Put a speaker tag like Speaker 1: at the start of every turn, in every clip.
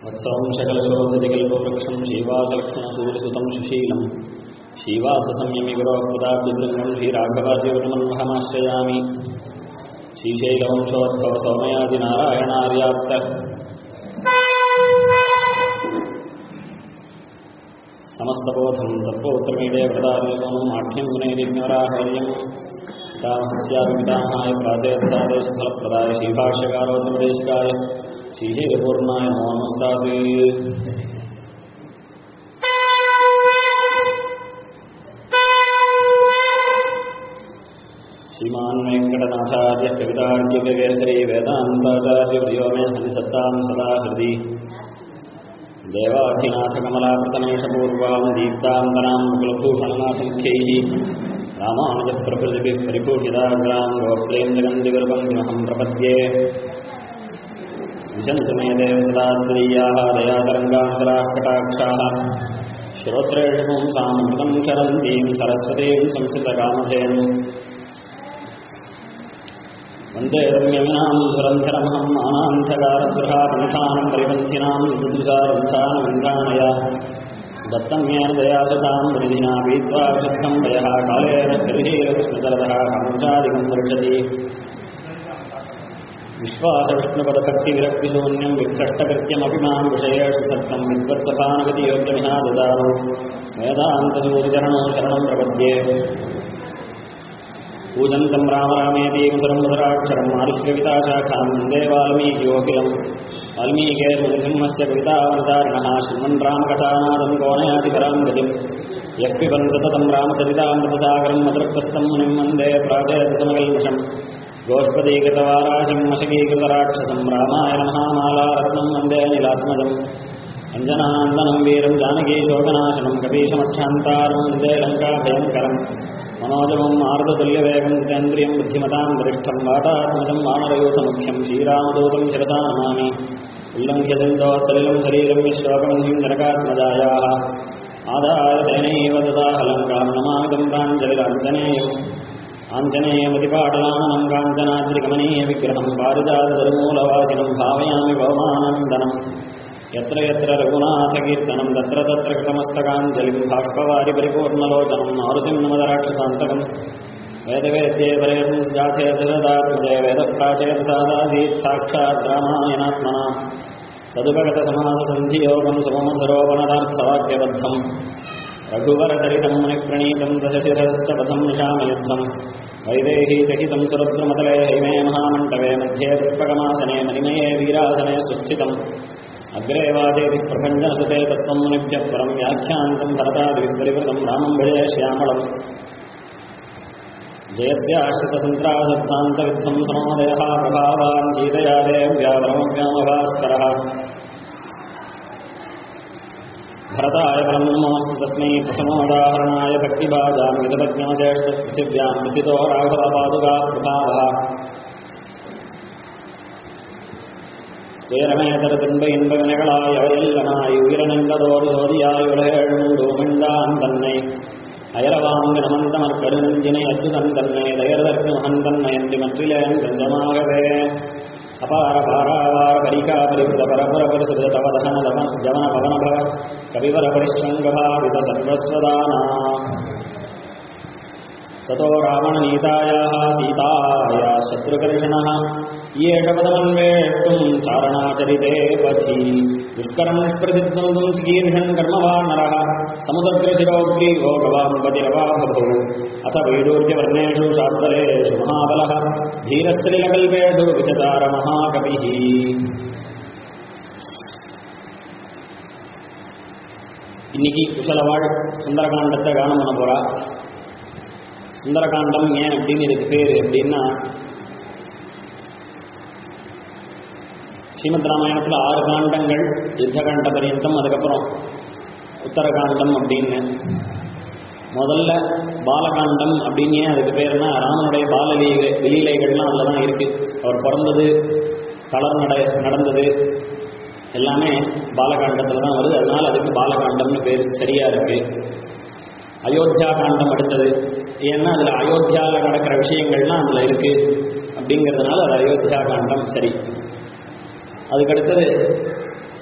Speaker 1: वत्सवं शकलशोभतिकल्पवृक्षं श्रीवासलक्ष्मणसूर्यसुतं सुशीलं श्रीवाससंयमिगुरोक्पदाब्जभृङ्गं श्रीराघवाद्यवृमन्महमाश्रयामि श्रीशैलवंशोद्भव सौमयादिनारायणार्याप्त समस्तबोधं तत्पोत्रमीडे व्रतादिगमम् आढ्यं गुणैर्यज्ञवराहर्यं पितामहस्यापितामहाय प्राचेत्सादेशफलप्रदाय श्रीभाष्यकारोपदेशकाय श्रीशैलपूर्णाय नमो नमस्तात् श्रीमान् वेङ्कटनाथार्य कवितार्किककेसरी वेदान्ताचार्यवर्यो मे सन्निधत्तां सदा हृदि देवाधिनाथकमलाप्रतमेशपूर्वां दीप्तान्तरां कुलभूषणनासङ्ख्यैः रामानुजः प्रभृतिभिः परिभूषिताग्रां गोत्रेन्द्रगन्धिगुरुपङ्क्तिमहं प्रपद्ये विशन्तु मे देव सदा त्वदीयाः दयातरङ्गान्तराः कटाक्षाः श्रोत्रेषु पुंसामृतं चरन्तीं सरस्वतीं संस्कृतकामधेनु वन्दे रम्यमिनां सुरन्धरमहं मानान्धकारगृहापनिषानं परिपन्थिनां दुदुसारन्थानविन्धानय दत्तं येन दयासतां प्रतिदिना पीत्वा शुद्धं वयः कालेन स्त्रिहीरविस्मृतरतः काञ्चादिकं वर्षति विश्वासविष्णुपदभक्तिविरक्तिशून्यं विभ्रष्टकृत्यमपि मां विषयेषु सत्तं विद्वत्सभानुगतियोग्यमिहा ददातु वेदान्तसूरिचरणो शरणं प्रपद्ये पूजन्तं राम रामेति मधुरं मधुराक्षरम् आरुष्यविताशाखां वन्दे वाल्मीकियोकिलम् वाल्मीकेर्मुनिसिंहस्य कवितावतारिणः श्रीमन् रामकथानादं कोणयाति परां गतिम् यः पिबन् सततं रामचरितामृतसागरं मधुरक्तस्थं मुनिं वन्दे प्राचेतसमकल्मषम् गोष्पदीकृतवाराशिं मशकीकृतराक्षसं रामायण महामालारत्नं वन्दे निलात्मजम् अञ्जनान्दनं वीरं जानकीशोकनाशनं कपीशमक्षान्तारं वन्दे लङ्काभयङ्करम् मनोजमं मारुततुल्यवेगं जितेन्द्रियं बुद्धिमतां वरिष्ठं वातात्मजं वानरयूथमुख्यं श्रीरामदूतं शिरसा नमामि उल्लङ्घ्य सिन्धोः सलिलं शरीरं विश्वकमन्यं जनकात्मजायाः आदाय तेनैव ददाहलङ्कां नमामिदं प्राञ्जलिराञ्जनेयम् आञ्जनेयमतिपाटलाननं काञ्चनाद्रिकमनीयविग्रहं पारिजातधर्मूलवासिनं भावयामि भवमानन्दनम् यत्र यत्र रघुनाथकीर्तनं तत्र तत्र कृतमस्तकाञ्जलिं बाष्पवारि परिपूर्णलोचनं मारुतिं नमदराक्षसान्तकम् वेदवेद्ये पर्यटं जाचेतदात्मजय वेदः प्राचेतसादासीत् साक्षात् रामायणात्मना तदुपगतसमाससन्धियोगं सुममधुरोपणदार्थवाक्यबद्धम् रघुवरचरितं मुनिप्रणीतं दशशिरश्च पथं निशामयुद्धम् वैदेही सहितं सुरद्रुमतले हैमे महामण्डवे मध्ये पुष्पकमासने मणिमये वीरासने सुस्थितम् अग्रे वाचेति प्रपञ्चसुते तत्त्वं मुनिभ्यः परं व्याख्यान्तं भरतादिभिः परिवृतं रामं भजे श्यामलम् जयत्याश्रितसन्त्रासत्तान्तविद्धं समोदयः प्रभावान् सीतया देव्यावरमव्यामभास्करः भरताय परं नमोऽस्तु तस्मै प्रथमोदाहरणाय भक्तिभाजां विदपज्ञमचेष्टपृथिव्यां प्रथितो राघवपादुका प्रभावः துயரமேதரதுன்ப இன்பவினைகளாய் அவையல்லனாய் உயிரனென்பதோடு சோதியாய் உலகேழுண்டு உமிழ்ந்தான் தன்னை அயரவாங்கு நமந்தமர் கருநெஞ்சினை அச்சுதன் தன்னை தயர்தற்கு மகந்தன்னை என்று மற்றிலேன் கொஞ்சமாகவே அபார பாராவார பரிகா பரிபுத பரபுர பரிசுத தவதகன தம ஜவன பவனப கவிவர பரிஷ்டங்கபாவித சர்வஸ்வதானா ततो रावणनीतायाः सीताया शत्रुकर्षणः येष पदमन्वेष्टुं चारणाचरिते पथि दुष्करं निष्प्रतिद्वन्द्वं चिकीर्षन् कर्मवान् नरः समुद्रशिरोग्रीवो गवां पतिरवा बभौ अथ वैडूर्यवर्णेषु शाद्वलेषु महाबलः धीरस्त्रिलकल्पेषु विचचार महाकविः இன்னைக்கு குசலவாழ் சுந்தரகாண்டத்தை காணம் பண்ண போறா சுந்தரகாண்டம் ஏன் அப்படின்னு இதுக்கு பேர் அப்படின்னா ஸ்ரீமத் ராமாயணத்தில் ஆறு காண்டங்கள் யுத்தகாண்ட பரியந்தம் அதுக்கப்புறம் உத்தரகாண்டம் அப்படின்னு முதல்ல பாலகாண்டம் அப்படின்னு ஏன் அதுக்கு பேருனா ராமனுடைய பாலலீலை லீலைகள்லாம் அதில் தான் இருக்கு அவர் பிறந்தது தளர் நட நடந்தது எல்லாமே பாலகாண்டத்தில் தான் வருது அதனால அதுக்கு பாலகாண்டம்னு பேர் சரியா இருக்கு அயோத்தியா காண்டம் அடுத்தது ஏன்னா அதில் அயோத்தியாவில் நடக்கிற விஷயங்கள்லாம் அதில் இருக்கு அப்படிங்கிறதுனால அது அயோத்தியா காண்டம் சரி அதுக்கடுத்தது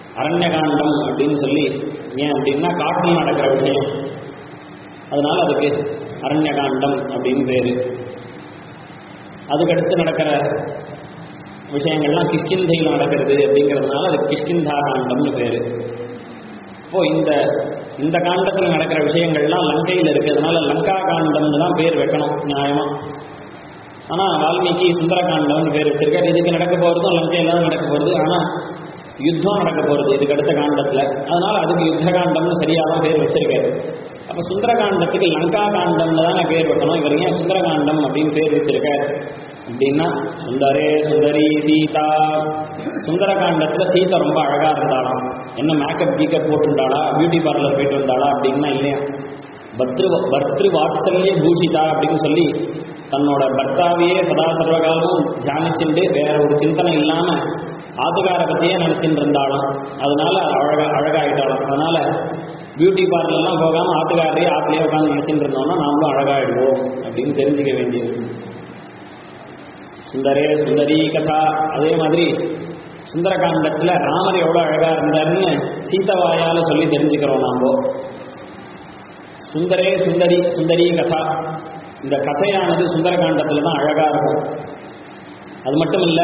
Speaker 1: அரண்யகாண்டம் அப்படின்னு சொல்லி ஏன் அப்படின்னா காட்டில் நடக்கிற விஷயம் அதனால அதுக்கு அரண்யகாண்டம் அப்படின்னு பேரு அதுக்கடுத்து நடக்கிற விஷயங்கள்லாம் கிஷ்கிந்தையில் நடக்கிறது அப்படிங்கிறதுனால அது கிஷ்கிந்தா காண்டம்னு பேரு இப்போ இந்த இந்த காண்டத்தில் நடக்கிற விஷயங்கள்லாம் லங்கையில் இருக்கிறதுனால லங்கா காண்டம்னு தான் பேர் வைக்கணும் நியாயமா ஆனால் வால்மீகி சுந்தரகாண்டம்னு பேர் வச்சிருக்காரு இதுக்கு நடக்க போகிறதும் லங்கையில் தான் நடக்க போகிறது ஆனால் யுத்தம் நடக்க போகிறது இதுக்கு அடுத்த காண்டத்தில் அதனால அதுக்கு யுத்த காண்டம்னு சரியாக தான் பேர் வச்சிருக்காரு அப்போ சுந்தரகாண்டத்துக்கு லங்கா காண்டம்னு தானே பேர் வைக்கணும் இவர் ஏன் சுந்தரகாண்டம் அப்படின்னு பேர் வச்சிருக்காரு அப்படின்னா சுந்தரே சுந்தரி சீதா சுந்தரகாண்டத்துல சீதா ரொம்ப அழகா இருந்தாளாம் என்ன மேக்கப் கீக்கப் போட்டுருந்தாளா பியூட்டி பார்லர் போயிட்டு வந்தாளா அப்படின்னா இல்லையா பத்ரு பர்திரு வாத்சல்ய பூஷிதா அப்படின்னு சொல்லி தன்னோட பர்த்தாவையே சதா சர்வகாலமும் தியானிச்சுட்டு வேற ஒரு சிந்தனை இல்லாம ஆத்துக்கார பத்தியே நினைச்சுட்டு இருந்தாலும் அதனால அழகா அழகாயிட்டாலும் அதனால பியூட்டி பார்லர்லாம் போகாம ஆத்துக்காரையே ஆத்துலயே உட்காந்து நினைச்சுட்டு இருந்தோம்னா நாமளும் அழகாயிடுவோம் அப்படின்னு தெரிஞ்சுக்க வேண்டியது சுந்தரே சுந்தரி கதா அதே மாதிரி சுந்தரகாண்டத்தில் ராமர் எவ்வளோ அழகா இருந்தாருன்னு சீதவாயால சொல்லி தெரிஞ்சுக்கிறோம் நாம சுந்தரே சுந்தரி சுந்தரி கதா இந்த கதையானது சுந்தரகாண்டத்தில் தான் அழகா இருக்கும் அது மட்டும் இல்லை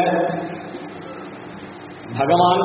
Speaker 1: பகவான்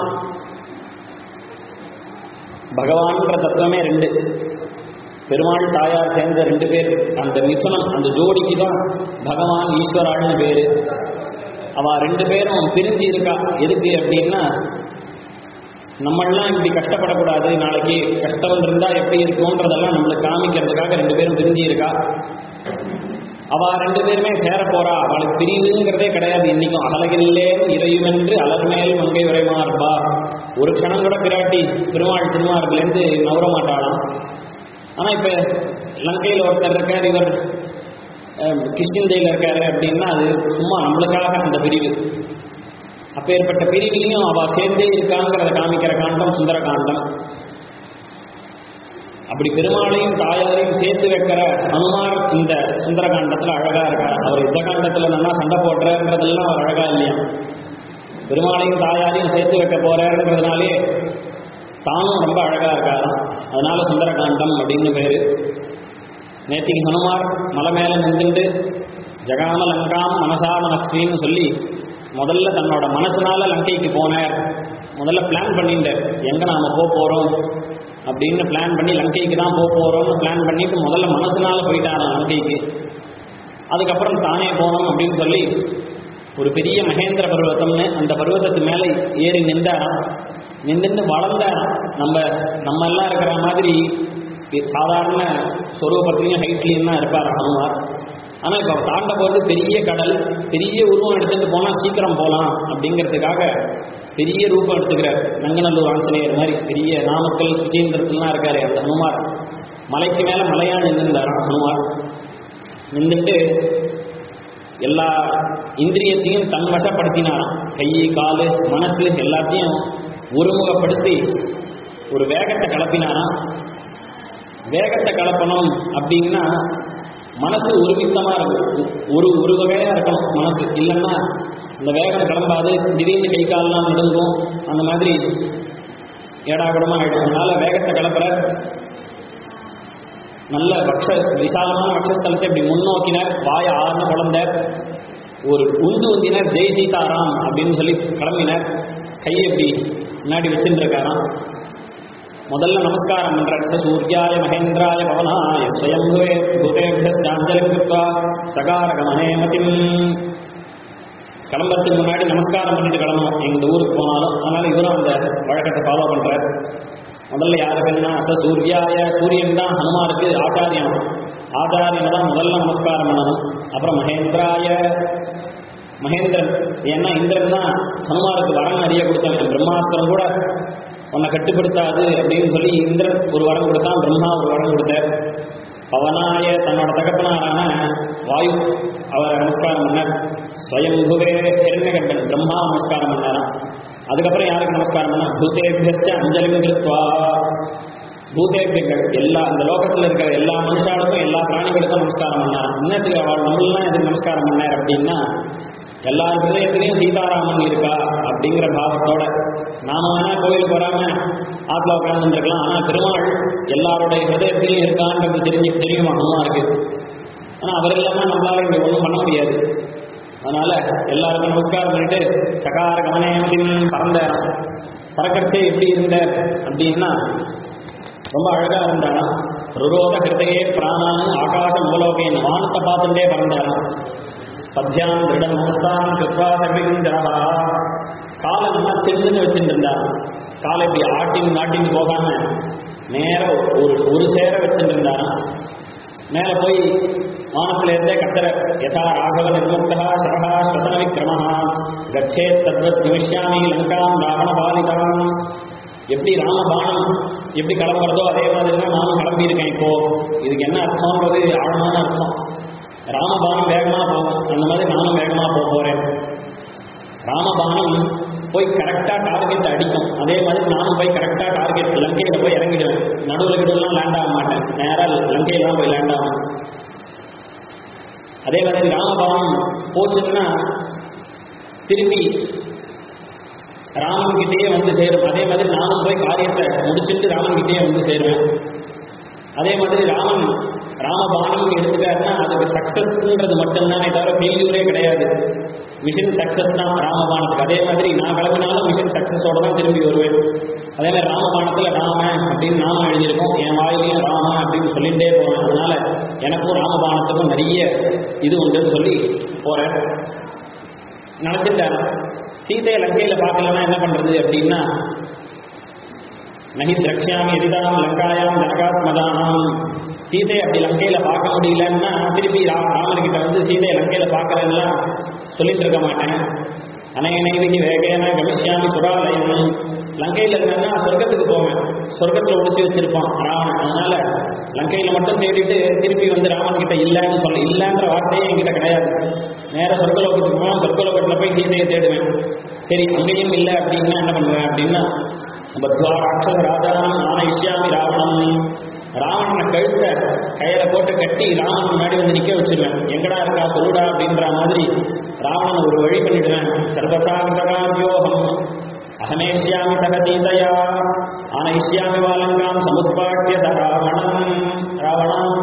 Speaker 1: பகவான்ற தத்துவமே ரெண்டு பெருமாள் தாயார் சேர்ந்த ரெண்டு பேர் அந்த மிதுனம் அந்த ஜோடிக்கு தான் பகவான் ஈஸ்வராள்னு பேரு அவ ரெண்டு பேரும் பிரிஞ்சு இருக்கா எதுக்கு அப்படின்னா நம்மளாம் இப்படி கஷ்டப்படக்கூடாது நாளைக்கு கஷ்டம் இருந்தா எப்படி இருக்கும்ன்றதெல்லாம் நம்மளுக்கு காமிக்கிறதுக்காக ரெண்டு பேரும் பிரிஞ்சு இருக்கா அவ ரெண்டு பேருமே சேர போறா அவளுக்கு பிரிவுங்கிறதே கிடையாது இன்னைக்கும் அழகில்லே இறையுமென்று அலர்மேல் மங்கை உரைமார்பா ஒரு க்ஷணம் கூட பிராட்டி பெருமாள் திருமார்பிலேருந்து நவர மாட்டாளாம் ஆனா இப்ப லங்கையில் ஒருத்தர் இருக்கார் இவர் கிஷ்கிந்தையில் இருக்காரு அப்படின்னா அது சும்மா நம்மளுக்காக அந்த பிரிவு அப்பேற்பட்ட பிரிவிலையும் அவ சேர்ந்தே இருக்காங்கிறத காமிக்கிற காண்டம் சுந்தர காண்டம் அப்படி பெருமாளையும் தாயாரையும் சேர்த்து வைக்கிற அனுமார் இந்த சுந்தர காண்டத்துல அழகா இருக்கார் அவர் யுத்த காண்டத்துல நல்லா சண்டை போடுறன்றதெல்லாம் அவர் அழகா இல்லையா பெருமாளையும் தாயாரையும் சேர்த்து வைக்க போறேன்றதுனாலே தானும் ரொம்ப அழகா இருக்காராம் அதனால சுந்தரகாண்டம் அப்படின்னு பேரு நேத்திக்கு ஹனுமார் மலை மேல நின்றுண்டு ஜகாம லங்காம் மனசா மனஸ்வின்னு சொல்லி முதல்ல தன்னோட மனசுனால லங்கைக்கு போனார் முதல்ல பிளான் பண்ணிட்டார் எங்க நாம போக போறோம் அப்படின்னு பிளான் பண்ணி லங்கைக்கு தான் போக போறோம்னு பிளான் பண்ணிட்டு முதல்ல மனசுனால போயிட்டாராம் லங்கைக்கு அதுக்கப்புறம் தானே போனோம் அப்படின்னு சொல்லி ஒரு பெரிய மகேந்திர பர்வதம்னு அந்த பர்வதத்து மேலே ஏறி நின்றாராம் நின்று வளர்ந்தாராம் நம்ம நம்ம எல்லாம் இருக்கிற மாதிரி சாதாரண ஸ்வரூபத்திலையும் ஹைட்லையும் தான் இருப்பார் ஹனுமார் ஆனால் இப்போ தாண்ட போகிறது பெரிய கடல் பெரிய உருவம் எடுத்துட்டு போனால் சீக்கிரம் போகலாம் அப்படிங்கிறதுக்காக பெரிய ரூபம் எடுத்துக்கிறார் நங்கநல்லூர் ஆஞ்சநேயர் மாதிரி பெரிய நாமக்கல் சுச்சீந்திரத்துலாம் இருக்காரு அந்த ஹனுமார் மலைக்கு மேலே மலையா நின்றுந்தாராம் ஹனுமார் நின்றுட்டு எல்லா இந்திரியத்தையும் தன் வசப்படுத்தினாராம் கை காலு மனசு எல்லாத்தையும் ஒருமுகப்படுத்தி ஒரு வேகத்தை கலப்பினாராம் வேகத்தை கலப்பணும் அப்படின்னா மனசு ஒருமித்தமா இருக்கும் ஒரு ஒரு வகையா இருக்கணும் மனசு இல்லைன்னா இந்த வேகம் கிளம்பாது திடீர்னு கை கால்லாம் நடுங்கும் அந்த மாதிரி ஏடாகுடமா ஆயிடும் அதனால வேகத்தை கலப்புற நல்ல வக்ஷ விசாலமான வக்ஷஸ்தலத்தை இப்படி முன்னோக்கினர் வாய ஆர்ந்த குழந்தார் ஒரு உந்து உந்தினர் ஜெய் சீதாராம் அப்படின்னு சொல்லி கிளம்பினர் கையை இப்படி முன்னாடி வச்சுட்டு இருக்காராம் முதல்ல நமஸ்காரம் பண்றார் ச சூர்யாய மகேந்திராய பவனாய ஸ்வயம்புவே பூதேபியஸ்டாஞ்சலி கிருத்வா சகாரகமனே மதிம் கிளம்புறதுக்கு முன்னாடி நமஸ்காரம் பண்ணிட்டு கிளம்பணும் எங்க ஊருக்கு போனாலும் அதனால இவரும் அந்த வழக்கத்தை ஃபாலோ பண்றார் முதல்ல யாருக்குன்னா ச சூர்யாய சூரியன் தான் ஹனுமாருக்கு ஆச்சாரியம் ஆச்சாரியனை தான் முதல்ல நமஸ்காரம் பண்ணணும் அப்புறம் மகேந்திராய மகேந்திரன் ஏன்னா இந்திரன் தான் ஹனுமாருக்கு வரம் நிறைய கொடுத்தவன் பிரம்மாஸ்திரம் கூட உன்னை கட்டுப்படுத்தாது அப்படின்னு சொல்லி இந்திரன் ஒரு வரம் கொடுத்தான் பிரம்மா ஒரு வரம் கொடுத்தார் பவனாய தன்னோட தகப்பனாரான வாயு அவர் நமஸ்காரம் பண்ணார் ஸ்வயம்புவே ஹிரண்யகண்டன் பிரம்மா நமஸ்காரம் பண்ணாராம் அதுக்கப்புறம் யாருக்கு நமஸ்காரம் பண்ணா பூதேபியஸ்ட அஞ்சலிம் கிருத்வா பூதேபியங்கள் எல்லா இந்த லோகத்தில் இருக்கிற எல்லா மனுஷாளுக்கும் எல்லா பிராணிகளுக்கும் நமஸ்காரம் பண்ணார் இன்னத்துக்கு அவள் நம்மளாம் எதுக்கு நமஸ்காரம் பண்ணார் அப்படின்னா எல்லார் ஹிருதயத்திலையும் சீதாராமன் இருக்கா அப்படிங்கிற பாவத்தோட நாம வேணா கோயிலுக்கு வராம ஆத்மா உட்கார்ந்துருக்கலாம் ஆனால் பெருமாள் எல்லாருடைய ஹிருதயத்திலையும் இருக்கான்றது தெரிஞ்சு தெரியுமா இருக்கு ஆனால் அவர் இல்லாமல் நம்மளால இங்கே ஒன்றும் பண்ண முடியாது அதனால எல்லாருக்கும் நமஸ்காரம் பண்ணிட்டு சகார கமனேமின் பறந்த பறக்கிறதே எப்படி இருந்த அப்படின்னா ரொம்ப அழகா இருந்தாராம் ருரோத கிருதையே பிராணான் ஆகாச மூலோகேன் வானத்தை பார்த்துட்டே பறந்தாராம் பத்யான் திருட நமஸ்காரம் கிருத்வா சர்விகுஞ்சரா காலை நல்லா திருந்துன்னு வச்சுட்டு இருந்தார் காலை இப்படி ஆட்டிங் நாட்டிங் போகாம நேர ஒரு ஒரு சேர வச்சுட்டு இருந்தாராம் மேலே போய் வானத்துல இருந்தே கத்தர யதா ராகவ நிர்முக்தா சரஹா ஸ்வசன விக்ரமஹா கச்சே தத்வத் நிமிஷ்யாமி லங்காம் ராவண பாலிதாம் எப்படி ராமபானம் எப்படி கிளம்புறதோ அதே மாதிரி தான் நானும் கிளம்பி இருக்கேன் இப்போ இதுக்கு என்ன அர்த்தம்ன்றது ஆழமான அர்த்தம் ராமபானம் வேகமா போகும் அந்த மாதிரி நானும் வேகமா போக போறேன் ராமபானம் போய் கரெக்டா டார்கெட் அடிக்கும் அதே மாதிரி நானும் போய் கரெக்டா டார்கெட் லங்கையில போய் இறங்கிடுவேன் நடுவில் கிடுவெல்லாம் லேண்ட் ஆக மாட்டேன் நேரா லங்கையில தான் போய் லேண்ட் ஆகும் அதே மாதிரி ராமபானம் போச்சுன்னா திருப்பி ராமன் கிட்டேயே வந்து சேரும் அதே மாதிரி நானும் போய் காரியத்தை முடிச்சுட்டு ராமன் கிட்டேயே வந்து சேருவேன் அதே மாதிரி ராமன் ராமபானம் எடுத்துட்டாருன்னா அதுக்கு சக்சஸ்ன்றது மட்டும்தானே தவிர ஃபெயில்யூரே கிடையாது மிஷன் சக்சஸ் தான் ராமபானத்துக்கு அதே மாதிரி நான் கிளம்பினாலும் மிஷன் சக்சஸோட தான் திரும்பி வருவேன் அதே மாதிரி ராமபானத்தில் ராம அப்படின்னு நாம எழுதியிருக்கோம் என் வாயிலையும் ராம அப்படின்னு சொல்லிகிட்டே போவேன் அதனால எனக்கும் ராமபானத்துக்கும் நிறைய இது உண்டுன்னு சொல்லி போறேன் நினச்சிட்டார் சீதையை லங்கையில் பார்க்கலன்னா என்ன பண்றது அப்படின்னா நகி திரக்ஷாமி எதிதாம் லங்காயாம் ஜனகாத்மதானாம் சீதை அப்படி லங்கையில பார்க்க முடியலன்னா திருப்பி ரா- ராமர்கிட்ட வந்து சீதையை லங்கையில பார்க்கறதுன்னா சொல்லிட்டு இருக்க மாட்டேன் அனையனைவிக்கு வேகேன கமிஷ்யாமி சுராலயம் லங்கையில இருந்தேன்னா சொர்க்கத்துக்கு போவேன் சொர்க்கத்துல ஒழிச்சு வச்சிருப்பான் ராவணன் அதனால லங்கையில மட்டும் தேடிட்டு திருப்பி வந்து ராமன் கிட்ட இல்லைன்னு சொல்ல இல்லைன்ற வார்த்தையே என்கிட்ட கிடையாது நேரா சொர்க்கலோகத்துக்கு போவேன் சொர்க்கலோகத்துல போய் சீதையை தேடுவேன் சரி அங்கேயும் இல்லை அப்படின்னா என்ன பண்ணுவேன் அப்படின்னா பத்வா ராட்சச ராஜானம் ஆனயிஷ்யாமி ராவணம் ராவணனை கழுத்த கையில போட்டு கட்டி ராமன் முன்னாடி வந்து நிக்க வச்சிருவேன் எங்கடா இருக்கா சொல்லுடா அப்படின்ற மாதிரி ராவணனை ஒரு வழி பண்ணிடுவேன் சர்வசாகிரகாவியோகம் அகமேஷ்யாமி சக சீதையா ஆனயிஷ்யாமி வாலங்காம் சமுத்பாட்டிய ச ராவணம் ராவணம்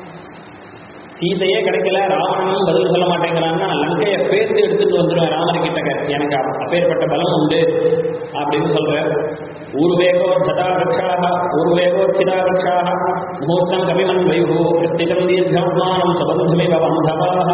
Speaker 1: சீதையே கிடைக்கல ராவணனும் பதில் சொல்ல மாட்டேங்கிறான்னா லங்கையை பேர்த்து எடுத்துட்டு வந்துடுவேன் ராமர் கிட்டக்க எனக்கு அப்ப- அப்பேற்பட்ட பலம் உண்டு அப்படின்னு சொல்றார் ஊர்வேகோ ததாவக்ஷாக ஊர்வேகோச்சிதா வக்ஷாக முகூர்த்தம் கவிமன் வைகு ஸ்திதம் தீர்க்கமானம் சபந்தமிவ பந்தவாக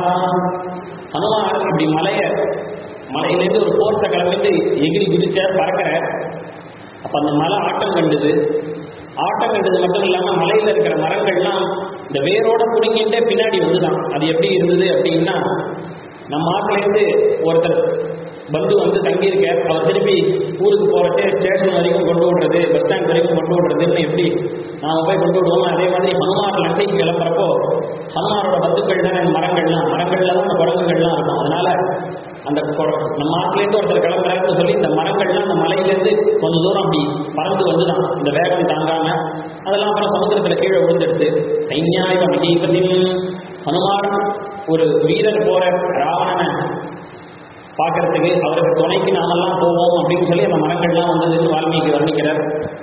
Speaker 1: ஹனுமார் இப்படி மலைய மலையிலேருந்து ஒரு போர்ஸை கிளம்பிட்டு எகிரி குதிச்சார் பறக்கிறார் அப்ப அந்த மலை ஆட்டம் கண்டுது ஆட்டம் கண்டது மட்டும் இல்லாம மலையில இருக்கிற மரங்கள்லாம் இந்த வேரோட புடுங்கிட்டே பின்னாடி வந்துதான் அது எப்படி இருந்தது அப்படின்னா நம்ம ஆட்டிலேருந்து ஒருத்தர் பந்து வந்து தங்கியிருக்கார் அவர் திருப்பி ஊருக்கு போறச்சே ஸ்டேஷன் வரைக்கும் கொண்டு விடுறது பஸ் ஸ்டாண்ட் வரைக்கும் கொண்டு விடுறதுன்னு எப்படி நாம போய் கொண்டு விடுவோம் அதே மாதிரி ஹனுமார் லங்கைக்கு கிளம்புறப்போ ஹனுமாரோட பந்துக்கள் தானே இந்த மரங்கள்லாம் மரங்கள்ல தான் அந்த குரங்குகள்லாம் இருக்கும் அதனால அந்த கொ- நம்ம ஆட்டிலேருந்து ஒருத்தர் கிளம்புறாருன்னு சொல்லி இந்த மரங்கள்லாம் அந்த மலையிலேருந்து கொஞ்ச தூரம் அப்படி பறந்து வந்துதான் இந்த வேகம் தாங்காம அதெல்லாம் அப்புறம் சமுத்திரத்துல கீழே விழுந்துடுது சைன்யாயுத மகீபதின் ஹனுமார் ஒரு வீரர் போற ராவணனை பார்க்கறதுக்கு அவருக்கு துணைக்கு நாமெல்லாம் போவோம் அப்படின்னு சொல்லி அந்த மரங்கள்லாம் வந்ததுன்னு வால்மீகி வர்ணிக்கிறார்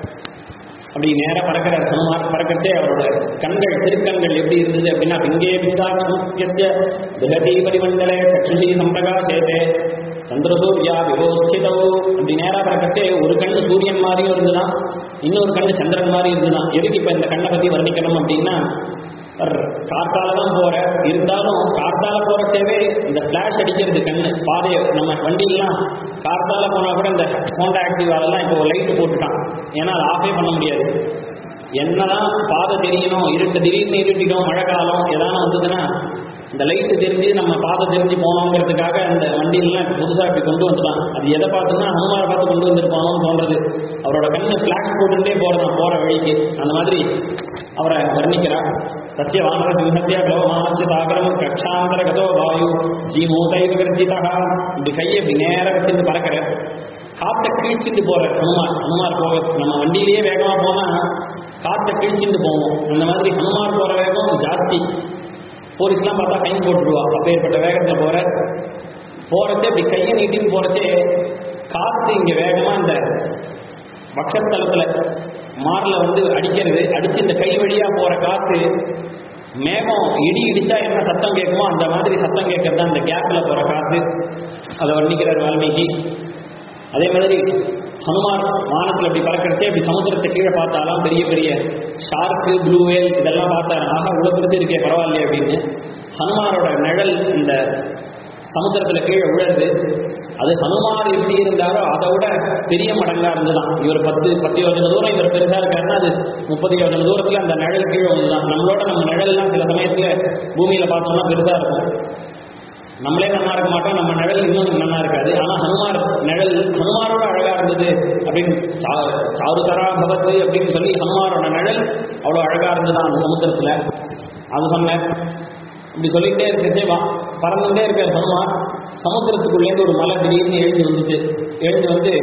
Speaker 1: அப்படி நேரா பறக்கிறார் ஹனுமார் பறக்கிறதே அவரோட கண்கள் திருக்கண்கள் எப்படி இருந்தது அப்படின்னா பிங்கே பிந்தாட்சிய பிரகதி பரிமண்டலே சக்ஷுஷி சம்பிரகாசேதே சந்திரசூர்யா விவோஸ்திதோ அப்படி நேரா பறக்கிறதே ஒரு கண்ணு சூரியன் மாதிரியும் இருந்துதான் இன்னொரு கண்ணு சந்திரன் மாதிரி இருந்துதான் எதுக்கு இப்ப இந்த கண்ணை பத்தி வர்ணிக்கணும் அப்படின்னா காத்தால தான் போற இருந்தாலும் காத்தால போறச்சேவே இந்த ஃபிளாஷ் அடிக்கிறது கண்ணு பாதையை நம்ம வண்டியெல்லாம் காத்தால போனா கூட இந்த ஹோண்டா ஆக்டிவாலெல்லாம் இப்போ லைட் போட்டுட்டான் ஏன்னா அதை ஆஃபே பண்ண முடியாது என்னதான் பாதை தெரியணும் இருட்டு திடீர்னு இருட்டிடும் மழை காலம் எதான வந்ததுன்னா இந்த லைட்டு தெரிஞ்சு நம்ம பாதை தெரிஞ்சு போனோங்கிறதுக்காக அந்த வண்டியெல்லாம் இப்போ புதுசாக இப்படி கொண்டு வந்துட்டான் அது எதை பார்த்துன்னா ஹனுமாரை பார்த்து கொண்டு வந்திருப்பானோன்னு தோன்றது அவரோட கண்ணு ஃபிளாஷ் போட்டுட்டே போறதான் போற வழிக்கு அந்த மாதிரி அவரை வர்ணிக்கிறார் சத்திய வானர சிம்ஹத்திய கலவமானசிய சாகரம் கட்சாந்தர கதோ வாயு ஜீமூதைவ கர்ஜிதா இப்படி கையை இப்படி நேரா வச்சிருந்து பறக்கிற காத்தை கிழிச்சிட்டு போற ஹனுமார் ஹனுமார் போக நம்ம வண்டியிலேயே வேகமா போனா காத்தை கிழிச்சிட்டு போவோம் அந்த மாதிரி ஹனுமார் போற வேகம் ஜாஸ்தி போலீஸ்லாம் பார்த்தா ஃபைன் போட்டுருவா அப்பேற்பட்ட வேகத்துல போற போறச்சே இப்படி கையை நீட்டின்னு போறச்சே காத்து இங்க வேகமா இந்த பக்ஷஸ்தலத்துல மார்ல வந்து அடிக்கிறது அடிச்சு இந்த கை வழியா போற காத்து மேகம் இடி இடிச்சா என்ன சத்தம் கேட்குமோ அந்த மாதிரி சத்தம் கேட்கறது தான் இந்த கேப்ல போற காத்து அதை வர்ணிக்கிறார் வால்மீகி அதே மாதிரி ஹனுமான் வானத்தில் அப்படி பறக்கிறச்சே இப்படி சமுத்திரத்தை கீழே பார்த்தாலாம் பெரிய பெரிய ஷார்க்கு ப்ளூ வேல் இதெல்லாம் பார்த்தாரு ஆஹா இவ்வளோ பெருசு இருக்கே பரவாயில்லையே அப்படின்னு ஹனுமாரோட நிழல் இந்த சமுத்திரத்தில் கீழே விழுறது அது ஹனுமார் எப்படி இருந்தாரோ அதை விட பெரிய மடங்கா இருந்துதான் இவர் பத்து பத்து யோஜனை தூரம் இவர் பெருசா இருக்காருன்னா அது முப்பது யோஜனை தூரத்துல அந்த நிழல் கீழே வந்துதான் நம்மளோட நம்ம நிழல்லாம் சில சமயத்துல பூமியில பார்த்தோம்னா பெருசா இருக்கும் நம்மளே நல்லா இருக்க மாட்டோம் நம்ம நிழல் இன்னும் நல்லா இருக்காது ஆனா ஹனுமார் நிழல் ஹனுமாரோட அழகா இருந்தது அப்படின்னு சா- சாருதரா பவத்து அப்படின்னு சொல்லி ஹனுமாரோட நிழல் அவ்வளவு அழகா இருந்ததா அந்த சமுத்திரத்துல அது சொன்னேன் இப்படி சொல்லிட்டே இருக்கச்சே வா பறந்துட்டே இருக்கார் ஹனுமார் சமுத்திரத்துக்குள்ளேருந்து ஒரு மலை திடீர்னு எழுந்து வந்துச்சு எழுந்து வந்து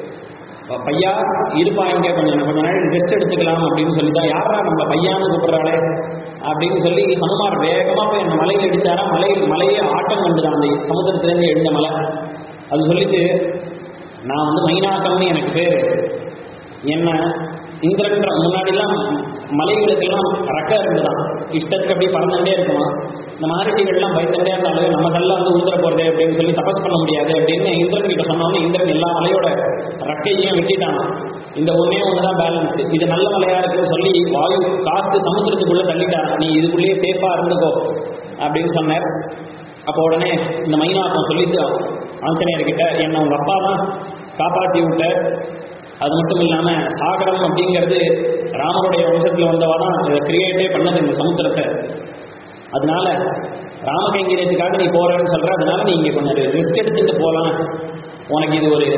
Speaker 1: ப- பையா இருப்பா இங்க கொஞ்சம் கொஞ்ச நாள் ரெஸ்ட் எடுத்துக்கலாம் அப்படின்னு சொல்லிட்டா யாரா நம்ம பையான்னு கூப்பிடுறாளே அப்படின்னு சொல்லி ஹனுமார் வேகமா போய் அந்த மலையில் அடிச்சாரா மலையில் மலையே ஆட்டம் கண்டுதான் அந்த சமுத்திரத்திலேருந்து எழுந்த மலை அது சொல்லிட்டு நான் வந்து மைனாக்கம்னு எனக்கு பேரு என்ன இந்திரன்ற முன்னாடிலாம் மலைகளுக்கெல்லாம் ரெக்க இருந்துதான் இஷ்டத்துக்கு அப்படியே பறந்துட்டே இருக்குமா இந்த மகரிஷிகள்லாம் பயந்துட்டே இருந்தாலும் நம்ம கல்ல வந்து உந்திர போறதே அப்படின்னு சொல்லி தபஸ் பண்ண முடியாது அப்படின்னு இந்திரன் கிட்ட சொன்னோன்னு இந்திரன் எல்லா மலையோட ரெக்கையும் வெட்டிட்டான் இந்த ஒன்னே ஒண்ணுதான் பேலன்ஸ் இது நல்ல மலையா இருக்குன்னு சொல்லி வாயு காத்து சமுத்திரத்துக்குள்ள தள்ளிட்டான் நீ இதுக்குள்ளேயே சேஃபா இருந்துக்கோ அப்படின்னு சொன்னார் அப்போ உடனே இந்த மைனாக்கம் சொல்லிட்டு ஆஞ்சநேயர்கிட்ட என்ன உங்க அப்பா தான் காப்பாற்றி விட்ட அது மட்டும் இல்லாம சாகரம் அப்படிங்கிறது ராமருடைய வம்சத்துல வந்தவா தான் இதை கிரியேட்டே பண்ணது இந்த சமுத்திரத்தை அதனால ராமகைங்கரியத்துக்காக நீ போறேன்னு சொல்ற அதனால நீ இங்க கொஞ்சம் ரெஸ்ட் எடுத்துட்டு போலாம் உனக்கு இது ஒரு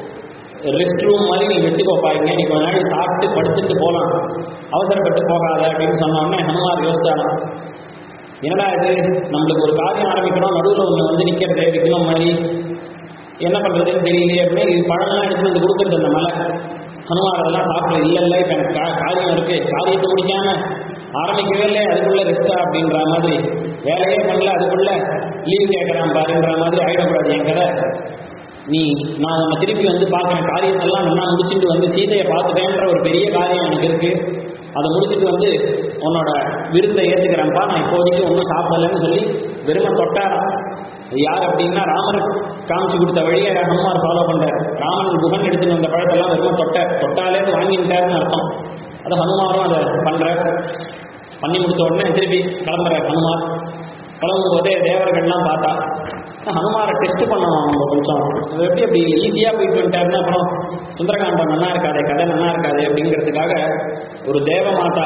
Speaker 1: ரெஸ்ட் ரூம் மாதிரி நீ வச்சுக்கோப்பா இங்க நீ கொஞ்ச நாள் சாப்பிட்டு படுத்துட்டு போலாம் அவசரப்பட்டு போகாத அப்படின்னு சொன்ன உடனே ஹனுமார் யோசிச்சாராம் என்னடா இது நம்மளுக்கு ஒரு காரியம் ஆரம்பிக்கணும் நடுவில் ஒன்று வந்து நிற்கிறது விக்ரம் மாதிரி என்ன பண்றதுன்னு தெரியலையே அப்படின்னு இது பழம்லாம் எடுத்து வந்து கொடுக்குறது அந்த மலை ஹனுமார் அதெல்லாம் சாப்பிடல இல்லை இல்லை இப்போ எனக்கு கா- காரியம் இருக்கு காரியத்தை முடிக்காம ஆரம்பிக்கவே இல்லை அதுக்குள்ள ரெஸ்டா அப்படின்ற மாதிரி வேலையே பண்ணல அதுக்குள்ள லீவ் கேட்கறான் பாருன்ற மாதிரி ஆயிடக்கூடாது என் கதை நீ நான் உன்னை திருப்பி வந்து பார்க்குறேன் காரியத்தெல்லாம் நல்லா முடிச்சுட்டு வந்து சீதையை பார்த்துட்டேன்ற ஒரு பெரிய காரியம் எனக்கு இருக்கு அதை முடிச்சுட்டு வந்து உன்னோட விருந்தை ஏற்றுக்கிறேன்ப்பா நான் இப்போதைக்கு ஒன்றும் சாப்பிடலன்னு சொல்லி வெறுமை தொட்டாராம் இது யார் அப்படின்னா ராமர் காமிச்சு கொடுத்த வழியை ஹனுமார் ஃபாலோ பண்றார் ராமன் குகன் எடுத்துட்டு வந்த பழத்தெல்லாம் வெறுமை தொட்ட தொட்டாலே அது வாங்கிட்டாருன்னு அர்த்தம் அது ஹனுமாரும் அதை பண்றார் பண்ணி முடிச்ச உடனே திருப்பி கிளம்புறார் ஹனுமார் கிளம்பும் போதே தேவர்கள்லாம் பார்த்தா ஹனுமாரை டெஸ்ட் பண்ணுவோம் நம்ம கொஞ்சம் அது எப்படி அப்படி ஈஸியாக போயிட்டு வந்துட்டாருன்னா அப்புறம் சுந்தரகாண்டம் நல்லா இருக்காதே கதை நல்லா இருக்காதே அப்படிங்கிறதுக்காக ஒரு தேவ மாதா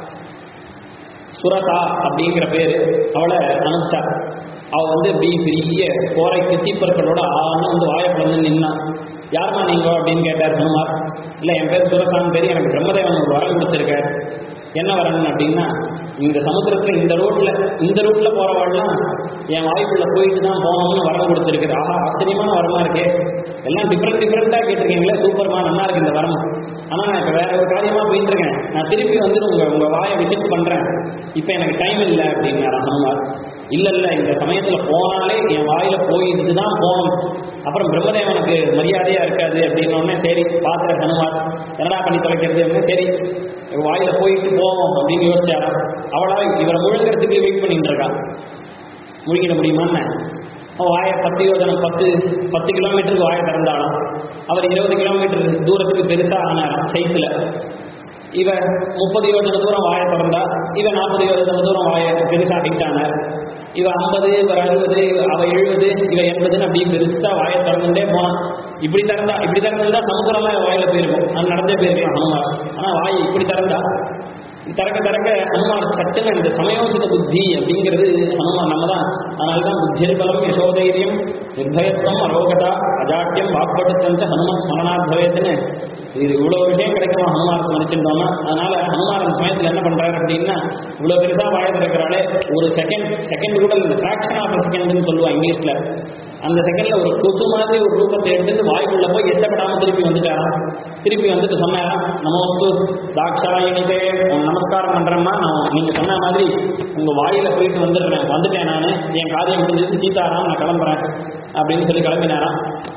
Speaker 1: சுரசா அப்படிங்கிற பேரு அவளை அனுப்பிச்சா அவ வந்து இப்படி பெரிய கோரை கித்திப்பற்களோட ஆன்னு வந்து வாயப்பழந்து நின்னா யாருமா நீங்க அப்படின்னு கேட்டார் ஹனுமார் இல்ல என் பேர் சுரசான்னு பேர் எனக்கு பிரம்மதேவன் ஒரு வரம் கொடுத்துருக்கார் என்ன வரணும் அப்படின்னா இந்த சமுத்திரத்துல இந்த ரோட்ல இந்த ரூட்ல போறவாள்லாம் என் வாய்ப்புள்ள போயிட்டு தான் போகணும்னு வரம் கொடுத்துருக்கு ஆஹா ஆச்சரியமான வரமா இருக்கே எல்லாம் டிஃப்ரெண்ட் டிஃப்ரெண்டா கேட்டிருக்கீங்களே சூப்பர்மா நல்லா இருக்கு இந்த வரம் ஆனா நான் இப்ப வேற ஒரு காரியமா போயிட்டு இருக்கேன் நான் திருப்பி வந்து உங்க உங்க வாயை விசிட் பண்றேன் இப்ப எனக்கு டைம் இல்லை அப்படின்னாரா ஹனுமார் இல்ல இல்ல இந்த சமயத்துல போனாலே என் வாயில போயிட்டு தான் போகணும் அப்புறம் பிரம்மதேவனுக்கு மரியாதையா இருக்காது அப்படின்னு உடனே சரி பாத்திர ஹனுமார் என்னடா பண்ணி தொலைக்கிறது அப்படின்னு சரி வாயில போயிட்டு போவோம் அப்படின்னு யோசிச்சாரா அவளா இவரை முழுங்கிறதுக்கு வெயிட் பண்ணிட்டு இருக்கா முழுங்கிட முடியுமான்னு அவன் வாயை பத்து யோஜனை பத்து பத்து கிலோமீட்டருக்கு வாயை திறந்தாலும் அவர் இருபது கிலோமீட்டர் தூரத்துக்கு பெருசா ஆனாராம் சைஸ்ல இவ முப்பது யோஜனை தூரம் வாயை திறந்தா இவ நாற்பது யோஜனை தூரம் வாயை பெருசா ஆனார் இவ ஐம்பது இவர் அறுபது அவ எழுபது இவ எண்பதுன்னு அப்படியே பெருசா வாயை திறந்துட்டே போனான் இப்படி திறந்தா இப்படி திறந்திருந்தா சமுத்திரம்லாம் இவ வாயில போயிருக்கும் அது நடந்தே போயிருக்கலாம் ஹனுமார் ஆனா வாயை இப்படி திறந்தா திறக்க திறக்க ஹனுமார் சட்டுன்னு இந்த சமயோசித புத்தி அப்படிங்கிறது ஹனுமான் நம்ம தான் அதனால தான் புத்தியல் பலம் யசோதைரியம் நிர்பயத்துவம் அரோகதா அஜாட்டியம் வாக்பட்டுத்தஞ்ச ஹனுமன் ஸ்மரணாத் பவேத்துன்னு இது இவ்வளவு விஷயம் கிடைக்குமா ஹனுமார் ஸ்மரிச்சிருந்தோம்னா அதனால ஹனுமார் அந்த சமயத்தில் என்ன பண்றாரு அப்படின்னா இவ்வளவு பெருசா வாய திறக்கிறாலே ஒரு செகண்ட் செகண்ட் கூட இந்த ஃபிராக்ஷன் ஆஃப் செகண்ட்னு சொல்லுவா இங்கிலீஷ்ல அந்த செகண்ட்ல ஒரு கொசு மாதிரி ஒரு ரூபத்தை எடுத்து வாய்க்குள்ள போய் எச்சப்படாம திருப்பி வந்துட்டாராம் திருப்பி வந்துட்டு சொன்னாராம் நமஸ்து தாட்சாயணிதே உன் நமஸ்காரம் பண்றேம்மா நான் நீங்க சொன்ன மாதிரி உங்க வாயில போயிட்டு வந்துடுறேன் வந்துட்டேன் நான் என் காரியம் முடிஞ்சது சீதாராம் நான் கிளம்புறேன் அப்படின்னு சொல்லி கிளம்பினாராம்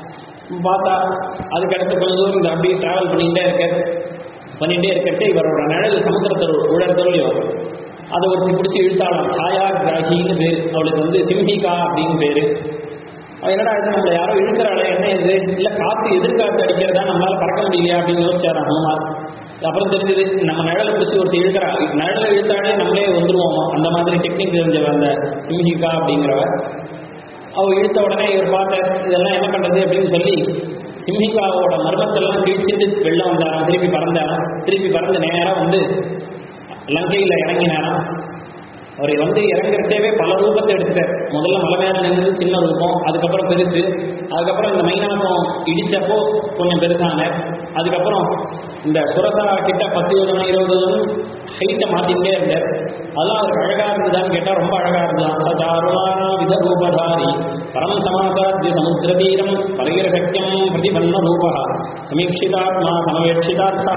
Speaker 1: பார்த்தா அதுக்கடுத்து கொஞ்ச தூரம் இந்த அப்படியே டிராவல் பண்ணிகிட்டே இருக்க பண்ணிகிட்டே இருக்கட்டு இவரோட நிழல் சமுத்திரத்தில் உழறதொல்லையும் அதை ஒருத்தி பிடிச்சி இழுத்தாளாம் சாயா கிராகின்னு பேர் அவளுக்கு வந்து சிம்ஹிகா அப்படின்னு பேர் அவன் என்னடா இது நம்மளை யாரோ இழுக்கிறாளே என்ன இது இல்லை காற்று எதிர்காற்று அடிக்கிறதா நம்மளால பறக்க முடியலையா அப்படின்னு யோசிச்சாராம் ஹனுமார் அப்புறம் தெரிஞ்சது நம்ம நிழலை பிடிச்சி ஒருத்தர் இழுக்கிறா நிழலை இழுத்தாலே நம்மளே வந்துருவோமா அந்த மாதிரி டெக்னிக் தெரிஞ்சவ அந்த சிம்ஹிகா அப்படிங்கிறவ அவ இழுத்த உடனே இவர் பார்த்தார் இதெல்லாம் என்ன பண்றது அப்படின்னு சொல்லி சிம்ஹிகாவோட மர்மத்தெல்லாம் கிழிச்சிட்டு வெளில வந்தாராம் திருப்பி பறந்தாராம் திருப்பி பறந்து நேரா வந்து லங்கையில இறங்கினாராம் அவர் வந்து இறங்குறச்சேவே பல ரூபத்தை எடுத்துட்டார் முதல்ல மலை மேல நின்றது சின்ன ரூபம் அதுக்கப்புறம் பெருசு அதுக்கப்புறம் இந்த மைனாகம் இடிச்சப்போ கொஞ்சம் பெருசானார் அதுக்கப்புறம் இந்த சுரசா கிட்ட பத்து யோஜனம் இருபது யோஜனம் ஹைட்டை மாத்திக்கிட்டே இருந்தார் அதெல்லாம் அவருக்கு அழகா இருந்ததான்னு கேட்டா ரொம்ப அழகா இருந்ததான் சச்சாருணானா வித ரூபதாரி பரம் சமாசாத்திய சமுத்திர தீரம் பரிகிர சக்கியம் பிரதிபன்ன ரூபா சமீட்சிதாத்மா சமவேட்சிதார்த்தா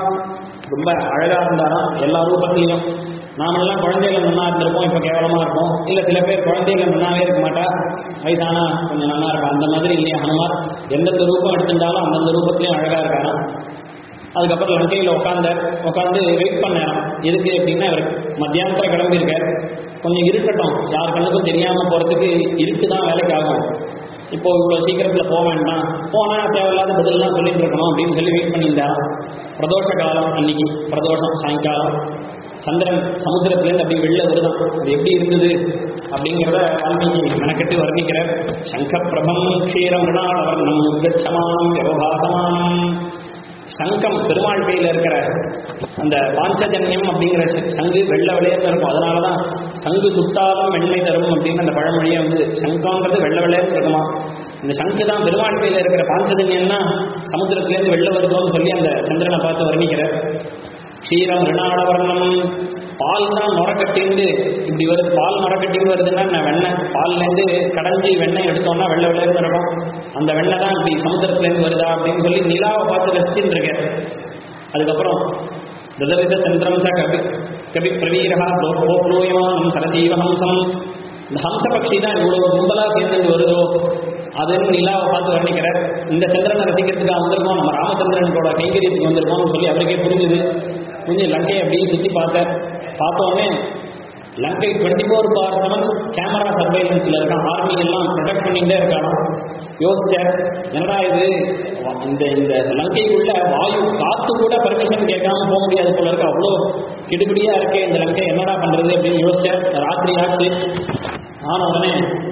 Speaker 1: ரொம்ப அழகா இருந்தாராம் எல்லா ரூபத்திலையும் நாமெல்லாம் குழந்தைகள் நன்னா இருந்திருப்போம் இப்போ கேவலமா இருப்போம் இல்ல சில பேர் குழந்தைகள் நன்னாவே இருக்க மாட்டா வயசானா கொஞ்சம் நன்னா இருப்பா அந்த மாதிரி இல்லையா ஹனுமார் எந்தெந்த ரூபம் எடுத்துட்டாலும் அந்தந்த ரூபத்திலையும் அழகா இருக்காராம் அதுக்கப்புறம் லங்கையில் உட்காந்தார் உட்காந்து வெயிட் பண்ணாராம் எதுக்கு அப்படின்னா அவர் மத்தியானத்தில் கிளம்பியிருக்கார் கொஞ்சம் இருக்கட்டும் யார் கண்ணுக்கும் தெரியாமல் போகிறதுக்கு இருட்டு தான் வேலைக்கு ஆகும் இப்போ இவ்வளோ சீக்கிரத்தில் போக வேண்டாம் போனால் தேவையில்லாத பதிலெலாம் சொல்லிட்டு இருக்கணும் அப்படின்னு சொல்லி வெயிட் பண்ணியிருந்தாராம் பிரதோஷ காலம் அன்னைக்கு பிரதோஷம் சாயங்காலம் சந்திரன் சமுத்திரத்திலேருந்து அப்படி வெளில வருதான் அது எப்படி இருந்தது அப்படிங்கிறத வால்மீகி மெனக்கெட்டு வர்ணிக்கிறார் சங்க பிரபம் க்ஷீரம் மிருணாளவர்ணம் உத்கச்சமானம் விவகாசமானம் சங்கம் பெருமாள் கையில் இருக்கிற அந்த பாஞ்சஜன்யம் அப்படிங்கிற ச- சங்கு வெள்ளை வெள்ளையர்னு இருக்கும் அதனால தான் சங்கு சுட்டாலும் வெண்மை தரும் அப்படின்னு அந்த பழமொழியே வந்து சங்கம்ன்றது வெள்ளை வெள்ளையர்னு இருக்குமா இந்த சங்கு தான் பெருமாள் கையில் இருக்கிற பாஞ்சஜன்யம்னா சமுத்திரத்திலேருந்து வெளில வருதோன்னு சொல்லி அந்த சந்திரனை பார்த்து வர்ணிக்கிறார் க்ஷீரம் ரிணாடவர்ணம் பால் தான் நுரக்கட்டிந்து இப்படி வருது பால் நுரக்கட்டின்னு வருதுன்னா நான் வெண்ணெய் பால்லேருந்து கடைஞ்சி வெண்ணெய் எடுத்தோம்னா வெள்ளை வெள்ளைன்னு இருக்கும் அந்த வெண்ணெய் தான் இப்படி சமுத்திரத்துலேருந்து வருதா அப்படின்னு சொல்லி நிலாவை பார்த்து ரசிச்சுட்டு இருக்கேன் அதுக்கப்புறம் ததரிச சந்திரம் ச கபி கபி பிரவீரா கோப்ளோயமானம் சரசீவ ஹம்சம் இந்த ஹம்ச பக்ஷி தான் இவ்வளவு கும்பலாக சேர்ந்துட்டு வருதோ அதுன்னு நிலாவை பார்த்து வர்ணிக்கிறார் இந்த சந்திரனை ரசிக்கிறதுக்காக வந்திருக்கோம் நம்ம ராமச்சந்திரனோட கைங்கரியத்துக்கு வந்திருக்கோம்னு சொல்லி அவருக்கே புரிஞ்சுது புரிஞ்சு லங்கையை அப்படியே சுற்றி பார்த்தார் பார்த்தோன்னே லங்கை twenty four bar seven camera சர்வைலன்ஸில் இருக்கான் ஆர்மி எல்லாம் ப்ரொடெக்ட் பண்ணிகிட்டே இருக்கானா யோசிச்சார் என்னடா இது இந்த இந்த லங்கைக்குள்ள வாயு காத்து கூட பர்மிஷன் கேட்காம போக முடியாது போல இருக்கு அவ்வளோ கிடுபிடியா இருக்கே இந்த லங்கை என்னடா பண்றது அப்படின்னு யோசிச்சார் ராத்திரி ஆச்சு ஆன உடனே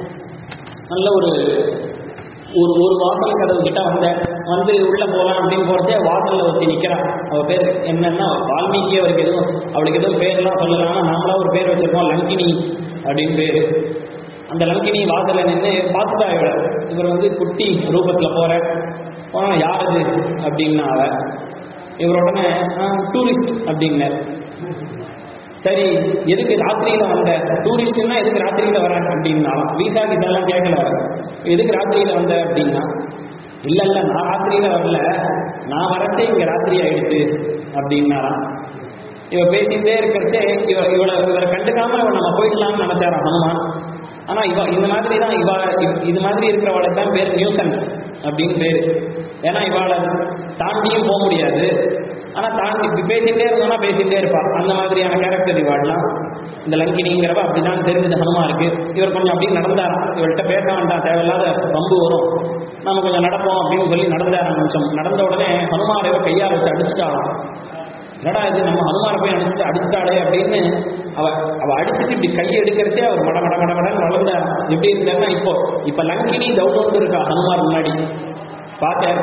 Speaker 1: நல்ல ஒரு ஒரு ஒரு வாசல் கதவு கிட்ட வந்தேன் வந்து உள்ள போகலாம் அப்படின்னு போறதே வாசல்ல ஒருத்தி நிக்கிறான் அவ பேர் என்னன்னா வால்மீகி அவருக்கு எதுவும் அவளுக்கு எதுவும் பேர்லாம் சொல்லலாம் நாமளா ஒரு பேர் வச்சிருக்கோம் லங்கினி அப்படின்னு பேரு அந்த லங்கினி வாசல்ல நின்று பார்த்துட்டா இவள இவர் வந்து குட்டி ரூபத்துல போற போனா யார் அது அப்படின்னா அவ இவர் உடனே டூரிஸ்ட் அப்படின்னார் சரி எதுக்கு ராத்திரியில வந்த டூரிஸ்ட்னா எதுக்கு ராத்திரியில வர அப்படின்னா விசா இதெல்லாம் கேட்கல எதுக்கு ராத்திரியில வந்த அப்படின்னா இல்ல இல்ல நான் ராத்திரியில வரல நான் வரத்தே இங்க ராத்திரி ஆயிடுச்சு அப்படின்னாராம் இவ பேசிட்டே இருக்கிறதே இவ இவளை இவரை கண்டுக்காம இவ நம்ம போயிடலாம்னு நினைச்சாராம் ஹனுமான் ஆனா இவ இந்த மாதிரி தான் இவ இவ- இது மாதிரி இருக்கிறவளுக்கு தான் பேர் நியூசன்ஸ் அப்படின்னு பேரு ஏன்னா இவாளை தாண்டியும் போக முடியாது ஆனா தாண்டி இப்படி பேசிட்டே இருந்தோம்னா பேசிட்டே இருப்பா அந்த மாதிரியான கேரக்டர் இவாள்லாம் இந்த லங்கினிங்கிறவ அப்படிதான் தெரிஞ்சது ஹனுமா இருக்கு இவர் கொஞ்சம் அப்படி நடந்தாராம் இவள்கிட்ட பேச வேண்டாம் தேவையில்லாத பம்பு வரும் நம்ம கொஞ்சம் நடப்போம் அப்படின்னு சொல்லி நடந்தாராம் நிமிஷம் நடந்த உடனே ஹனுமார் இவ கையால் வச்சு அடிச்சுட்டாளாம் என்னடா இது நம்ம ஹனுமாரை போய் அடிச்சுட்டு அடிச்சுட்டாளே அப்படின்னு அவ அவ அடிச்சுட்டு இப்படி கையை எடுக்கிறச்சே அவர் மட மட மட மடன்னு வளர்ந்தார் எப்படி இருந்தாருன்னா இப்போ இப்ப லங்கினி டவுன் இருக்கா ஹனுமார் முன்னாடி பார்த்தேன்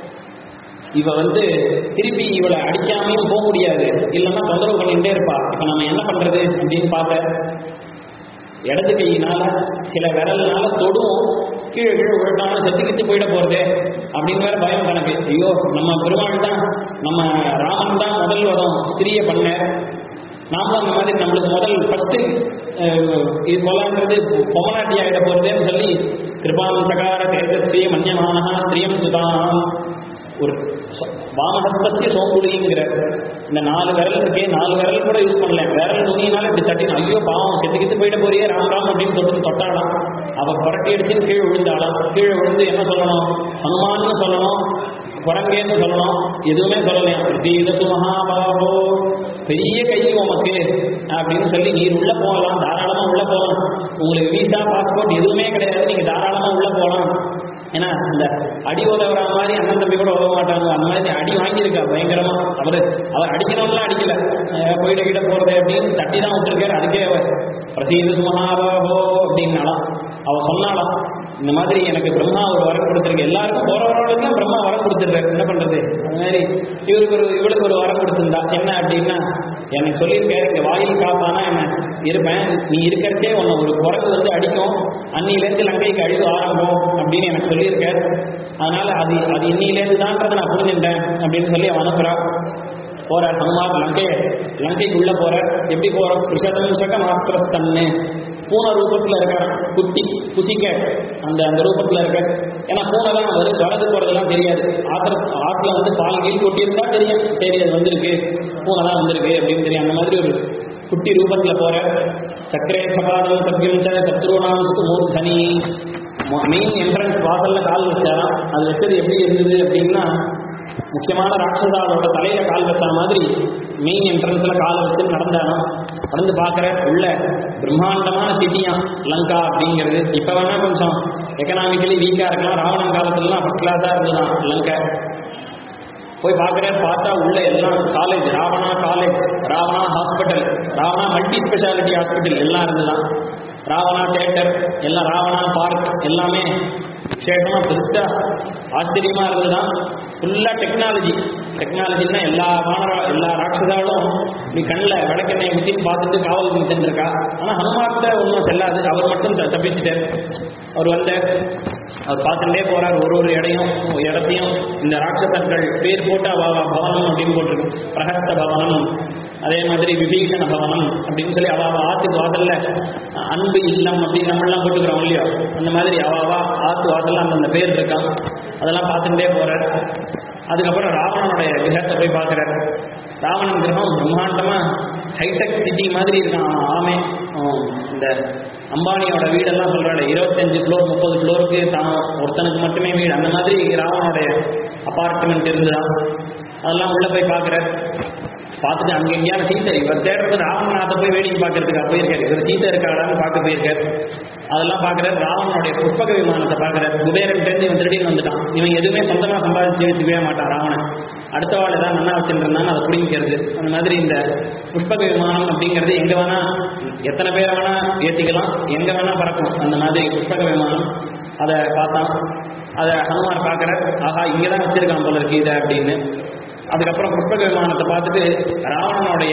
Speaker 1: இவ வந்து திருப்பி இவளை அடிக்காமையும் போக முடியாது இல்லைன்னா தொந்தரவு பண்ணிட்டே இருப்பா இப்ப நம்ம என்ன பண்றது அப்படின்னு பார்த்த இடது கையினால சில விரல்னால தொடுவோம் கீழே கீழே விழுட்டாலும் செத்து கித்து போயிட போறதே அப்படின்னு வேற பயம் கணக்கு ஐயோ நம்ம பெருமாள் தான் நம்ம ராமன் தான் முதல் வரும் ஸ்திரீயை பண்ண நாமளும் அந்த மாதிரி நம்மளுக்கு முதல் ஃபர்ஸ்ட் இது போலான்றது பொம்மநாட்டி ஆகிட போறதேன்னு சொல்லி கிருபாம் சகார தேஜஸ்ரீ மன்யமானஹா ஸ்திரியம் சுதாம் ஒரு சொ- வாமஹஸ்தஸ்ய சோங்குடிங்கிற இந்த நாலு விரல் இருக்கே நாலு விரல் கூட யூஸ் பண்ணல விரல் நுனியினால இப்படி தட்டின ஐயோ பாவம் செத்து கித்து போயிட போறியே ராம் ராம் அப்படின்னு தொட்டு தொட்டாலாம் அவ புரட்டி அடிச்சுன்னு கீழே விழுந்தாளாம் கீழே விழுந்து என்ன சொல்லணும் ஹனுமான்னு சொல்லணும் குரங்கேன்னு சொல்லணும் எதுவுமே சொல்லலையா பிரசீத சுமகாபாகோ பெரிய கை உமக்கு அப்படின்னு சொல்லி நீர் உள்ள போகலாம் தாராளமா உள்ள போகலாம் உங்களுக்கு விசா பாஸ்போர்ட் எதுவுமே கிடையாது நீங்க தாராளமா உள்ள போகலாம் ஏன்னா இந்த அடி உதவுற மாதிரி அண்ணன் தம்பி கூட உதவ மாட்டாங்க அந்த மாதிரி அடி வாங்கியிருக்கா பயங்கரமா அவர் அவர் அடிக்கணும்லாம் அடிக்கல அஹ் போயிட கிட்ட போறது அப்படின்னு தட்டி தான் விட்டுருக்காரு அதுக்கே அவர் பிரசீத சுமகாபாகோ அப்படின்னாலாம் அவ சொன்னாலாம் இந்த மாதிரி எனக்கு பிரம்மா ஒரு வரம் கொடுத்துருக்கு எல்லாருக்கும் போறவர்களுக்கும் பிரம்மா வரம் கொடுத்துருக்காரு என்ன பண்றது அது மாதிரி இவருக்கு ஒரு இவளுக்கு ஒரு வரம் கொடுத்திருந்தா என்ன அப்படின்னா எனக்கு சொல்லியிருக்காரு இங்க வாயில் காப்பானா என்ன இருப்பேன் நீ இருக்கிறச்சே உன்னை ஒரு குரங்கு வந்து அடிக்கும் அன்னிலேருந்து லங்கைக்கு அழிவு ஆரம்பம் அப்படின்னு எனக்கு சொல்லியிருக்காரு அதனால அது அது இன்னிலேருந்து தான்றதை நான் புரிஞ்சுட்டேன் அப்படின்னு சொல்லி அவன் அனுப்புறா போறார் ஹனுமார் லங்கை லங்கைக்கு உள்ள போறார் எப்படி போறோம் விஷதம்சக மாத்திரஸ்தன்னு பூனை ரூபத்துல இருக்கார் குட்டி புசிக்க அந்த அந்த ரூபத்துல இருக்க ஏன்னா பூனை தான் வரு வரது போறதெல்லாம் தெரியாது ஆத்திர ஆற்றுல வந்து பால் கீழ் கொட்டியிருந்தா தெரியும் சரி அது வந்திருக்கு பூனை தான் வந்திருக்கு அப்படின்னு தெரியும் அந்த மாதிரி ஒரு குட்டி ரூபத்துல போற சக்கரே சபாதம் சத்தியம் ச சத்ருநாம் மூர்தனி மெயின் என்ட்ரன்ஸ் வாசல்ல கால் வச்சாராம் அது வச்சது எப்படி இருந்தது அப்படின்னா முக்கியமான ராட்சசாவோட தலையில கால் வச்ச மாதிரி மெயின் என்ட்ரன்ஸ்ல கால் வச்சு நடந்தானோ நடந்து பார்க்குற உள்ள பிரம்மாண்டமான சிட்டியா லங்கா அப்படிங்கிறது இப்போ வேணா கொஞ்சம் எக்கனாமிக்கலி வீக்கா இருக்கலாம் ராவணன் காலத்துலலாம் ஃபர்ஸ்ட் கிளாஸாக இருந்ததுதான் லங்கை போய் பார்க்குறேன் பார்த்தா உள்ள எல்லாம் college Ravana college Ravana hospital Ravana multi speciality hospital எல்லாம் இருந்துதான் ராவணா தேட்டர் எல்லாம் ராவணா பார்க் எல்லாமே விசேஷமா பெருசா ஆச்சரியமா இருந்துதான் ஃபுல்லா டெக்னாலஜி டெக்னாலஜின்னா எல்லா வானரா எல்லா ராட்சசாலும் இப்படி கண்ணில் விளக்கெண்ணெய் ஊற்றின்னு பார்த்துட்டு காவல் நின்றுட்டு இருக்கா ஆனால் ஹனுமார்கிட்ட ஒன்றும் செல்லாது அவர் மட்டும் த- தப்பிச்சிட்டார் அவர் வந்த அவர் பார்த்துட்டே போறார் ஒரு ஒரு இடையும் இடத்தையும் இந்த ராட்சசர்கள் பேர் போட்டு அவ அவ பவனம் அப்படின்னு போட்டிருக்கு பிரஹஸ்த பவனம் அதே மாதிரி விபீஷண பவனம் அப்படின்னு சொல்லி அவ அவ ஆத்துக்கு வாசல்ல அன்பு இல்லம் அப்படின்னு நம்மளாம் போட்டுக்கிறோம் இல்லையோ அந்த மாதிரி அவ அவ ஆத்து வாசல்ல அந்தந்த பேர் இருக்கான் அதெல்லாம் பார்த்துட்டே போறார் அதுக்கப்புறம் ராவணனுடைய கிரகத்தை போய் பார்க்குறாரு ராவணன் கிரகம் பிரம்மாண்டமா ஹைடெக் சிட்டி மாதிரி இருக்கான் அவன் ஆமே அவன் இந்த அம்பானியோட வீடெல்லாம் சொல்றாரு இருபத்தஞ்சு ஃப்ளோர் முப்பது ஃப்ளோருக்கு தான் ஒருத்தனுக்கு மட்டுமே வீடு அந்த மாதிரி ராவனுடைய அபார்ட்மெண்ட் இருந்துதான் அதெல்லாம் உள்ள போய் பார்க்குறாரு பார்த்துட்டு அங்கே எங்கேயான சீத்தை இவர் தேடுறது ராவணநாத்தை போய் வேடிக்கை பார்க்கறதுக்காக போயிருக்காரு இவர் சீத்தை இருக்காளான்னு பார்க்க போயிருக்காரு அதெல்லாம் பார்க்குறாரு ராவணனுடைய புஷ்பக விமானத்தை பார்க்குறாரு குபேரன் தெரிஞ்சு இவன் திருடின்னு வந்துட்டான் இவன் எதுவுமே சொந்தமாக சம்பாதிச்சு வச்சுக்கவே மாட்டான் ராவணன் அடுத்த வாழ் ஏதாவது நல்லா வச்சுருந்தான்னு அதை பிடிக்கிறது அந்த மாதிரி இந்த புஷ்பக விமானம் அப்படிங்கிறது எங்கே வேணா எத்தனை பேரை வேணா ஏற்றிக்கலாம் எங்கே வேணா பறக்கும் அந்த மாதிரி புஷ்பக விமானம் அதை பார்த்தான் அதை ஹனுமார் பார்க்குற ஆஹா இங்கே தான் வச்சிருக்கான் போல இருக்கு இதை அப்படின்னு அதுக்கப்புறம் புஷ்பக விமானத்தை பார்த்துட்டு ராவணனுடைய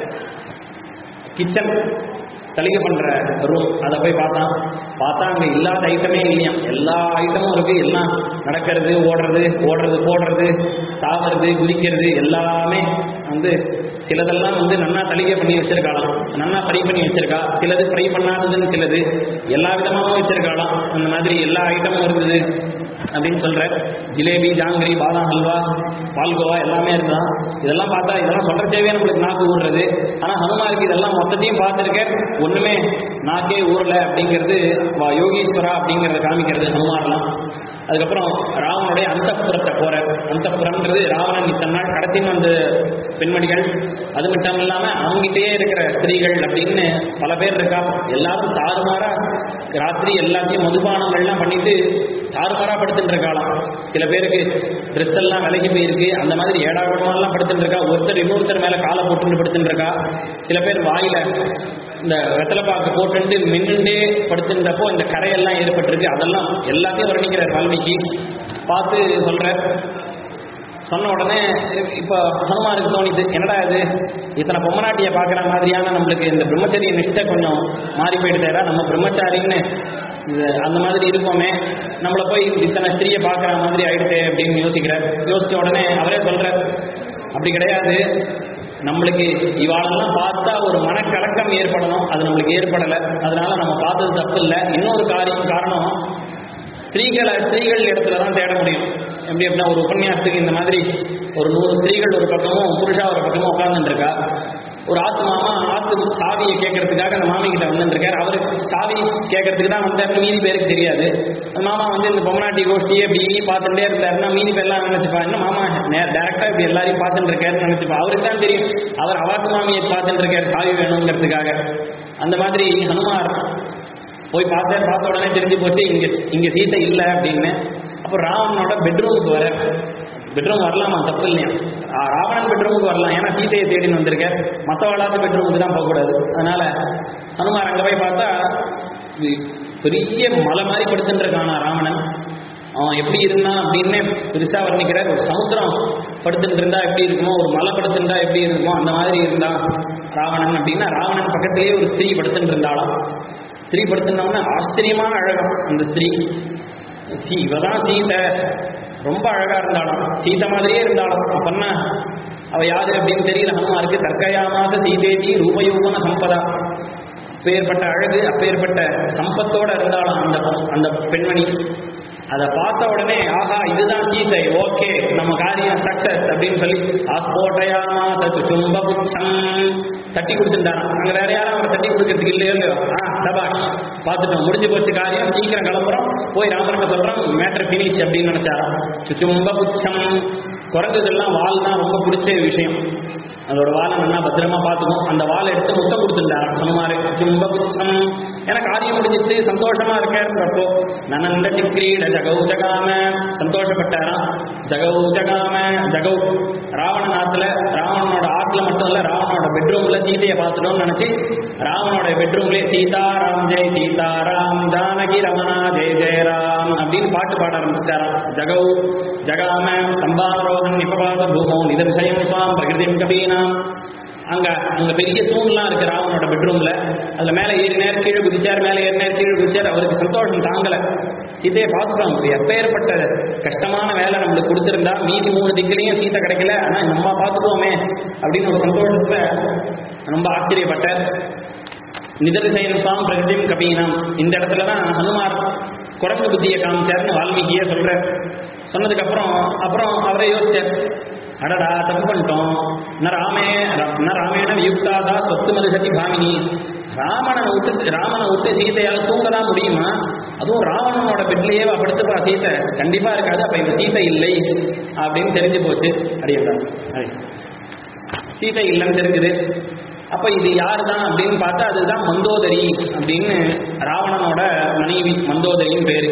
Speaker 1: கிச்சன் தலிகை பண்ற ரூம் அதை போய் பார்த்தான் பார்த்தா அங்கே இல்லாத ஐட்டமே இல்லையா எல்லா ஐட்டமும் இருக்கு எல்லாம் நடக்கிறது ஓடுறது ஓடுறது போடுறது தாவறது குதிக்கிறது எல்லாமே வந்து சிலதெல்லாம் வந்து நன்னா தலிகை பண்ணி வச்சிருக்காளாம் நன்னா ஃப்ரை பண்ணி வச்சிருக்கா சிலது ஃப்ரை பண்ணாததுன்னு சிலது எல்லா விதமாகவும் வச்சிருக்காளாம் அந்த மாதிரி எல்லா ஐட்டமும் இருந்தது அப்படின்னு சொல்ற ஜிலேபி ஜாங்கிரி பாதாம் ஹல்வா பால்கோவா எல்லாமே இருந்தான் இதெல்லாம் பார்த்தா இதெல்லாம் சொல்றச்சேவே நம்மளுக்கு நாக்கு ஊறுறது ஆனா ஹனுமாருக்கு இதெல்லாம் மொத்தத்தையும் பார்த்துருக்கேன் ஒண்ணுமே நாக்கே ஊறல அப்படிங்கிறது வா யோகீஸ்வரா அப்படிங்கிறத காமிக்கிறது ஹனுமார்லாம் அதுக்கப்புறம் ராவனுடைய அந்தப்புறத்தை போற அந்தப்புறம்ன்றது ராவணன் இத்தனை நாள் கடத்தின்னு வந்த பெண்மணிகள் அது மட்டும் இல்லாம அவங்ககிட்டயே இருக்கிற ஸ்திரீகள் அப்படின்னு பல பேர் இருக்கா எல்லாரும் தாறுமாறா ராத்திரி எல்லாத்தையும் மதுபானங்கள்லாம் பண்ணிட்டு தாறுமாறா படுத்துட்டு இருக்காளாம் சில பேருக்கு ட்ரெஸ் எல்லாம் விலகி போயிருக்கு அந்த மாதிரி ஏடாகுடமாலாம் படுத்துட்டு இருக்கா ஒருத்தர் இன்னொருத்தர் மேல காலை போட்டுட்டு படுத்துட்டு இருக்கா சில பேர் வாயில இந்த வெத்தலைப்பாக்கு போட்டுட்டு மின்னுண்டே படுத்துன்றப்போ இந்த கரையெல்லாம் ஏற்பட்டிருக்கு அதெல்லாம் எல்லாத்தையும் வர்ணிக்கிறார் வால்மீகி பார்த்து சொல்றார் சொன்ன உடனே இப்போ ஹனுமானுக்கு தோணிது என்னடா இது இத்தனை பொம்மநாட்டியை பார்க்குற மாதிரியான நம்மளுக்கு இந்த பிரம்மச்சரிய நிஷ்டை கொஞ்சம் மாறி போயிடுதேடா நம்ம பிரம்மச்சாரின்னு இது அந்த மாதிரி இருக்கோமே நம்மளை போய் இத்தனை ஸ்திரியை பார்க்குற மாதிரி ஆயிடுதே அப்படின்னு யோசிக்கிறார் யோசிச்ச உடனே அவரே சொல்றார் அப்படி கிடையாது நம்மளுக்கு இவாளெல்லாம் பார்த்தா ஒரு மனக்கலக்கம் ஏற்படணும் அது நம்மளுக்கு ஏற்படலை அதனால நம்ம பார்த்தது தப்பு இல்லை இன்னொரு காரியம் காரணம் ஸ்திரீகளை ஸ்திரீகள் இடத்துல தான் தேட முடியும் எப்படி அப்படின்னா ஒரு உபன்யாசத்துக்கு இந்த மாதிரி ஒரு நூறு ஸ்திரீகள் ஒரு பக்கமும் புருஷா ஒரு பக்கமும் ஒரு ஆத்து மாமா ஆத்து சாவியை கேட்கறதுக்காக அந்த மாமி கிட்ட வந்துருக்காரு அவரு சாவி கேட்கறதுக்கு தான் வந்தாருன்னு மீதி பேருக்கு தெரியாது அந்த மாமா வந்து இந்த பொம்மநாட்டி கோஷ்டி அப்படி பார்த்துட்டே இருந்தாருன்னா மீதி பேர்லாம் நினைச்சுப்பா என்ன மாமா டேரக்டா இப்படி எல்லாரையும் பார்த்துட்டு இருக்காருன்னு நினைச்சுப்பா அவருக்கு தான் தெரியும் அவர் அவாத்து மாமியை பார்த்துட்டு இருக்காரு சாவி வேணுங்கிறதுக்காக அந்த மாதிரி ஹனுமார் போய் பார்த்தேன் பார்த்த உடனே தெரிஞ்சு போச்சு இங்க இங்க சீத்தை இல்லை அப்படின்னு அப்போ ராவணனோட பெட்ரூமுக்கு வர பெட்ரூம் வரலாமா தப்பு இல்லையா ஆ, ராவணன் பெட்ரூமுக்கு வரலாம் ஏன்னா சீதையை தேடின்னு வந்திருக்க மற்றவளாத பெட்ரூமுக்கு தான் போகக்கூடாது அதனால ஹனுமார் அங்கே போய் பார்த்தா இது பெரிய மலை மாதிரி படுத்துட்டு இருக்கானா ராவணன் அவன் எப்படி இருந்தான் அப்படின்னு பெருசா வர்ணிக்கிறார் ஒரு சமுத்திரம் படுத்துட்டு இருந்தா எப்படி இருக்குமோ ஒரு மலை படுத்துட்டா எப்படி இருக்குமோ அந்த மாதிரி இருந்தான் ராவணன் அப்படின்னா ராவணன் பக்கத்திலேயே ஒரு ஸ்திரீ படுத்துட்டு இருந்தாலும் ஸ்திரீ படுத்துனோம்னா ஆச்சரியமான அழகம் அந்த ஸ்திரீ சீ இவதான் சீதை ரொம்ப அழகா இருந்தாலும் சீதை மாதிரியே இருந்தாலும் அப்பன்னா அவ யாரு அப்படின்னு தெரியல ஹனுமாருக்கு தற்கயாமாக சீதேஜி ரூபயோகன சம்பதா அப்பேற்பட்ட அழகு அப்பேற்பட்ட சம்பத்தோட இருந்தாலும் அந்த அந்த பெண்மணி அதை பார்த்த உடனே ஆஹா இதுதான் சீதை ஓகே நம்ம காரியம் சக்சஸ் அப்படின்னு சொல்லி ஆஸ்போட்டயாமா சச்சு சும்ப புச்சம் தட்டி கொடுத்துட்டாராம் அங்க வேற யாரும் அவரை தட்டி கொடுக்கறதுக்கு இல்லையோ இல்லையோ ஆ சபாஷ் பார்த்துட்டோம் முடிஞ்சு போச்சு காரியம் சீக்கிரம் கிளம்புறோம் போய் ராமர்கிட்ட சொல்றோம் மேட்டர் பினிஷ் அப்படின்னு நினைச்சாராம் சுச்சும்ப புச்சம் குரங்குகள்லாம் வால் தான் ரொம்ப பிடிச்ச விஷயம் அதோட வாலை நல்லா பத்திரமா பார்த்துக்கும் அந்த வாலை எடுத்து முத்தம் கொடுத்துட்டாராம் ஹனுமாரு சும்ப புச்சம் ஏன்னா காரியம் முடிஞ்சிட்டு சந்தோஷமா இருக்கேன்றப்போ நனந்த சிக்ரீட ஜகௌ ஜகாம சந்தோஷப்பட்டாராம் ஜகௌ ஜகாம ஜகௌ ராவணன் ஆத்துல ராவணனோட ஆத்துல மட்டும் இல்ல ராவணனோட பெட்ரூம்ல சீதையை பார்த்துட்டோம்னு நினைச்சு ராவணோட பெட்ரூம்லயே சீதாராம் ஜெய் சீதாராம் ஜானகி ரமணா ஜெய் ஜெயராம் அப்படின்னு பாட்டு பாட ஆரம்பிச்சிட்டாராம் ஜகௌ ஜகாம ஸ்தம்பாரோகன் நிபபாத பூமோ நிதர்சயம் சுவாம் பிரகிருதிம் கபீனாம் அங்க அங்க பெரிய தூண்லாம் இருக்கு ராவனோட பெட்ரூம்ல அதுல மேல ஏறினார் கீழே குதிச்சார் மேல ஏறினார் கீழே குதிச்சார் அவருக்கு சந்தோஷம் தாங்கல சீதையை பார்த்துட்டோம் ஒரு எப்பேற்பட்ட கஷ்டமான வேலை நம்மளுக்கு கொடுத்திருந்தா மீதி மூணு திக்கிலையும் சீதை கிடைக்கல ஆனா நம்ம பார்த்துக்குவோமே அப்படின்னு ஒரு சந்தோஷத்துல ரொம்ப ஆச்சரியப்பட்டார் நிதர்சயன் சுவாம் பிரகதிம் கபீனம் இந்த இடத்துல தான் ஹனுமார் குரங்கு புத்தியை காமிச்சார்னு வால்மீகியே சொல்றார் சொன்னதுக்கு அப்புறம் அப்புறம் அவரே யோசிச்சார் அடடா தப்பு பண்ணிட்டோம் ந ராமே ந ராமேண வியுக்தாதா சொத்து மதுசதி பாமினி ராமனை விட்டு ராமனை விட்டு சீதையால தூங்க தான் முடியுமா அதுவும் ராவணனோட பெட்லயே படுத்துப்பா சீதை கண்டிப்பா இருக்காது அப்ப இந்த சீதை இல்லை அப்படின்னு தெரிஞ்சு போச்சு அடியா அடி சீதை இல்லைன்னு தெரிஞ்சுது அப்ப இது யார் தான் அப்படின்னு பார்த்தா அதுதான் மந்தோதரி அப்படின்னு ராவணனோட மனைவி மந்தோதரியின் பேரு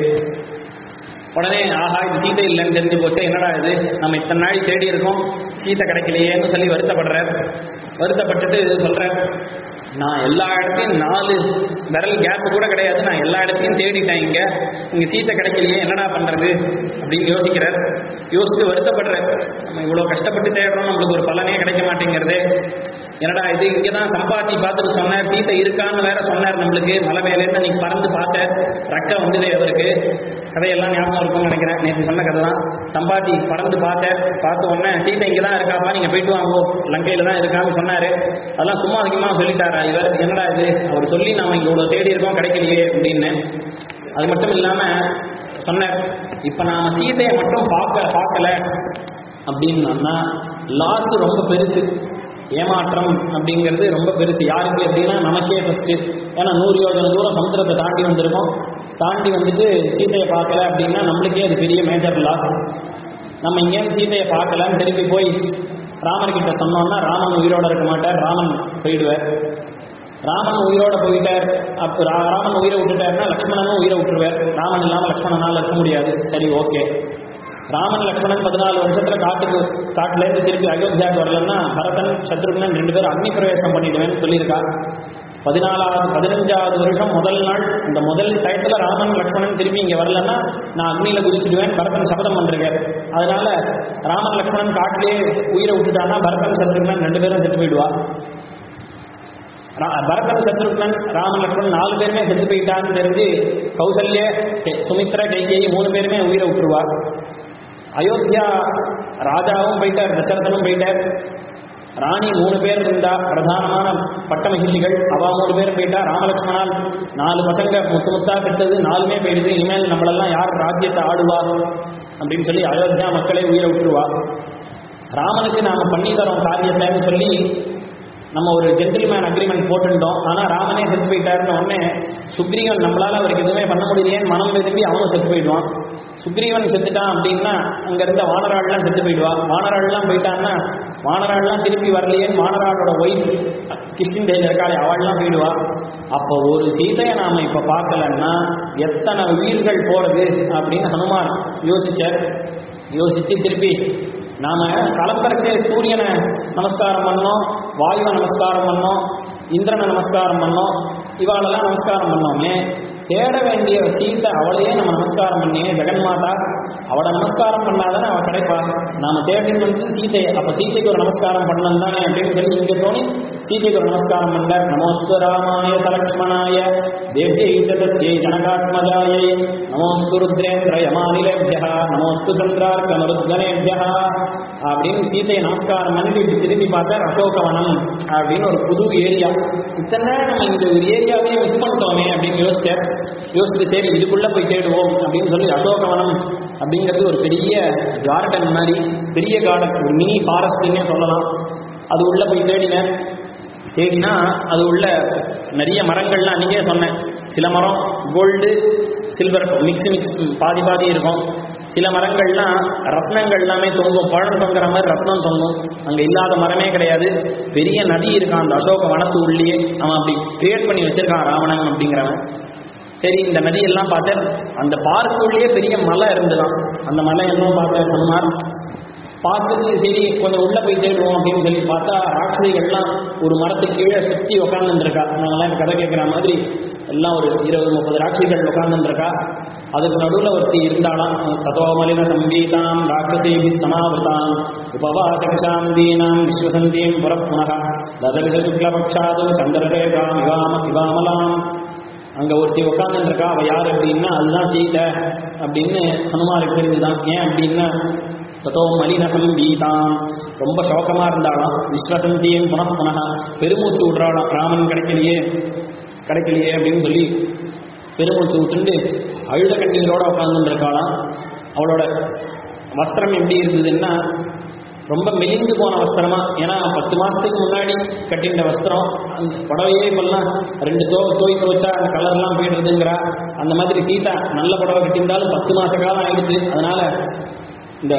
Speaker 1: உடனே ஆஹா இது சீதை இல்லைன்னு தெரிஞ்சு போச்சு என்னடா இது நம்ம இத்தனை நாள் தேடி இருக்கோம் சீதை கிடைக்கலையேன்னு சொல்லி வருத்தப்படுறார் வருத்தப்பட்டுட்டு சொல்றார் நான் எல்லா இடத்தையும் நாலு விரல் கேப் கூட கிடையாது நான் எல்லா இடத்தையும் தேடிட்டேன் இங்க இங்க சீத்தை கிடைக்கலையே என்னடா பண்றது அப்படின்னு யோசிக்கிறார் யோசிச்சு வருத்தப்படுறார் நம்ம இவ்வளவு கஷ்டப்பட்டு தேடுறோம் நம்மளுக்கு ஒரு பலனே கிடைக்க மாட்டேங்கிறதே என்னடா இது இங்க தான் சம்பாத்தி பார்த்துட்டு சொன்னார் சீத்தை இருக்கான்னு வேற சொன்னார் நம்மளுக்கு மலை மேலேருந்து நீ பறந்து பார்த்த ரக்க வந்ததே அவருக்கு கதையெல்லாம் ஞாபகம் இருக்கும்னு நினைக்கிறேன் நேற்று சொன்ன கதை தான் சம்பாத்தி பறந்து பார்த்தேன் பார்த்த உடனே சீத்தை இங்கே தான் இருக்காப்பா நீங்க போயிட்டு வாங்கோ லங்கையில தான் இருக்கான்னு சொன்னாரு அதெல்லாம் சும்மா அதிகமா சொல்லிட்டாரா இவர் என்னடா இது அவர் சொல்லி நாம இங்க இவ்வளவு தேடி இருக்கோம் கிடைக்கலையே அப்படின்னு அது மட்டும் இல்லாம சொன்னார் இப்ப நாம சீதையை மட்டும் பார்க்க பார்க்கல அப்படின்னா லாஸ் ரொம்ப பெருசு ஏமாற்றம் அப்படிங்கிறது ரொம்ப பெருசு யாருக்கு அப்படின்னா நமக்கே ஃபர்ஸ்ட் ஏன்னா நூறு யோஜனை தூரம் சமுத்திரத்தை தாண்டி வந்திருக்கோம் தாண்டி வந்துட்டு சீதையை பார்க்கல அப்படின்னா நம்மளுக்கே அது பெரிய மேஜர் லாஸ் நம்ம இங்கேருந்து சீதையை பார்க்கலன்னு திருப்பி போய் ராமர்கிட்ட சொன்னோம்னா ராமன் உயிரோட இருக்க மாட்டார் ராமன் போயிடுவார் ராமன் உயிரோட போயிட்டார் அப்போ ரா- ராமன் உயிரை விட்டுட்டாருன்னா லக்ஷ்மணனும் உயிரை விட்டுருவார் ராமன் இல்லாமல் லக்ஷ்மணனால் இருக்க முடியாது சரி ஓகே ராமன் லக்ஷ்மணன் பதினாலு வருஷத்துல காட்டுக்கு காட்டுல இருந்து திருப்பி அயோத்தியாவுக்கு வரலன்னா பரதன் சத்ருக்னன் ரெண்டு பேரும் அக்னி பிரவேசம் பண்ணிடுவேன்னு சொல்லியிருக்கா பதினாலாவது பதினஞ்சாவது வருஷம் முதல் நாள் இந்த முதல் டயத்துல ராமன் லக்ஷ்மணன் திருப்பி இங்க வரலன்னா நான் அக்னியில குதிச்சிடுவேன் பரதன் சபதம் பண்றேன் அதனால ராமன் லக்ஷ்மணன் காட்டிலே உயிரை விட்டுட்டான்னா பரதன் சத்ருக்னன் ரெண்டு பேரும் செத்து போயிடுவா ரா- பரதன் சத்ருக்னன் ராம லக்ஷ்மணன் நாலு பேருமே செத்து போயிட்டான்னு தெரிஞ்சு கௌசல்ய கே- சுமித்ரா கைகேயி மூணு பேருமே உயிரை விட்டுருவா அயோத்தியா ராஜாவும் போயிட்டார் தசரதனும் போயிட்டார் ராணி மூணு பேர் இருந்தா பிரதானமான பட்ட மகிழ்ச்சிகள் அவா மூணு பேர் போயிட்டா ராமலட்சுமணால் நாலு பசங்க முத்து முத்தா பெற்றது நாலுமே போயிடுது இனிமேல் நம்மளெல்லாம் யார் ராஜ்யத்தை ஆடுவா அப்படின்னு சொல்லி அயோத்தியா மக்களே உயிரை விட்டுருவா ராமனுக்கு நாம பண்ணி தரோம் காரியத்தைன்னு சொல்லி நம்ம ஒரு ஜென்டில்மேன் அக்ரிமெண்ட் போட்டுட்டோம் ஆனால் ராமனே செத்து போயிட்டாருன்னு உடனே சுக்ரீவன் நம்மளால அவருக்கு எதுவுமே பண்ண முடியலையேன்னு மனம் விரும்பி அவனும் செத்து போயிடுவான் சுக்ரீவன் செத்துட்டான் அப்படின்னா அங்க இருந்த வானராள்லாம் செத்து போயிடுவா வானராள்லாம் போயிட்டான்னா வானராள்லாம் திருப்பி வரலையேன்னு வானராளோட ஒய்ஃப் கிருஷ்ணன் இருக்காளே அவள்லாம் போயிடுவா அப்போ ஒரு சீதையை நாம இப்ப பார்க்கலன்னா எத்தனை உயிர்கள் போறது அப்படின்னு ஹனுமான் யோசிச்சார் யோசிச்சு திருப்பி நாம கலப்பறக்கே சூரியனை நமஸ்காரம் பண்ணோம் வாயுவை நமஸ்காரம் பண்ணோம் இந்திரனை நமஸ்காரம் பண்ணோம் இவாளெல்லாம் நமஸ்காரம் பண்ணோமே தேட வேண்டிய சீத்தை அவளையே நம்ம நமஸ்காரம் பண்ணியே ஜெகன்மாதா அவளை நமஸ்காரம் பண்ணாதானே அவ கிடைப்பா நாம தேடின்னு வந்து சீதை அப்ப சீதைக்கு ஒரு நமஸ்காரம் பண்ணணும் தானே அப்படின்னு சொல்லி இங்க தோணி சீதைக்கு ஒரு நமஸ்காரம் பண்ண நமோஸ்து ராமாய சலக்ஷ்மணாய தேவ்யை சதத்யை ஜனகாத்மஜாயை நமோஸ்து ருத்ரேந்திர யமானிலேபியா நமோஸ்து சந்திரார்க்க மருத்கனேபியா அப்படின்னு சீதையை நமஸ்காரம் பண்ணிட்டு இப்படி திரும்பி பார்த்தா அசோகவனம் அப்படின்னு ஒரு புது ஏரியா இத்தனை நேரம் நம்ம இந்த ஒரு ஏரியாவே மிஸ் பண்ணிட்டோமே அப்படின்னு யோசிச்சேன் யோசிச்சு சரி இதுக்குள்ள போய் தேடுவோம் அப்படின்னு சொல்லி அசோகவனம் அப்படிங்கிறது ஒரு பெரிய கார்டன் மாதிரி பெரிய கார்டன் ஒரு மினி ஃபாரஸ்ட்னே சொல்லலாம் அது உள்ள போய் தேடினேன் தேடினா அது உள்ள நிறைய மரங்கள்லாம் அன்றைக்கே சொன்னேன் சில மரம் கோல்டு சில்வர் மிக்ஸ் மிக்ஸ் பாதி பாதி இருக்கும் சில மரங்கள்லாம் ரத்னங்கள் எல்லாமே தொங்கும் பழம் தொங்குற மாதிரி ரத்னம் தொங்கும் அங்க இல்லாத மரமே கிடையாது பெரிய நதி இருக்கான் அந்த அசோக வனத்து உள்ளேயே அவன் அப்படி கிரியேட் பண்ணி வச்சிருக்கான் ராவணன் அப்படிங்கிறவன் சரி இந்த நதியெல்லாம் பார்த்தேன் அந்த பார்க்குள்ளேயே பெரிய மலை இருந்துதான் அந்த மலை என்ன பார்த்தேன் சொன்னார் பார்த்துட்டு சரி கொஞ்சம் உள்ள போய் தேடுவோம் அப்படின்னு சொல்லி பார்த்தா ராட்சசிகள்லாம் ஒரு மரத்துக்கு கீழே சுற்றி உட்காந்துருக்கா நாங்களாம் இந்த கதை கேட்குற மாதிரி எல்லாம் ஒரு இருபது முப்பது ராட்சிகள் உட்காந்துருக்கா அதுக்கு நடுவில் ஒருத்தி இருந்தாலாம் ததோமலின சம்பீதாம் ராட்சசேபி சமாவிருத்தாம் உபவாசகசாந்தீனாம் விஸ்வசந்தீம் புறப்புனக ததவிஷ சுக்லபக்ஷாது சந்திரரேகாம் இவாம இவாமலாம் அங்க ஒருத்தி உட்காந்துட்டு இருக்கா அவ யார் அப்படின்னா அதுதான் சீதை அப்படின்னு ஹனுமாருக்கு தெரிஞ்சுதான் ஏன் அப்படின்னா தத்தோ மலின சம்பீதாம் ரொம்ப சோகமா இருந்தாலாம் விஸ்வசந்தியும் புனః புனக பெருமூச்சு விடுறாளாம் ராமன் கிடைக்கலையே கிடைக்கலையே அப்படின்னு சொல்லி பெருமூச்சு விட்டுண்டு அழுத கண்ணீரோட உட்காந்துட்டு இருக்காளாம் அவளோட வஸ்திரம் எப்படி இருந்ததுன்னா ரொம்ப மெலிந்து போன வஸ்திரமா ஏன்னா பத்து மாசத்துக்கு முன்னாடி கட்டின்ற வஸ்திரம் அந்த புடவையே இப்பெல்லாம் ரெண்டு தோ தோய் துவைச்சா அந்த கலர்லாம் போயிடுறதுங்கிறா அந்த மாதிரி சீதா நல்ல புடவை கட்டியிருந்தாலும் பத்து மாச காலம் ஆயிடுது அதனால இந்த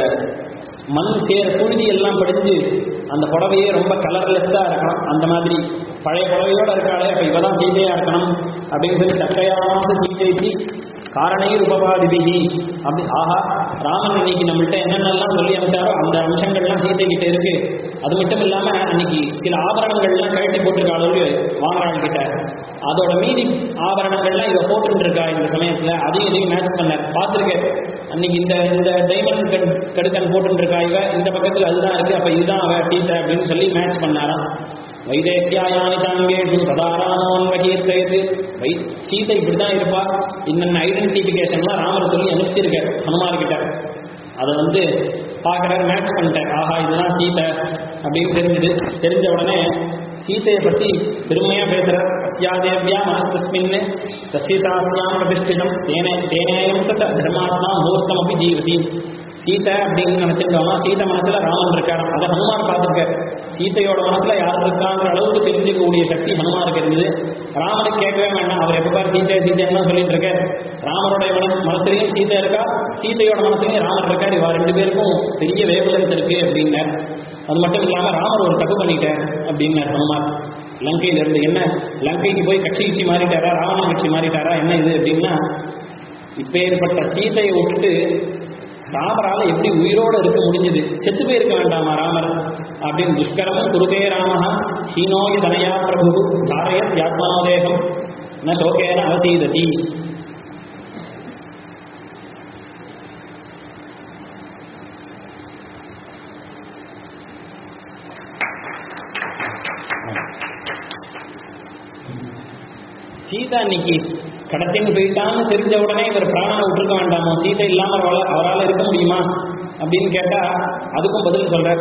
Speaker 1: மண் சேர புழுதி எல்லாம் படிஞ்சு அந்த புடவையே ரொம்ப கலர்லெஸ்ஸாக இருக்கணும் அந்த மாதிரி பழைய புடவையோட இருக்காளே அப்போ இவ தான் சீதையா இருக்கணும் அப்படின்னு சொல்லி தக்கையான சீதைக்கு காரணையில் உபபாதிபிகி அப்படி ஆஹா ராமன் இன்னைக்கு நம்மள்ட்ட என்னென்னலாம் சொல்லி அனுப்பிச்சாரோ அந்த அம்சங்கள்லாம் சீதை கிட்ட இருக்கு அது மட்டும் இல்லாம அன்னைக்கு சில ஆபரணங்கள்லாம் கழட்டி போட்டிருக்காளு வாங்குறாள் கிட்ட அதோட மீதி ஆபரணங்கள்லாம் இவ போட்டுட்டு இருக்கா இந்த சமயத்துல அதையும் இதையும் மேட்ச் பண்ண பார்த்துருக்கேன் அன்னைக்கு இந்த இந்த டைமண்ட் கட் கடுக்கன் போட்டுட்டு இருக்கா இவ இந்த பக்கத்துல அதுதான் இருக்கு அப்ப இதுதான் அவ சீதை அப்படின்னு சொல்லி மேட்ச் பண்ணாராம் வைதேசியாயானி சாங்கேஷு ததாராமோன் வகீர்த்தயது வை சீதை இப்படி தான் இருப்பா இன்னென்ன ஐடென்டிஃபிகேஷன்லாம் ராமர் சொல்லி அனுப்பிச்சிருக்கார் ஹனுமார் கிட்ட அதை வந்து பார்க்குறாரு மேட்ச் பண்ணிட்டார் ஆஹா இதுதான் சீதை அப்படின்னு தெரிஞ்சுது தெரிஞ்ச உடனே சீதையை பற்றி பெருமையாக பேசுகிறார் அத்தியாதேவியா மனஸ்தஸ்மின்னு தசிசாஸ்தியாம் பிரதிஷ்டிதம் தேனே தேனேயம் தத்த தர்மாத்மா மூர்த்தம் அப்படி ஜீவதி சீதை அப்படின்னு நினைச்சிருந்தோம்னா சீதை மனசுல ராமன் இருக்காராம் அதை ஹனுமான் பார்த்துருக்கார் சீதையோட மனசுல யார் இருக்காங்கிற அளவுக்கு தெரிஞ்சுக்கக்கூடிய சக்தி ஹனுமானுக்கு இருந்தது ராமனுக்கு கேட்கவே வேண்டாம் அவர் எப்ப பாரு சீதை சீதைன்னு தான் சொல்லிட்டு இருக்கார் ராமனுடைய மன மனசுலையும் சீதை இருக்கா சீதையோட மனசுலையும் ராமர் இருக்கார் இவா ரெண்டு பேருக்கும் பெரிய வேவலன்ஸ் இருக்கு அப்படின்னார் அது மட்டும் இல்லாம ராமர் ஒரு தப்பு பண்ணிட்டார் அப்படின்னார் ஹனுமான் லங்கையில இருந்து என்ன லங்கைக்கு போய் கட்சி கட்சி மாறிட்டாரா ராவணன் கட்சி மாறிட்டாரா என்ன இது அப்படின்னா இப்ப ஏற்பட்ட சீதையை விட்டுட்டு ராமரால எப்படி உயிரோடு இருக்க முடிஞ்சது செத்து போயிருக்க வேண்டாமா ராமர் அப்படின்னு துஷ்கரமும் குருதே ராமஹா ஹீனோய தனயா பிரபு தாரயத் யாத்மனோதேகம் ந சோகேன அவசீததி சீதா இன்னைக்கு கடத்தின்னு போயிட்டான்னு தெரிஞ்ச உடனே இவர் பிராணனை விட்டுருக்க வேண்டாமோ சீதை இல்லாம அவரால் அவரால் இருக்க முடியுமா அப்படின்னு கேட்டா அதுக்கும் பதில் சொல்றார்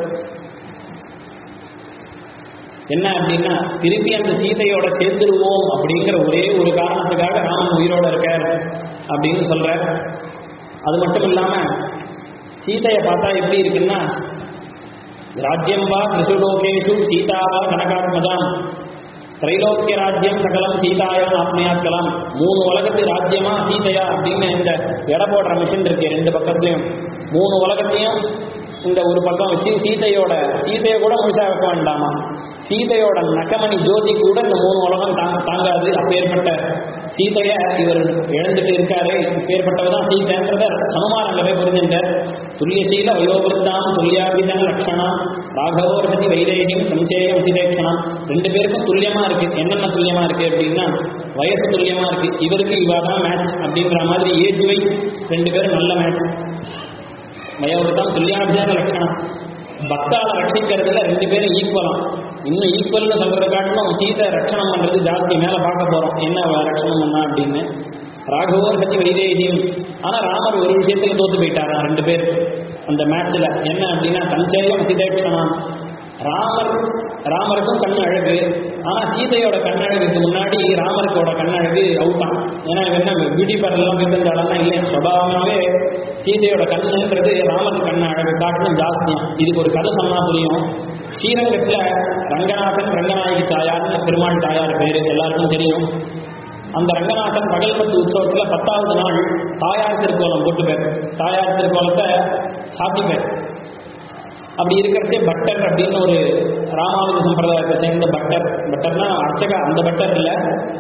Speaker 1: என்ன அப்படின்னா திருப்பி அந்த சீதையோட சேர்த்துடுவோம் அப்படிங்கிற ஒரே ஒரு காரணத்துக்காக ராமன் உயிரோட இருக்கார் அப்படின்னு சொல்றார் அது மட்டும் இல்லாம சீதையை பார்த்தா எப்படி இருக்குன்னா ராஜ்யம் வா திரிசுலோகேஷு சீதா வா கனகாத்மஜாம் திரைலோக்கிய ராஜ்யம் சகலம் சீதாயான் ஆத்மயாக்கலாம் மூணு உலகத்து ராஜ்யமா சீதையா அப்படின்னு இந்த எடை போடுற மிஷின் இருக்கு ரெண்டு பக்கத்துலயும் மூணு உலகத்தையும் இந்த ஒரு பக்கம் வச்சு சீதையோட சீதையை கூட முழுசா வைக்க வேண்டாமா சீதையோட நகமணி ஜோதி கூட இந்த மூணு உலகம் தாங்க தாங்காது அப்பேற்பட்ட சீதைய இவர் இழந்துட்டு இருக்காரு இப்பேற்பட்டவதான் சீதைன்றத ஹனுமான் அங்க போய் புரிஞ்சுட்டார் துல்லியசீல வயோபிருத்தாம் துல்லியாபிதன லட்சணம் ராகவோர்கதி வைதேகிம் சஞ்சேயம் சிதேக்ஷணம் ரெண்டு பேருக்கும் துல்லியமா இருக்கு என்னென்ன துல்லியமா இருக்கு அப்படின்னா வயசு துல்லியமா இருக்கு இவருக்கு இவா தான் மேட்ச் அப்படிங்கிற மாதிரி ஏஜ் வைஸ் ரெண்டு பேரும் நல்ல மேட்ச் வயோபிருத்தம் துல்லியாபிதான லட்சணம் பக்தால ரட்சிக்கிறதுல ரெண்டு பேரும் ஈக்குவலாம் இன்னும் ஈக்குவல்னு சொல்றதை காட்டிலும் சீதை ரட்சணம் பண்றது ஜாஸ்தி மேல பார்க்க போறோம் என்ன அவ ரட்சணம் பண்ணா அப்படின்னு ராகவோர் கத்தி வைதேகியும் ஆனா ராமர் ஒரு விஷயத்துல தோத்து போயிட்டாராம் ரெண்டு பேர் அந்த மேட்ச்ல என்ன அப்படின்னா தஞ்சேயம் சிதேட்சணம் ராமர் ராமருக்கும் கண் அழகு ஆனா சீதையோட கண்ணழகுக்கு முன்னாடி ராமருக்கோட கண்ணழகு அவுட்டான் ஏன்னா இவன் என்ன பியூட்டி பார்லர்லாம் போய் இருந்தாலும் இல்லையா சுபாவமாவே சீதையோட கண்ணுன்றது ராமர் கண்ண அழகு காட்டிலும் ஜாஸ்தியம் இதுக்கு ஒரு கதை சொன்னா புரியும் ஸ்ரீரங்கத்துல ரங்கநாதன் ரங்கநாயகி தாயார்னு பெருமாள் தாயார் பேரு எல்லாருக்கும் தெரியும் அந்த ரங்கநாதன் பகல்பத்து உற்சவத்துல பத்தாவது நாள் தாயார் திருக்கோலம் போட்டு பேர் தாயார் திருக்கோலத்தை சாத்தி பேர் அப்படி இருக்கிறச்சே பட்டர் அப்படின்னு ஒரு ராமானுஜ சம்பிரதாயத்தை சேர்ந்த பட்டர் பட்டர்னா அர்ச்சகா அந்த பட்டர் இல்லை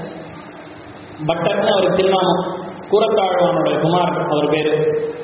Speaker 1: பட்டர்னு அவருக்கு திருநாமம் கூரத்தாழ்வானுடைய குமார் அவர் பேரு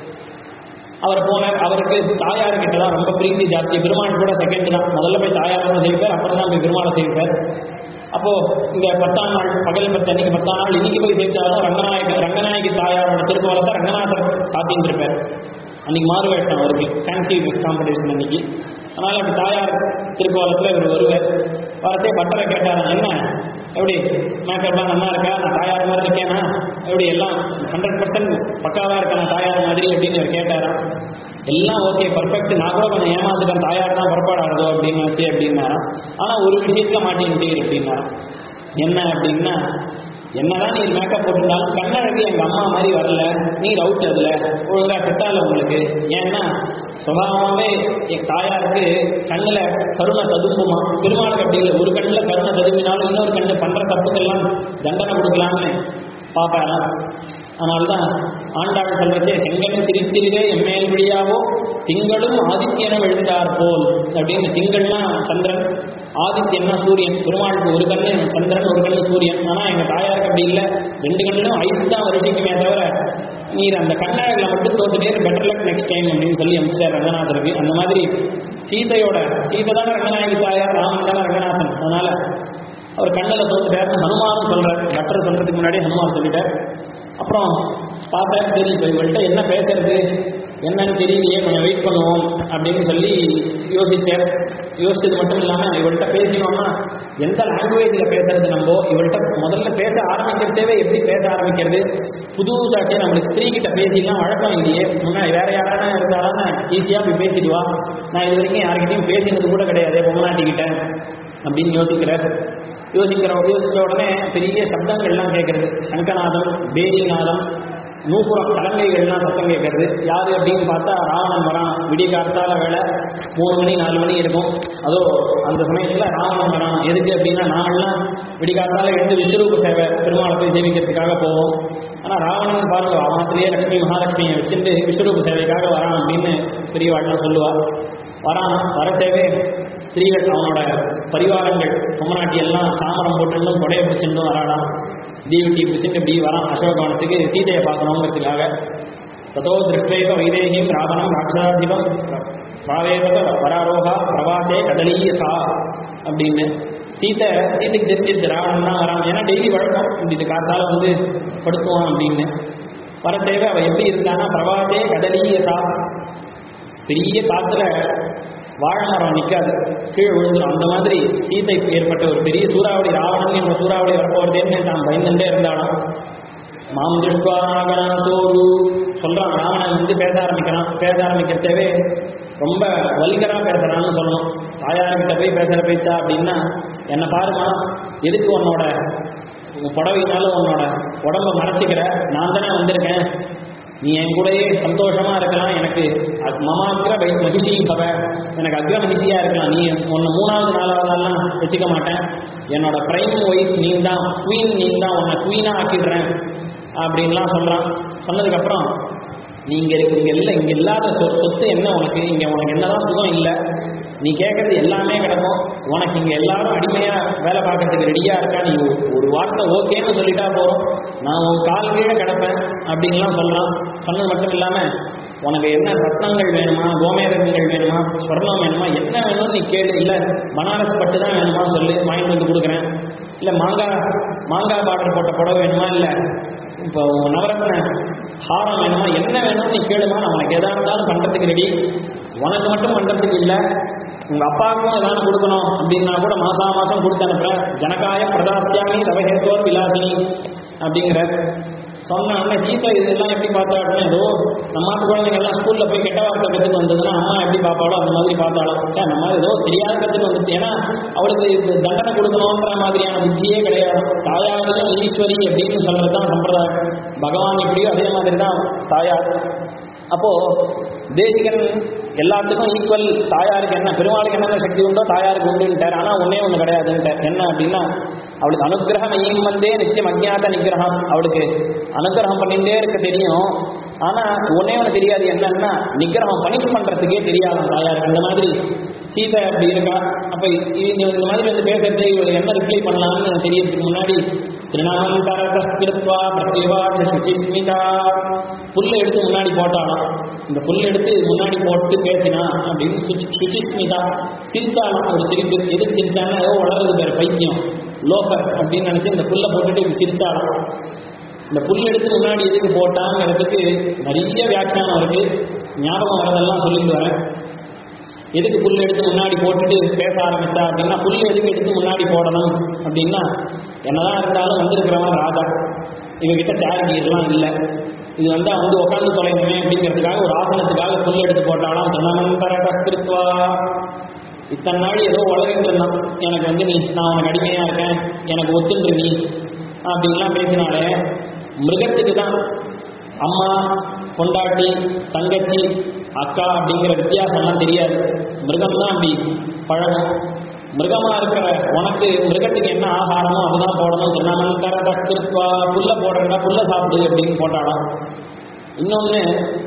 Speaker 1: அவர் போனார் அவருக்கு தாயார் கிட்ட தான் ரொம்ப பிரீத்தி ஜாஸ்தி பெருமாள் கூட செகண்ட் தான் முதல்ல போய் தாயார் செய்வார் அப்புறம் தான் போய் பெருமாளை செய்வார் அப்போ இங்க பத்தாம் நாள் பகல் பத்து அன்னைக்கு பத்தாம் நாள் இன்னைக்கு போய் சேர்த்தாலும் ரங்கநாயக ரங்கநாயகி தாயாரோட திருக்கோலத்தை ரங்கநாதர் சாத்தின்னு இருப்பார் அன்னைக்கு மாறு வேஷம் அவருக்கு ஃபேன்சி ட்ரெஸ் காம்படிஷன் அன்னைக்கு அதனால அப்படி தாயார் திருக்கோலத்தில் இவர் வருவார் வரச்சே பட்டரை கேட்டாராம் என்ன எப்படி மேக்கப்லாம் நல்லா இருக்கா நான் தாயார் மாதிரி இருக்கேனா எப்படி எல்லாம் ஹண்ட்ரட் பர்சன்ட் பக்காவாக இருக்கேன் நான் தாயார் மாதிரி அப்படின்னு இவர் கேட்டாராம் எல்லாம் ஓகே பர்ஃபெக்ட் நான் கூட கொஞ்சம் ஏமாந்துட்டேன் தாயார் தான் புறப்பாடாதோ அப்படின்னு வச்சு அப்படின்னாராம் ஆனால் ஒரு விஷயத்துல மாட்டின்ட்டீர் அப்படின்னாராம் என்ன அப்படின்னா என்னதான் நீ மேக்கப் போட்டிருந்தாலும் கண்ணழகு எங்க அம்மா மாதிரி வரல நீர் அவுட் அதுல ஒழுங்கா செட்டால உங்களுக்கு ஏன்னா சுபாவமாவே என் தாயாருக்கு கண்ணுல கருணை ததும்புமா பெருமாளுக்கு அப்படி இல்லை ஒரு கண்ணுல கருணை ததும்பினாலும் இன்னொரு கண்ணு பண்ற தப்புக்கெல்லாம் தண்டனை கொடுக்கலாம்னு பாப்பாரா அதனால்தான் ஆண்டாள் சொல்றச்சே செங்கன் சிரிச்சிறிதே எம்மேல் விழியாவோ திங்களும் ஆதித்யனும் எழுந்தார் போல் அப்படின்னு திங்கள்னா சந்திரன் ஆதித்யன்னா சூரியன் திருமாளுக்கு ஒரு கண்ணு சந்திரன் ஒரு கண்ணு சூரியன் ஆனா எங்க தாயாருக்கு அப்படி இல்லை ரெண்டு கண்ணிலும் ஐஸ் தான் வருஷிக்குமே தவிர நீர் அந்த கண்ணாடில மட்டும் தோத்துட்டே பெட்டர் லக் நெக்ஸ்ட் டைம் அப்படின்னு சொல்லி அமிச்சிட்டார் ரங்கநாதருக்கு அந்த மாதிரி சீதையோட சீதை தானே ரங்கநாயகி தாயார் ராமன் தானே ரங்கநாதன் அதனால அவர் கண்ணில் தோத்துட்டாருன்னு ஹனுமானும் சொல்றார் பட்டர் சொல்றதுக்கு முன்னாடி ஹனுமான் சொல்லிட்டார் அப்புறம் பார்த்தா சரி இப்போ இவள்கிட்ட என்ன பேசுறது என்னன்னு தெரியலையே கொஞ்சம் வெயிட் பண்ணுவோம் அப்படின்னு சொல்லி யோசித்தேன் யோசிச்சது மட்டும் இல்லாமல் இவள்கிட்ட பேசினோம்னா எந்த லாங்குவேஜில் பேசுறது நம்ம இவள்கிட்ட முதல்ல பேச ஆரம்பிக்கிறதே எப்படி பேச ஆரம்பிக்கிறது புது சாட்சியை நம்மளுக்கு ஸ்திரீ கிட்ட பேசிலாம் வழக்கம் இல்லையே முன்னாடி வேற யாரானா இருந்தாலும் ஈஸியாக போய் பேசிடுவா நான் இது வரைக்கும் யார்கிட்டையும் பேசினது கூட கிடையாது பொம்மநாட்டிக்கிட்ட அப்படின்னு யோசிக்கிறேன் யோசிக்கிற யோசிச்ச உடனே பெரிய சப்தங்கள்லாம் கேட்கறது சங்கநாதம் பேரிநாதம் நூப்புறம் சலங்கைகள்லாம் சத்தம் கேட்கறது யாரு அப்படின்னு பார்த்தா ராவணன் வரான் விடிய காத்தால வேலை மூணு மணி நாலு மணி இருக்கும் அதோ அந்த சமயத்துல ராவணன் வரான் எதுக்கு அப்படின்னா நாமெல்லாம் விடிகாத்தால எழுந்து விஸ்வரூப சேவை பெருமாளை போய் சேவிக்கிறதுக்காக போவோம் ஆனா ராவணன் பாருங்க அவனத்திலேயே லட்சுமி மகாலட்சுமியை வச்சுட்டு விஸ்வரூப சேவைக்காக வரான் அப்படின்னு பெரியவாள்லாம் சொல்லுவா வரான் வர சேவை ஸ்திரீகள் அவனோட பரிவாரங்கள் பொம்மநாட்டி எல்லாம் சாமரம் போட்டுருந்தும் கொடையை பிடிச்சிருந்தும் வரானாம் தீவட்டி பிடிச்சிட்டு இப்படி வரான் அசோகவனத்துக்கு சீதையை பார்க்கணுங்கிறதுக்காக ததோ திருஷ்டேக வைதேகிம் ராவணம் ராட்சசாதிபம் பாவேபத வராரோகா பிரவாசே கடலீய சா அப்படின்னு சீத்தை சீதைக்கு தெரிஞ்சிருச்சு ராவணன் தான் வரான் ஏன்னா டெய்லி வழக்கம் இந்த காத்தால வந்து படுத்துவான் அப்படின்னு வர தேவை அவ எப்படி இருந்தானா பிரவாசே கடலீய சா பெரிய காத்துல வாழை மரம் நிற்காது கீழே விழுந்துடும் அந்த மாதிரி சீதைக்கு ஏற்பட்ட ஒரு பெரிய சூறாவளி ராவணன் என்ற சூறாவளி வரப்போறதேன்னு தான் பயந்துட்டே இருந்தாலும் மாம் திருஷ்டுவாகனாசோரு சொல்றான் ராவணன் வந்து பேச ஆரம்பிக்கிறான் பேச ஆரம்பிக்கிறச்சவே ரொம்ப வல்கரா பேசுறான்னு சொல்லணும் தாயார்கிட்ட போய் பேசுற பேச்சா அப்படின்னா என்னை பாருமா எதுக்கு உன்னோட உன் புடவைனாலும் உன்னோட உடம்ப மறைச்சிக்கிற நான் தானே வந்திருக்கேன் நீ என் கூடயே சந்தோஷமா இருக்கலாம் எனக்கு அ- மமாக்கிர வை மகிஷி பவ எனக்கு அக்ர மகிஷியா இருக்கலாம் நீ உன்னை மூணாவது நாலாவதெல்லாம் வச்சுக்க மாட்டேன் என்னோட பிரைம் ஒய்ஃப் நீ தான் குவீன் நீ தான் உன்னை குவீனா ஆக்கிடுறேன் அப்படின்லாம் சொல்றான் சொன்னதுக்கப்புறம் நீங்க இருக்கு இங்க இல்லை இங்க இல்லாத சொ- சொத்து என்ன உனக்கு இங்க உனக்கு என்னதான் சுகம் இல்லை நீ கேட்கறது எல்லாமே கிடக்கும் உனக்கு இங்க எல்லாரும் அடிமையா வேலை பார்க்கறதுக்கு ரெடியா இருக்கா நீ ஒரு- ஒரு வார்த்தை ஓகேன்னு சொல்லிட்டா போதும் நான் உன் கால் கீழே கிடப்பேன் அப்படின்லாம் சொல்லலாம் சொன்னது மட்டும் இல்லாம உனக்கு என்ன ரத்னங்கள் வேணுமா கோமேதகங்கள் வேணுமா ஸ்வர்ணம் வேணுமா என்ன வேணும்னு நீ கேளு இல்ல பனாரஸ் பட்டு தான் வேணுமா சொல்லு வாங்கிட்டு வந்து கொடுக்குறேன் இல்ல மாங்காய் மாங்காய் பார்டர் போட்ட புடவை வேணுமா இல்ல இப்போ நவரத்ன ஹாரம் வேணுமா என்ன வேணும்னு நீ கேளுமா நான் உனக்கு எதா இருந்தாலும் பண்றதுக்கு ரெடி உனக்கு மட்டும் பண்றதுக்கு இல்ல உங்க அப்பாவுக்கும் ஏதாவது கொடுக்கணும் அப்படின்னா கூட மாசா மாசம் கொடுத்து அனுப்புறேன் ஜனகாய பிரதாசியாமி தவஹேத்தோர் விலாசினி அப்படிங்கிற சொன்ன உடனே சீதா இதெல்லாம் எப்படி பார்த்தாடுன்னு ஏதோ நம்ம நாட்டு குழந்தைங்க எல்லாம் ஸ்கூல்ல போய் கெட்ட வார்த்தை கற்றுட்டு வந்ததுன்னா அம்மா எப்படி பார்ப்பாளோ அந்த மாதிரி பார்த்தாலும் சே நம்ம ஏதோ தெரியாத கற்றுட்டு வந்துட்டு ஏன்னா அவளுக்கு இது தண்டனை கொடுக்கணுன்ற மாதிரியான புத்தியே கிடையாது தாயாரிலும் ஈஸ்வரி அப்படின்னு சொல்றது தான் சம்பிரதாயம் பகவான் எப்படியோ அதே மாதிரி தான் தாயார் அப்போ தேசிகன் எல்லாத்துக்கும் ஈக்குவல் தாயாருக்கு என்ன பெருமாளுக்கு என்னென்ன சக்தி உண்டோ தாயாருக்கு உண்டுன்ட்டார் ஆனா ஒன்னே ஒண்ணு கிடையாதுன்ட்டார் என்ன அப்படின்னா அவளுக்கு அனுகிரகம் ஐயம் வந்தே நிச்சயம் அஜ்ஞாத நிகிரகம் அவளுக்கு அனுகிரகம் பண்ணிட்டே இருக்க தெரியும் ஆனா ஒன்னே ஒண்ணு தெரியாது என்னன்னா நிகிரகம் பனிஷ் பண்றதுக்கே தெரியாதாம் தாயாருக்கு அந்த மாதிரி சீதை அப்படி இருக்கா அப்ப இ- இந்த இந்த மாதிரி வந்து பேசுறது இவள் என்ன ரிப்ளை பண்ணலாம்னு தெரியறதுக்கு முன்னாடி திருநாமந்தரத்வா பிரத்யவா சுச்சிஸ்மிதா புல்லை எடுத்து முன்னாடி போட்டாலாம் இந்த புல் எடுத்து முன்னாடி போட்டு பேசினா அப்படின்னு சுச்சி- சுச்சிஸ்மிதா சிரிச்சாலாம் ஒரு சிரிப்பு எதுக்கு சிரிச்சான்னா ஏதோ வளர்றது பேர் பைத்தியம் லோகர் அப்படின்னு நினைச்சு இந்த புல்லை போட்டுட்டு இப்படி சிரிச்சாலாம் இந்த புல் எடுத்து முன்னாடி எதுக்கு போட்டாங்கிறதுக்கு நிறைய வியாக்கியானம் இருக்கு ஞாபகம் வரதெல்லாம் சொல்லிட்டு வரேன் எதுக்கு புல் எடுத்து முன்னாடி போட்டுட்டு பேச ஆரம்பிச்சா அப்படின்னா புல் எதுக்கு எடுத்து முன்னாடி போடணும் அப்படின்னா என்னதான் இருந்தாலும் வந்திருக்கிறவன் ராஜா இவகிட்ட சேரிட்டி எல்லாம் இல்லை இது வந்து அவன் வந்து உட்காந்து தொலைணுமே அப்படிங்கிறதுக்காக ஒரு ஆசனத்துக்காக புல் எடுத்து போட்டாலாம் திருநமந்தர கஸ்திருத்வா இத்தனை நாள் ஏதோ உலகிட்டு இருந்தான் எனக்கு வந்து நீ நான் உனக்கு அடிமையா இருக்கேன் எனக்கு ஒத்துன்று நீ அப்படின்லாம் பேசினாலே மிருகத்துக்கு தான் அம்மா பொண்டாட்டி தங்கச்சி அக்கா அப்படிங்கிற வித்தியாசம்லாம் தெரியாது மிருகம் தான் அப்படி பழகும் மிருகமா இருக்கிற உனக்கு மிருகத்துக்கு என்ன ஆகாரமோ அதுதான் போடணும் திருநாமந்தர கஸ்திருத்வா புல்ல போடுறா புல்ல சாப்பிடு அப்படின்னு போட்டாலாம் இன்னொன்று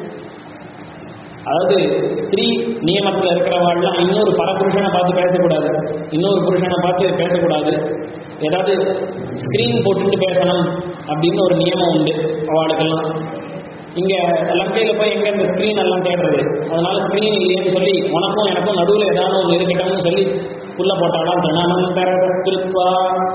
Speaker 1: அதாவது ஸ்திரீ நியமத்தில் இருக்கிறவாள்லாம் இன்னொரு பரபுருஷனை பார்த்து பேசக்கூடாது இன்னொரு புருஷனை பார்த்து பேசக்கூடாது ஏதாவது ஸ்க்ரீன் போட்டுட்டு பேசணும் அப்படின்னு ஒரு நியமம் உண்டு அவளுக்கெல்லாம் இங்க லங்கையில போய் எங்க இந்த ஸ்க்ரீன் எல்லாம் தேடுறது அதனால ஸ்க்ரீன் இல்லையேன்னு சொல்லி உனக்கும் எனக்கும் நடுவில் ஏதாவது ஒன்று இருக்கட்டும்னு சொல்லி புல்ல போட்டாலாம் திருநாமந்தரத்வா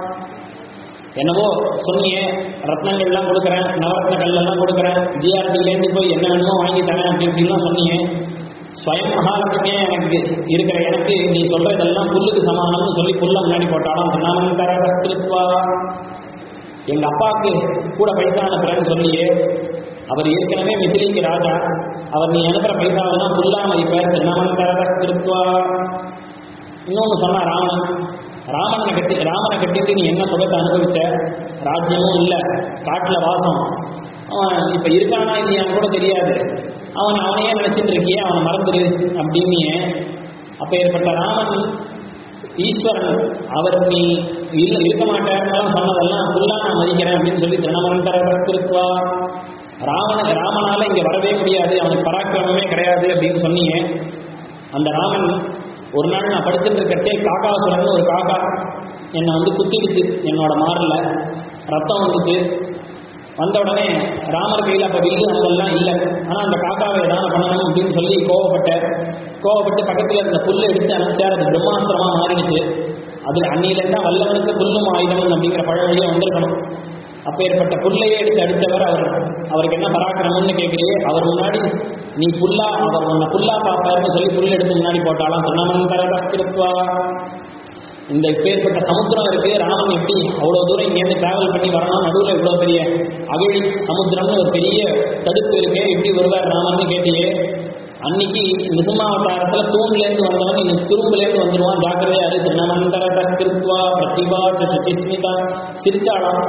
Speaker 1: என்னவோ சொன்னியே ரத்னங்கள்லாம் கொடுக்குறேன் நவரத்ன கல்லெல்லாம் கொடுக்குறேன் ஜிஆர்டிலேருந்து போய் என்ன வேணுமோ வாங்கி தரேன் அப்படி இப்படிலாம் சொன்னியே ஸ்வயம் மகாலட்சுமியே எனக்கு இருக்கிற எனக்கு நீ சொல்ற இதெல்லாம் புல்லுக்கு சமானம்னு சொல்லி புல்ல முன்னாடி போட்டாலும் திருநாமந்தர கஸ்திருத்வா எங்க அப்பாவுக்கு கூட பைசா அனுப்புறேன்னு சொல்லியே அவர் ஏற்கனவே மிதிலிக்கு ராஜா அவர் நீ அனுப்புற பைசாவெல்லாம் புல்லா மதிப்பார் திருநாமந்தர கஸ்திருத்வா இன்னொன்று சொன்னா ராமன் ராமனை கட்டி ராமனை கட்டிட்டு நீ என்ன சுகத்தை அனுபவிச்ச ராஜ்யமும் இல்லை காட்டில் வாசம் அவன் இப்போ இருக்கானா இல்லையான்னு கூட தெரியாது அவன் அவனையே நினைச்சிட்டு இருக்கியே அவனை மறந்துடு அப்படின்னு அப்போ ஏற்பட்ட ராமன் ஈஸ்வரன் அவர் நீ இல்ல இருக்க மாட்டாருன்னு சொன்னதெல்லாம் ஃபுல்லா நான் மதிக்கிறேன் அப்படின்னு சொல்லி திருணமந்தர திருத்வா ராமன ராமனால இங்க வரவே முடியாது அவனுக்கு பராக்கிரமமே கிடையாது அப்படின்னு சொன்னீங்க அந்த ராமன் ஒரு நாள் நான் படுத்துட்டு இருக்கச்சே காக்காசுரன் ஒரு காக்கா என்னை வந்து குத்திடுச்சு என்னோட மாரில் ரத்தம் வந்துச்சு வந்த உடனே ராமர் கையில் அப்போ வில்லு அதெல்லாம் இல்லை ஆனால் அந்த காக்காவை ஏதாவது பண்ணணும் அப்படின்னு சொல்லி கோவப்பட்டேன் கோவப்பட்டு பக்கத்தில் இருந்த புல்லை எடுத்து அனுப்பிச்சார் அது பிரம்மாஸ்திரமாக மாறிடுச்சு அது அன்னியிலேருந்தா வல்லவனுக்கு புல்லும் ஆயுதம் அப்படிங்கிற பழமொழியே வந்திருக்கணும் அப்பேற்பட்ட புல்லையே எடுத்து அடித்தவர் அவர் அவருக்கு என்ன பராக்கிரமம்னு கேட்குறியே அவர் முன்னாடி நீ புல்லா அவர் உன்னை புல்லா பார்ப்பாருன்னு சொல்லி புல் எடுத்து முன்னாடி போட்டாலும் திருநமந்தர கஸ்திருத்வா இந்த இப்பேற்பட்ட சமுத்திரம் இருக்கு ராமன் எப்படி அவ்வளோ தூரம் இங்கேருந்து டிராவல் பண்ணி வரணும் நடுவில் இவ்வளோ பெரிய அகழி சமுத்திரம்னு ஒரு பெரிய தடுப்பு இருக்கு எப்படி வருவார் ராமன்னு கேட்டியே அன்னைக்கு நிசுமாவதாரத்துல தூண்லேருந்து வந்தவன் இன்னைக்கு துரும்புலேருந்து வந்துடுவான் ஜாக்கிரதையா இரு திருநமந்தர கஸ்திருத்வா பிரதிபா ச சச்சிஸ்மிதா சிரிச்சாளாம்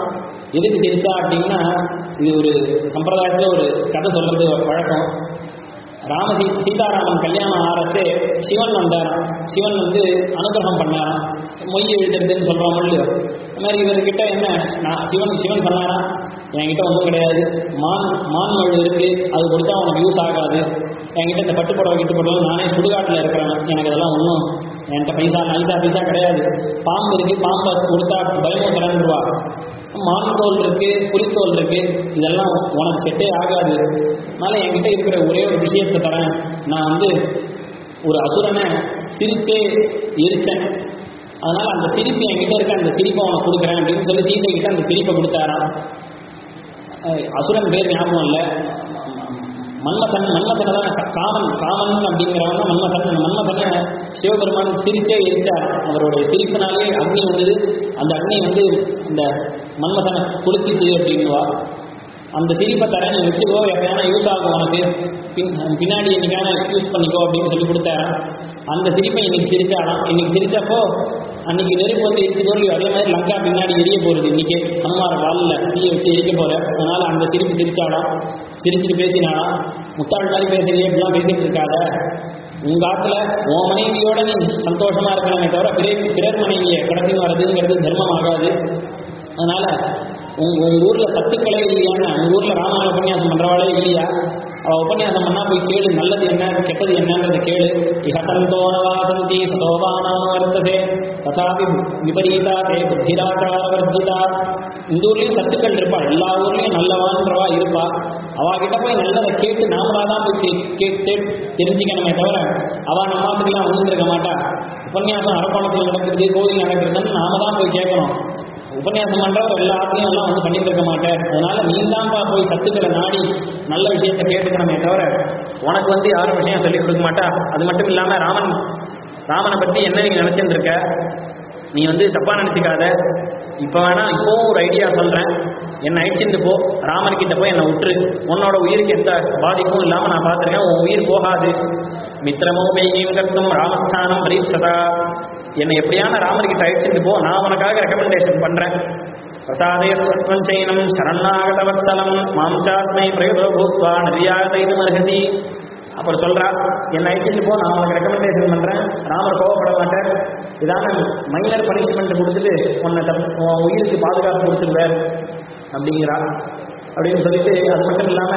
Speaker 1: எதுக்கு சிரிச்சா அப்படின்னா இது ஒரு சம்பிரதாயத்தில் ஒரு கதை சொல்றது வழக்கம் ராம சீ சீதாராமன் கல்யாணம் ஆறச்சே சிவன் வந்தாராம் சிவன் வந்து அனுகிரகம் பண்ணாராம் மொய் எழுதுறதுன்னு சொல்கிறோம் இல்லையோ இந்த மாதிரி இவர்கிட்ட என்ன நான் சிவன் சிவன் சொன்னாராம் என்கிட்ட ஒன்றும் கிடையாது மான் மான் மழு இருக்கு அது கொடுத்தா உனக்கு யூஸ் ஆகாது என்கிட்ட இந்த பட்டு புடவை கிட்டு புடவை நானே சுடுகாட்டில் இருக்கிறேன் எனக்கு அதெல்லாம் ஒன்றும் என்கிட்ட பைசா நைசா பைசா கிடையாது பாம்பு இருக்கு பாம்பை கொடுத்தா பயமும் தரன்றுவா மான் தோல் இருக்கு புலித்தோல் இருக்கு இதெல்லாம் உனக்கு செட்டே ஆகாது அதனால என்கிட்ட இருக்கிற ஒரே ஒரு விஷயத்தை தரேன் நான் வந்து ஒரு அசுரனை சிரிச்சே எரிச்சேன் அதனால அந்த சிரிப்பு என்கிட்ட இருக்க அந்த சிரிப்பை உனக்கு கொடுக்குறேன் அப்படின்னு சொல்லி சீதை கிட்ட அந்த சிரிப்பை கொடுத்தாராம் அஹ் அசுரன் பேர் ஞாபகம் இல்லை மன்மதன் மன்மதனை தான் க- காமன் காமன் அப்படிங்கிறவன் தான் மன்மதன் அந்த மன்மதனை சிவபெருமான் சிரிச்சே எரிச்சார் அவருடைய சிரிப்பினாலே அக்னி வந்தது அந்த அக்னி வந்து இந்த மன்மதனை கொளுத்திட்டு அப்படின்னுவா அந்த சிரிப்பை தரேன் நீ வச்சுக்கோ எப்பயானா யூஸ் ஆகும் உனக்கு பின் பின்னாடி என்னைக்கான யூஸ் பண்ணிக்கோ அப்படின்னு சொல்லி கொடுத்தாராம் அந்த சிரிப்பை இன்னைக்கு சிரிச்சாலாம் இன்னைக்கு சிரிச்சப்போ அன்னைக்கு நெருப்பு வந்து எரிச்சு தோல்வி அதே மாதிரி லங்கா பின்னாடி எரிய போகிறது இன்னைக்கு ஹனுமார் வாலில் தீயை வச்சு எரிக்க போற அதனால அந்த சிரிப்பு சிரிச்சாலாம் சிரிச்சுட்டு பேசினாலாம் முத்தாள் மாதிரி பேசுறியே இப்படிலாம் பேசிட்டு இருக்காத உங்க ஆத்துல உன் மனைவியோட நீ சந்தோஷமா இருக்கலாமே தவிர பிறர் பிறர் மனைவியை கடத்தின்னு வர்றதுங்கிறது தர்மம் ஆகாது அதனால உங்க உங்க ஊர்ல சத்துக்களே இல்லையான்னு உங்க ஊர்ல ராமாயண உபன்யாசம் பண்றவாளே இல்லையா அவ உபன்யாசம் பண்ணா போய் கேளு நல்லது என்ன கெட்டது என்னன்றத கேளு இஹசந்தோ நவாசந்தி சதோபானாம வர்த்தசே ததாபி விபரீதா தே புத்திராச்சார வர்ஜிதா இந்த ஊர்லயும் சத்துக்கள் இருப்பா எல்லா ஊர்லயும் நல்லவான்றவா இருப்பா அவகிட்ட போய் நல்லதை கேட்டு நாமளா தான் போய் கே- கேட்டு தெரிஞ்சுக்கணுமே தவிர அவ நம்மாத்துக்கெல்லாம் வந்துருக்க மாட்டா உபன்யாசம் அரக்கோணத்தில் நடக்கிறது கோவில் நடக்கிறதுன்னு நாம தான் போய் கேட்கணும் உபன்யாசம் பண்றவர் எல்லா ஆத்லையும் எல்லாம் வந்து பண்ணிட்டு இருக்க மாட்டேன் அதனால நீ தான்ப்பா போய் சத்துக்களை நாடி நல்ல விஷயத்தை கேட்டுக்கணுமே தவிர உனக்கு வந்து யாரும் விஷயம் சொல்லிக் கொடுக்க மாட்டா அது மட்டும் இல்லாம ராமன் ராமனை பத்தி என்ன நீங்க நினைச்சிட்டு இருக்க நீ வந்து தப்பா நினைச்சுக்காத இப்ப வேணா இப்போவும் ஒரு ஐடியா சொல்றேன் என்ன அழிச்சுட்டு போ ராமன் கிட்ட போய் என்னை விட்டுரு உன்னோட உயிருக்கு எந்த பாதிப்பும் இல்லாம நான் பார்த்திருக்கேன் உன் உயிர் போகாது மித்திரமோ மெய்யும் கர்த்தம் ராமஸ்தானம் பரீட்சதா என்னை எப்படியான ராமர்கிட்ட அழிச்சுட்டு போ நான் உனக்காக ரெக்கமெண்டேஷன் பண்றேன் பிரசாதே சத்வஞ்சைனம் சரணாகதவத்சலம் மாம்சாத்மை பிரயோகோ பூத்வா நதியாகதைது மர்ஹசி அப்புறம் சொல்றா என்ன அழிச்சிட்டு போ நான் உனக்கு ரெக்கமெண்டேஷன் பண்றேன் ராமர் கோவப்பட மாட்டார் இதான மைனர் பனிஷ்மெண்ட் கொடுத்துட்டு உன்னை தப்பு உன் உயிருக்கு பாதுகாப்பு கொடுத்துருவார் அப்படிங்கிறா அப்படின்னு சொல்லிட்டு அது மட்டும் இல்லாம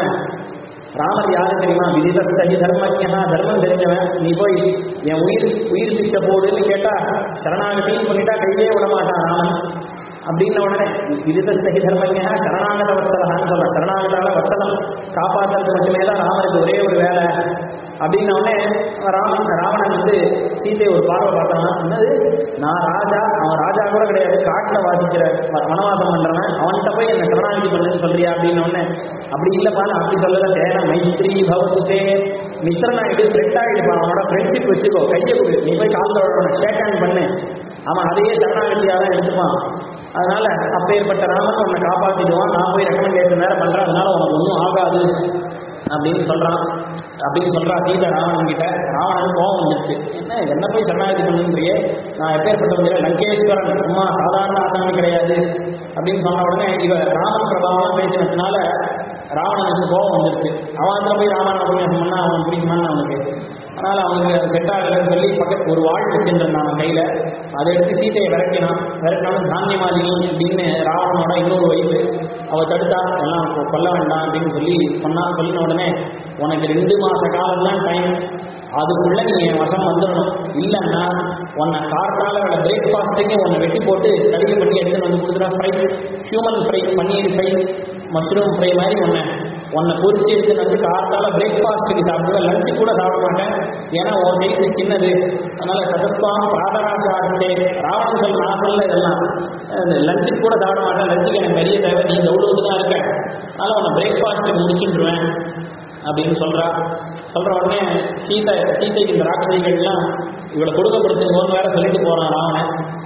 Speaker 1: ராமர் யாரு தெரியுமா விதித சகி தர்மஜா தர்மம் தெரிஞ்சவன் நீ போய் என் உயிர் உயிர் பிச்சை போடுன்னு கேட்டா சரணாகதின்னு பண்ணிட்டா கையிலே விட மாட்டான் ராமன் அப்படின்ன உடனே விதித சகி தர்மஜா சரணாகத வத்சலகான்னு சொல்ற சரணாகதால வத்சலம் காப்பாற்றுறது மட்டுமே தான் ராமருக்கு ஒரே ஒரு வேலை அப்படின்ன உடனே ராமன் ராவணன் வந்து சீதையை ஒரு பார்வை பார்த்தானா என்னது நான் ராஜா அவன் ராஜா கூட கிடையாது காட்டுல வாசிக்கிற வ- வனவாசம் பண்றவன் அவன்கிட்ட போய் என்ன சரணாகதி பண்ணுன்னு சொல்றியா அப்படின்னு உடனே அப்படி இல்லப்பா நான் அப்படி சொல்லல தேன மைத்ரி பவத்துதே மித்திரன் ஆகிடு ஃப்ரெண்ட் ஆகிடுப்பா அவனோட ஃப்ரெண்ட்ஷிப் வச்சுக்கோ கையை கொடு நீ போய் காலில் விடணும் ஷேக் ஹேண்ட் பண்ணு அவன் அதையே சரணாகதியாக தான் எடுத்துப்பான் அதனால அப்பேற்பட்ட ராமன் உன்னை காப்பாத்திடுவான் நான் போய் ரெக்கமெண்டேஷன் வேற பண்றேன் அதனால உனக்கு ஒன்றும் ஆகாது அப்படின்னு சொல்றான் அப்படின்னு சொல்றா சீதா ராவணன் கிட்ட ராவணன் கோவம் வந்துருச்சு என்ன என்ன போய் சரணாகதி பண்ணுன்றியே நான் எப்பேற்பட்டவங்க லங்கேஸ்வரன் சும்மா சாதாரண ஆசாமி கிடையாது அப்படின்னு சொன்ன உடனே இவ ராமன் பிரபாவம் பேசினதுனால ராவணனுக்கு கோவம் வந்துருச்சு அவன் அதுல போய் ராமன் உபன்யாசம் பண்ணா அவனுக்கு பிடிக்குமான்னு அவனுக்கு அதனால அவனுக்கு செட் ஆகலைன்னு சொல்லி பக்கத்து ஒரு வாழ் வச்சிருந்தான் அவன் கையில அதை எடுத்து சீதையை விரட்டினான் விரட்டினாலும் தானியமாலினி அப்படின்னு ராவணனோட இன்னொரு வயசு அவ தடுத்தா எல்லாம் கொ- கொல்ல வேண்டாம் அப்படின்னு சொல்லி சொன்னா சொல்லின உடனே உனக்கு ரெண்டு மாச காலம் தான் டைம் அதுக்குள்ள நீ என் வசம் வந்துடணும் இல்லைன்னா உன்னை கார்த்தால வேலை பிரேக்ஃபாஸ்ட்டுக்கு உன்னை வெட்டி போட்டு கடிகை பண்ணி எடுத்துன்னு வந்து கொடுத்துட்டா fry human fry paneer fry mushroom fry மாதிரி உன்னை உன்னை பொரிச்சு எடுத்துன்னு வந்து கார்த்தால பிரேக்ஃபாஸ்ட்டுக்கு சாப்பிடுவேன் லஞ்சு கூட சாப்பிட மாட்டேன் ஏன்னா உன் சைஸ் சின்னது அதனால சதஸ்தாம் பிராதராச்சாரிச்சே ராவணன் சொல்ல நான் சொல்ல இதெல்லாம் லஞ்சுக்கு கூட சாப்பிட மாட்டேன் லஞ்சுக்கு எனக்கு பெரிய தேவை நீ தௌலவுக்கு தான் இருக்க அதனால உன்னை பிரேக்ஃபாஸ்ட்டுக்கு முடிச்சுட்டுருவேன் அப்படின்னு சொல்றா சொல்ற உடனே சீதை சீதைக்கு இந்த ராட்சசிகள்லாம் இவளை கொடுக்கப்படுத்துங்கன்னு வேற சொல்லிட்டு போறான் ராவணன்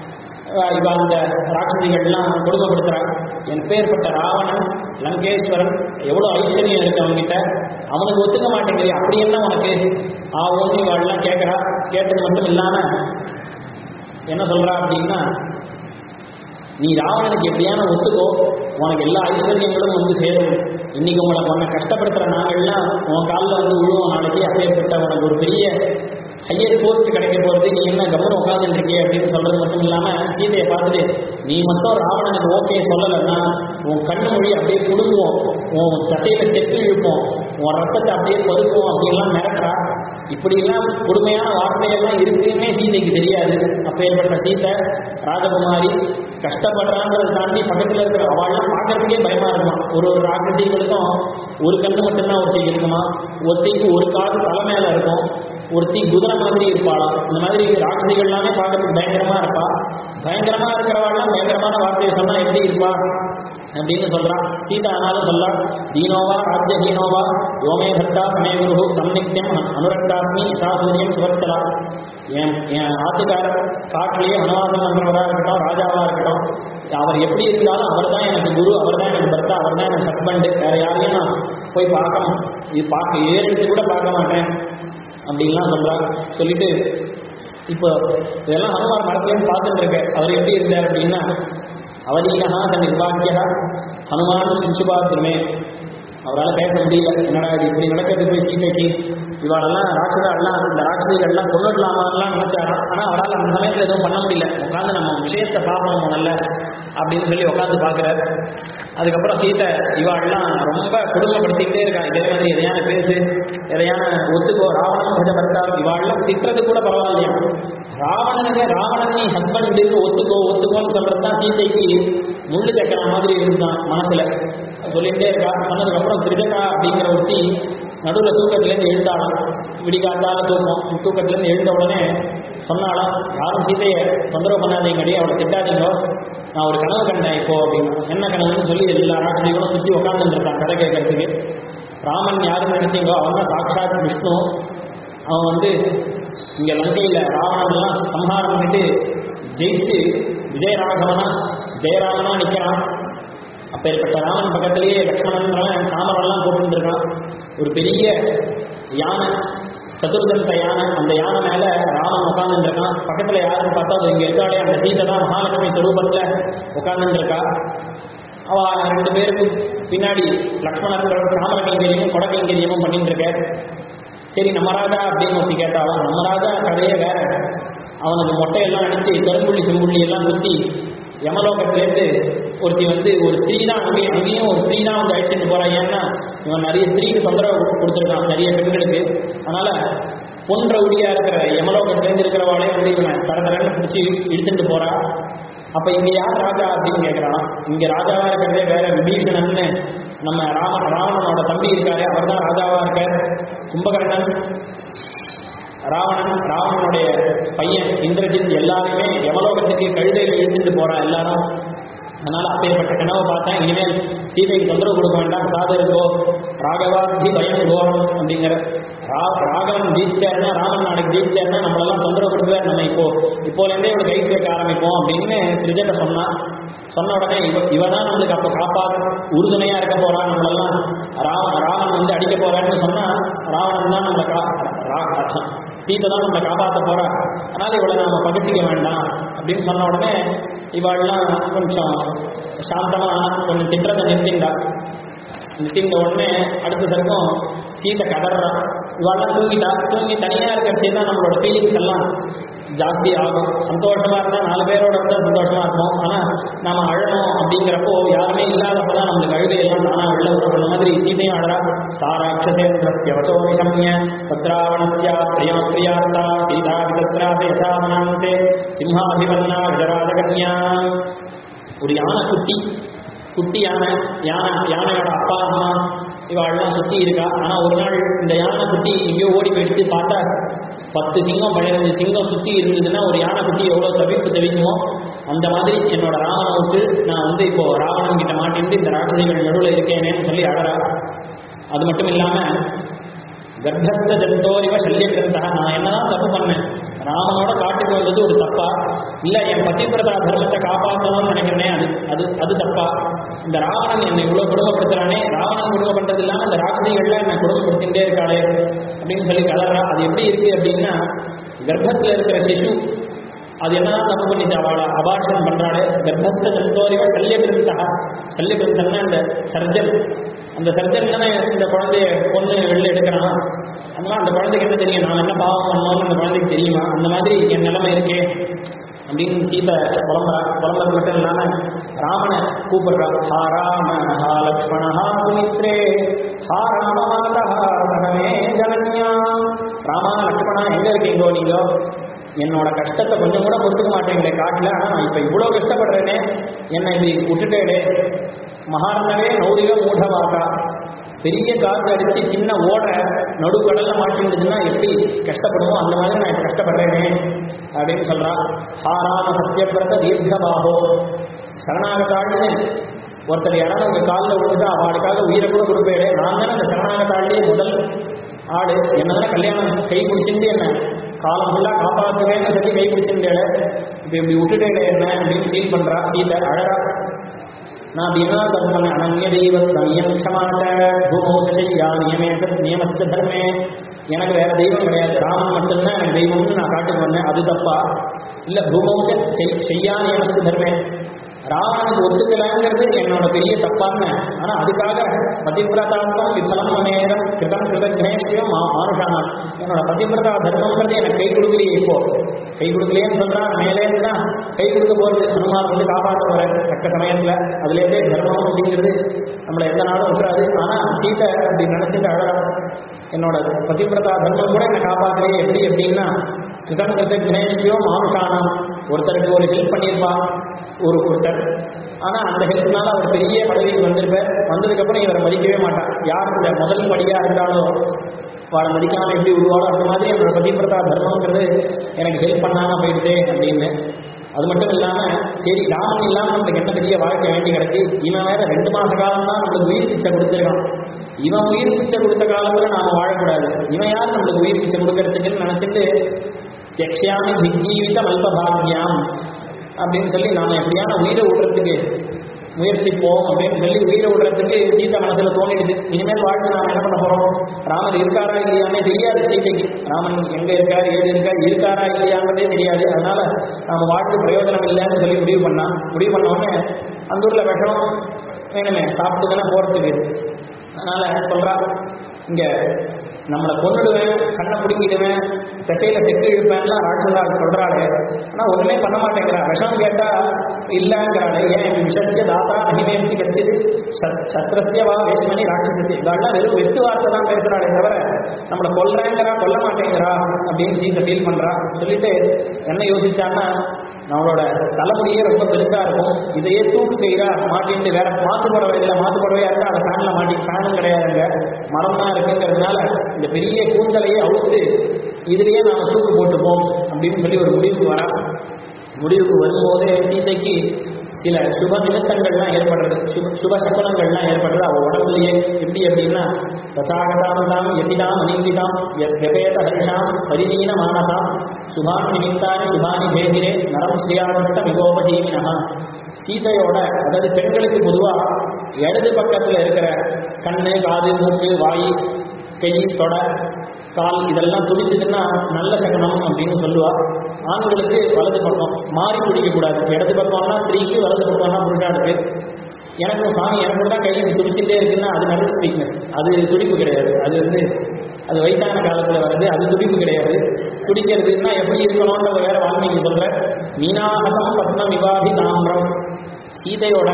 Speaker 1: அஹ் இவ அந்த ராட்சசிகள்லாம் கொடுக்கப்படுத்துறான் என் பேர்பட்ட ராவணன் லங்கேஸ்வரன் எவ்வளோ ஐஸ்வர்யம் இருக்கு அவன்கிட்ட அவனுக்கு ஒத்துக்க மாட்டேங்குது அப்படி என்ன உனக்கு ஆவோன்னு இவாள்லாம் கேட்குறா கேட்டது மட்டும் இல்லாம என்ன சொல்றா அப்படின்னா நீ ராவணனுக்கு எப்படியான ஒத்துக்கோ உனக்கு எல்லா ஐஸ்வர்யங்களும் வந்து சேரும் இன்னைக்கு உங்களை உன்னை கஷ்டப்படுத்துற நாங்கள்லாம் உன் காலில் வந்து விழுவோம் நாளைக்கு அப்பேற்பட்ட உனக்கு ஒரு பெரிய ஹையர் போஸ்ட் கிடைக்க போறது நீ என்ன கவனம் உட்காந்துட்டு இருக்கிய அப்படின்னு சொல்றது மட்டும் இல்லாம சீதையை பார்த்துட்டு நீ மட்டும் ராவணனுக்கு ஓகே சொல்லலைன்னா உன் கண்ணு மொழி அப்படியே புடுங்குவோம் உன் தசையில செத்து இழுப்போம் உன் ரத்தத்தை அப்படியே பதுக்குவோம் அப்படின்லாம் மிரட்டுறா இப்படியெல்லாம் கொடுமையான வார்த்தைகள்லாம் இருக்குன்னே சீதைக்கு தெரியாது அப்பேற்பட்ட சீதை ராஜகுமாரி கஷ்டப்படுறான்றதை தாண்டி பக்கத்தில் இருக்கிற அவள்லாம் பார்க்கறதுக்கே பயமா இருக்குமா ஒரு ஒரு ராக்கசிகளுக்கும் ஒரு கண்ணு மட்டும்தான் ஒருத்திக்கு இருக்குமா ஒருத்திக்கு ஒரு காது தலை மேல இருக்கும் ஒருத்தி குதிரை மாதிரி இருப்பாளாம் இந்த மாதிரி ராட்சசிகள் எல்லாமே பார்க்கறதுக்கு பயங்கரமா இருப்பா பயங்கரமா இருக்கிறவாள்லாம் பயங்கரமான வார்த்தையை சொன்னா எப்படி இருப்பா அப்படின்னு சொல்றான் சீதா ஆனாலும் சொல்லா தீனோவா ராஜ்ய தீனோவா யோமே பர்த்தா சமய குரு சம்நித்தியம் அனுரக்தாஸ்மி யசாசூரியம் சுவச்சலா என் என் ஆத்துக்காரர் காட்டிலேயே வனவாசம் பண்றவரா இருக்கட்டும் ராஜாவா இருக்கட்டும் அவர் எப்படி இருந்தாலும் அவர் தான் எனக்கு குரு அவர் தான் எனக்கு பர்த்தா அவர் தான் எனக்கு ஹஸ்பண்ட் வேற யாரையும் நான் போய் பார்க்கணும் இது பார்க்க ஏறெடுத்து கூட பார்க்க மாட்டேன் அப்படின்லாம் சொல்றார் சொல்லிட்டு இப்போ இதெல்லாம் ஹனுமார் மரத்துலேருந்து பார்த்துட்டு இருக்க அவர் எப்படி இருந்தார் அப்படின்னா அவதீனஹா தன் நிர்வாக்கியா ஹனுமான் சிசுபாத்திரமே அவரால் பேச முடியல என்னடா இது இப்படி நடக்கிறது போய் சீதைக்கு இவாளெல்லாம் ராட்சதாலாம் இந்த ராட்சதிகள்லாம் கொண்டுடலாமான்லாம் நினைச்சாராம் ஆனால் அவரால் அந்த சமயத்தில் எதுவும் பண்ண முடியல உட்காந்து நம்ம விஷயத்தை பார்ப்போம் முதல்ல அப்படின்னு சொல்லி உட்காந்து பார்க்குறாரு அதுக்கப்புறம் சீதை இவாள்லாம் ரொம்ப குடும்பப்படுத்திக்கிட்டே இருக்கா இதே மாதிரி எதையான பேசு எதையான ஒத்துக்கோ ராவணன் பஜ பர்த்தா இவாள்லாம் திட்டுறது கூட பரவாயில்லையா ராவணனுக்கு ராவணன் நீ ஹஸ்பண்ட் ஒத்துக்கோ ஒத்துக்கோன்னு சொல்றது தான் சீதைக்கு முள்ளு தைக்கிற மாதிரி இருந்தான் மனசுல சொல்லிகிட்டே இருக்கா சொன்னதுக்கப்புறம் திருஜகா அப்படிங்கிற ஒருத்தி நடுவில் தூக்கத்துலேருந்து எழுந்தாலும் விடிகாத்தால தூக்கம் தூக்கத்துலேருந்து எழுந்த உடனே சொன்னாலும் யாரும் சீதையை தொந்தரவு பண்ணாதீங்கடி அவளை திட்டாதீங்க நான் ஒரு கனவு கண்டேன் இப்போ அப்படின்னு என்ன கனவுன்னு சொல்லி எல்லா ராட்சதிகளும் சுற்றி உட்காந்துட்டு இருக்கான் கதை கேட்கறதுக்கு ராமன் யாருன்னு நினைச்சீங்களோ அவன் தான் சாட்சாத் விஷ்ணு அவன் வந்து இங்க லங்கையில ராவணன்லாம் சம்ஹாரம் பண்ணிட்டு ஜெயிச்சு விஜயராகவனா ஜெயராமனா நிக்கிறான் அப்பேற்பட்ட ராமன் பக்கத்திலேயே லக்ஷ்மணன்றவன் சாமரெல்லாம் போட்டு இருக்கான் ஒரு பெரிய யானை சதுர்தந்த யானை அந்த யானை மேல ராமன் உட்கார்ந்துட்டு இருக்கான் பக்கத்துல யாருன்னு பார்த்தா அது இங்க இருக்காளே அந்த சீதை தான் மகாலட்சுமி ஸ்வரூபத்துல உட்கார்ந்துட்டு இருக்கா அவ ரெண்டு பேருக்கும் பின்னாடி லக்ஷ்மணர் சாமர கைங்கரியமும் கொடை கைங்கரியமும் பண்ணிட்டு இருக்க சரி நம்ம ராஜா அப்படின்னு ஒருத்தி கேட்டாலும் நம்ம ராஜா கதையே வேற அவனுக்கு மொட்டையெல்லாம் அடிச்சு கரும்புள்ளி செம்புள்ளி எல்லாம் குத்தி யமலோகத்திலேருந்து ஒருத்தி வந்து ஒரு ஸ்திரீ தான் அங்கேயும் அங்கேயும் ஒரு ஸ்திரீ தான் வந்து அழைச்சிட்டு போறான் ஏன்னா இவன் நிறைய ஸ்திரீக்கு தொந்தரவு கொடுத்துருக்கான் நிறைய பெண்களுக்கு அதனால பொன் ரவுடியா இருக்கிற யமலோகத்திலேருந்து இருக்கிறவாளே வந்து இவனை தர தரன்னு பிடிச்சி இழுத்துட்டு போறா அப்ப இங்க யார் ராஜா அப்படின்னு கேட்கறான் இங்க ராஜாவா இருக்கிறதே வேற விபீஷணன்னு நம்ம ராம ராவணனோட தம்பி இருக்காரு அவர் தான் ராஜாவா இருக்கார் கும்பகர்ணன் ராவணன் ராவணனுடைய பையன் இந்திரஜித் எல்லாருமே எவலோகத்துக்கு கழுதையில் இழுத்துட்டு போறான் எல்லாரும் அதனால அப்பேற்பட்ட கனவை பார்த்தேன் இனிமேல் சீதைக்கு தொந்தரவு கொடுக்க வேண்டாம் சாது இருக்கோ ராகவாதி பயம் கோரம் அப்படிங்கிற ரா ராகவன் ஜெயிச்சிட்டாருன்னா ராமன் நாளைக்கு ஜெயிச்சிட்டாருன்னா நம்மளெல்லாம் தொந்தரவு கொடுத்துவார் நம்ம இப்போ இப்போலேருந்தே இவளை கை கேட்க ஆரம்பிப்போம் அப்படின்னு திருஜட்ட சொன்னான் சொன்ன உடனே இவ இவ தான் நம்மளுக்கு அப்போ காப்பா உறுதுணையா இருக்க போறான் நம்மளெல்லாம் ராம ராமன் வந்து அடிக்க போறான்னு சொன்னா ராவணன் தான் நம்மளை கா ரா- சீத்தை தான் நம்மளை காப்பாற்ற போறா அதனால இவளை நாம பகிச்சிக்க வேண்டாம் அப்படின்னு சொன்ன உடனே இவாள்லாம் கொஞ்சம் சாந்தமா கொஞ்சம் திட்டத்தை நிறுத்திண்டா நிறுத்தின உடனே அடுத்த சருக்கும் சீத்தை கதறான் இவாள்லாம் தூங்கிட்டா தூங்கி தனியா இருக்கிற தான் நம்மளோட ஃபீலிங்ஸ் எல்லாம் ஜாஸ்தி ஆகும் சந்தோஷமா இருந்தா நாலு பேரோட இருந்தா சந்தோஷமா இருக்கும் ஆனா நாம அழணும் அப்படிங்கிறப்போ யாருமே இல்லாதப்பதான் நம்மளுக்கு அழுகை எல்லாம் தானா வெளில வரும் அந்த மாதிரி சீதையும் அழறா சாராட்சசேந்திரஸ்ய வசோ நிசம்ய பத்ராவணஸ்யா பிரியா பிரியார்த்தா சீதா விதத்ராபி யசாமனாந்தே சிம்ஹாபிவன்னா விஜராஜகன்யா ஒரு யானை குட்டி குட்டி யானை யானை யானையோட அப்பா அம்மா இவாள்லாம் சுற்றி இருக்கா ஆனால் ஒரு நாள் இந்த யானை குட்டி எங்கேயோ ஓடி போயிடுத்து பார்த்தா பத்து சிங்கம் பதினஞ்சு சிங்கம் சுற்றி இருந்ததுன்னா ஒரு யானை குட்டி எவ்வளோ தவிப்பு தவிக்குமோ அந்த மாதிரி என்னோட ராவண விட்டு நான் வந்து இப்போ ராவணன் கிட்ட மாட்டிட்டு இந்த ராட்சதிகள் நடுவில் இருக்கேனேன்னு சொல்லி அழறா அது மட்டும் இல்லாமல் கர்ப்பஸ்த ஜந்தோரிவ சல்ய கிரந்தா நான் என்னதான் தப்பு பண்ணேன் ராமனோட காட்டுக்கு வந்தது ஒரு தப்பா இல்ல என் பதிவிரதா தர்மத்தை காப்பாற்றணும்னு நினைக்கிறேனே அது அது அது தப்பா இந்த ராவணன் என்னை இவ்வளவு கொடுமைப்படுத்துறானே ராவணன் கொடுமை பண்றது இல்லாம இந்த ராட்சதிகள்லாம் என்னை கொடுமைப்படுத்திட்டே இருக்காளே அப்படின்னு சொல்லி கலர்றா அது எப்படி இருக்கு அப்படின்னா கர்ப்பத்துல இருக்கிற சிசு அது என்னதான் தப்பு பண்ணிட்டு அவளை அபாஷன் பண்றாளே கர்ப்பஸ்த ஜந்தோரிவ சல்யபிருந்தா சல்யபிருந்தன்னா இந்த சர்ஜன் அந்த சர்ஜன் தானே இந்த குழந்தைய பொண்ணு வெளில எடுக்கிறான் அந்த மாதிரி அந்த குழந்தைக்கு என்ன தெரியும் நான் என்ன பாவம் பண்ணோம்னு அந்த குழந்தைக்கு தெரியுமா அந்த மாதிரி என் நிலைமை இருக்கே அப்படின்னு சீதை புலம்புறா புலம்புறது மட்டும் இல்லாம ராமனை கூப்பிடுறா ஹா ராம ஹா லக்ஷ்மண ஹா சுமித்ரே ஹா ராம மாதா சகமே ஜனன்யா ராமா லக்ஷ்மணா எங்க இருக்கீங்கோ நீங்க என்னோட கஷ்டத்தை கொஞ்சம் கூட பொறுத்துக்க மாட்டேங்களே காட்டுல ஆனா நான் இப்ப இவ்வளவு கஷ்டப்படுறேனே என்னை இப்படி விட்டுட்டேடே மகாரணவே நௌரிக மூடவாக்கா பெரிய காற்று அடிச்சு சின்ன ஓட நடுக்கடல்ல மாட்டிருந்ததுன்னா எப்படி கஷ்டப்படுமோ அந்த மாதிரி நான் கஷ்டப்படுறேனே அப்படின்னு சொல்றா ஹாராம சத்தியபிரத தீர்க்கபாகோ சரணாகத்தாள்னு ஒருத்தர் யாராவது உங்க காலில் விழுந்துட்டா அவளுக்காக உயிரை கூட கொடுப்பேன் நான் தானே அந்த சரணாகத்தாள்லேயே முதல் ஆடு என்னதானே கல்யாணம் கை பிடிச்சிட்டு என்ன காலம் ஃபுல்லாக காப்பாற்றுவேன்னு சொல்லி கை பிடிச்சிருந்தேன் இப்போ இப்படி விட்டுட்டேன் என்ன அப்படின்னு ஃபீல் பண்றா சீதை அழகா நான் அப்படி என்ன தப்பு பண்ணேன் அனன்ய தெய்வம் தனியம் க்ஷமாச்ச பூமோச்சையா நியமே நியமஸ்ட தர்மே எனக்கு வேற தெய்வம் கிடையாது ராமன் மட்டும்தான் எனக்கு தெய்வம்னு நான் காட்டுக்கு வந்தேன் அது தப்பா இல்ல பூமோச்ச செய்யா நியமஸ்ட தர்மே ராவணனுக்கு ஒத்துக்கலாங்கிறது என்னோட பெரிய தப்பான்னு ஆனா அதுக்காக பதிவிரதாத்மம் விபலம் நேரம் கிருதம் கிருதஜேஷியம் மானுஷானா என்னோட பதிவிரதா தர்மம்ன்றது எனக்கு கை கொடுக்கலையே இப்போ கை கொடுக்கலையேன்னு சொல்றான் மேலேருந்து தான் கை கொடுக்க போறது ஹனுமான் வந்து காப்பாற்ற போற தக்க சமயத்துல அதுலேருந்தே தர்மம் அப்படிங்கிறது நம்மளை எந்த நாளும் விட்டுறாது ஆனா சீதை அப்படி நினைச்சிட்டு அழகா என்னோட பதிவிரதா தர்மம் கூட என்னை காப்பாற்றலையே எப்படி எப்படின்னா கிருதம் கிருதஜேஷியோ மானுஷானம் ஒருத்தருக்கு ஒரு ஹெல்ப் பண்ணியிருப்பான் ஒரு ஒருத்தர் ஆனா அந்த ஹெல்ப்னால அவர் பெரிய பதவிக்கு வந்திருப்பார் வந்ததுக்கப்புறம் இவரை மதிக்கவே மாட்டான் யார் இந்த முதல் படியா இருந்தாலோ அவளை மதிக்காம எப்படி உருவாளோ அந்த மாதிரி அவரோட பதிவிரதா தர்மங்கிறது எனக்கு ஹெல்ப் பண்ணாம போயிடுதே அப்படின்னு அது மட்டும் இல்லாம சரி ராமன் இல்லாம நம்மளுக்கு என்ன பெரிய வாழ்க்கை வேண்டி கிடக்கு இவன் வேற ரெண்டு மாச காலம் தான் நம்மளுக்கு உயிர் பிச்சை கொடுத்துருக்கான் இவன் உயிர் பிச்சை கொடுத்த காலத்துல நாம வாழக்கூடாது இவன் யார் நம்மளுக்கு உயிர் பிச்சை கொடுக்கறதுக்குன்னு நினைச்சிட்டு யக்ஷாமி திஜீவிதம் அல்பபாகியாம் அப்படின்னு சொல்லி நாம எப்படியான உயிரை விடுறதுக்கு முயற்சிப்போம் அப்படின்னு சொல்லி உயிரை விடுறதுக்கு சீதை மனசுல தோணிடுது இனிமேல் வாழ்க்கை நாம என்ன பண்ண போறோம் ராமர் இருக்காரா இல்லையானே தெரியாது சீதைக்கு ராமன் எங்க இருக்காரு ஏது இருக்கா இருக்காரா இல்லையான்றதே தெரியாது அதனால நாம வாழ்க்கை பிரயோஜனம் இல்லைன்னு சொல்லி முடிவு பண்ணா முடிவு பண்ண உடனே அந்த ஊர்ல விஷம் வேணுமே சாப்பிட்டு தானே போறதுக்கு அதனால சொல்றா இங்க நம்மளை கொன்னுடுவேன் கண்ணை பிடிக்கிடுவேன் திசையில செக்கு இழுப்பேன்லாம் ராட்சதா சொல்றாளே ஆனா ஒண்ணுமே பண்ண மாட்டேங்கிறா விஷம் கேட்டா இல்லங்கிறாளே ஏன் இப்படி விஷத்திய தாத்தா அகிமேந்தி கச்சிது சத்திரத்திய வா வேஷ்மணி ராட்சசி இதெல்லாம் வெறும் வெத்து வார்த்தை தான் பேசுறாளே தவிர நம்மளை கொல்றேங்கிறா கொல்ல மாட்டேங்கிறா அப்படின்னு சீத்தை ஃபீல் பண்றா சொல்லிட்டு என்ன யோசிச்சான்னா நம்மளோட தலைமுடியே ரொம்ப பெருசா இருக்கும் இதையே தூக்கு கயிறா மாட்டிட்டு வேற மாத்து புடவை இல்லை மாத்து புடவையா இருக்கா அதை ஃபேன்ல மாட்டி ஃபேனும் கிடையாதுங்க மரம் தான் இருக்குங்கிறதுனால இந்த பெரிய கூந்தலையே அவுத்து இதுலயே நாம தூக்கு போட்டுப்போம் அப்படின்னு சொல்லி ஒரு முடிவுக்கு வரா முடிவுக்கு வரும்போதே சீதைக்கு சில சுப நிமித்தங்கள்லாம் ஏற்படுறது சுப சுப சகுனங்கள்லாம் ஏற்படுறது அவ உடம்புலயே எப்படி அப்படின்னா தசாகதாம் யசிதாம் அனிந்திதாம் வெபேத ஹரிஷாம் பரிதீன மானசாம் சுபான் நிமித்தானி சுபானி பேதிரே நரம் ஸ்ரீயாவட்ட மிகோபஜீவினா சீதையோட அதாவது பெண்களுக்கு பொதுவா இடது பக்கத்துல இருக்கிற கண்ணு காது மூக்கு வாய் கை தொடை கால் இதெல்லாம் துடிச்சதுன்னா நல்ல சகனம் அப்படின்னு சொல்லுவா ஆண்களுக்கு வலது பக்கம் மாறி துடிக்க கூடாது இடது பக்கம்னா ஸ்திரீக்கு வலது பக்கம்னா புருஷானுக்கு எனக்கு சாமி எனக்கு தான் கையில் துடிச்சுட்டே இருக்குன்னா அது நர்வஸ் வீக்னஸ் அது துடிப்பு கிடையாது அது வந்து அது வயசான காலத்துல வருது அது துடிப்பு கிடையாது துடிக்கிறதுன்னா எப்படி இருக்கணும்ன்றத வேற வால்மீகி சொல்ற மீனாகதம் பத்ம விவாதி தாமிரம் சீதையோட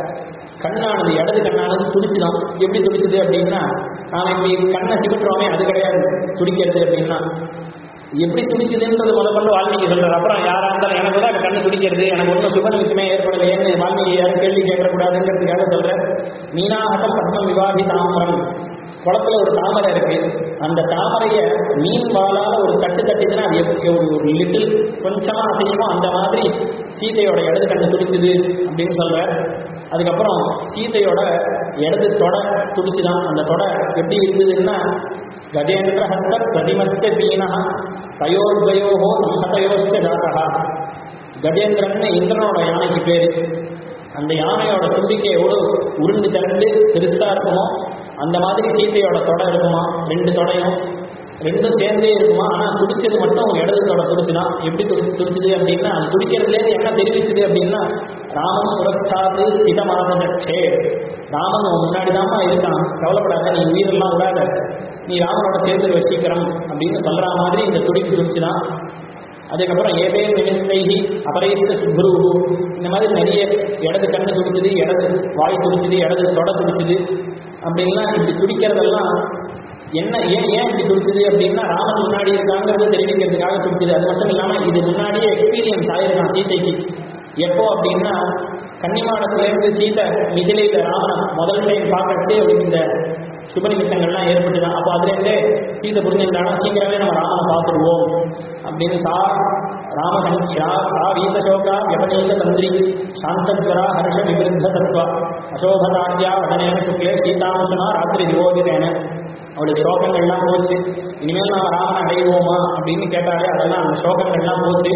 Speaker 1: கண்ணானது இடது கண்ணானது துடிச்சுதான் எப்படி துடிச்சுது அப்படின்னா நாம இப்படி கண்ணை சிமிட்டுறோமே அது கிடையாது துடிக்கிறது அப்படின்னா எப்படி துடிச்சதுன்றது முத கொண்டு வால்மீகி சொல்றாரு அப்புறம் யாரா இருந்தாலும் எனக்கு தான் கண்ணு துடிக்கிறது எனக்கு ஒன்றும் சுபநிமித்தமே ஏற்படலையேன்னு வால்மீகி யாரும் கேள்வி கேட்கக்கூடாதுங்கிறதுக்காக சொல்றேன் மீனாகதம் பத்ம விவாதி தாமரம் குளத்துல ஒரு தாமரை இருக்கு அந்த தாமரைய மீன் வாளால ஒரு தட்டு தட்டிச்சுன்னா அது எப்படி ஒரு லிட்டில் கொஞ்சமா அசையுமோ அந்த மாதிரி சீதையோட இடது கண்ணு துடிச்சுது அப்படின்னு சொல்ற அதுக்கப்புறம் சீதையோட இடது தொடை துடிச்சுதான் அந்த தொடை எப்படி இருந்ததுன்னா கஜேந்திர ஹஸ்த பிரதிமஸ்ட தீனா தயோர்தயோகோ சம்ஹதயோச்ச ஜாதகா கஜேந்திரன் இந்திரனோட யானைக்கு பேரு அந்த யானையோட தும்பிக்கை எவ்வளவு உருண்டு திரண்டு பெருசா இருக்குமோ அந்த மாதிரி சீத்தையோட தொடை இருக்குமா ரெண்டு தொடையும் ரெண்டும் சேர்ந்தே இருக்குமா ஆனால் துடிச்சது மட்டும் இடது தொட துடிச்சுதான் எப்படி துடி துடிச்சது அப்படின்னா அது துடிக்கிறதுலேருந்து என்ன தெரிவிச்சது அப்படின்னா ராமன் புரஸ்தாது ஸ்திதமாக சற்றே ராமன் உன் முன்னாடி தான்மா இருக்கான் கவலைப்படாத நீ உயிரெல்லாம் விடாத நீ ராமனோட சேர்த்து வசிக்கிறோம் அப்படின்னு சொல்ற மாதிரி இந்த துடிப்பு துடிச்சுதான் அதுக்கப்புறம் ஏதே நிமித்தைகி அபரைஸ்த சுப்ரு இந்த மாதிரி நிறைய இடது கண்ணு துடிச்சது இடது வாய் துடிச்சது இடது தொட துடிச்சது அப்படின்லாம் இப்படி துடிக்கிறதெல்லாம் என்ன ஏன் ஏன் இப்படி துடிச்சது அப்படின்னா ராமன் முன்னாடி இருக்காங்கிறது தெரிவிக்கிறதுக்காக துடிச்சது அது மட்டும் இல்லாமல் இது முன்னாடியே எக்ஸ்பீரியன்ஸ் ஆயிருக்கான் சீதைக்கு எப்போ அப்படின்னா கன்னிமாடத்திலேருந்து சீதை மிதிலையில் ராமனை முதல் டைம் பார்க்கறதே அவருக்கு இந்த சுப நிமித்தங்கள்லாம் ஏற்பட்டுதான் அப்போ அதுலேருந்தே சீதை புரிஞ்சுக்கிட்டாலும் சீக்கிரமே நம்ம ராமனை பார்த்துருவோம் அப்படின்னு சா ராமகங்கி ரா சா வீதசோகா வியபனீத தந்திரி சாந்தத்வரா ஹர்ஷ விபிருத்த சத்வா அசோபதாத்யா வதனேன சுக்லே சீதாம்சனா ராத்திரி திவோதிதேன அவளுடைய ஸ்லோகங்கள்லாம் போச்சு இனிமேல் நாம் ராமனை அடைவோமா அப்படின்னு கேட்டாலே அதெல்லாம் அந்த ஸ்லோகங்கள்லாம் போச்சு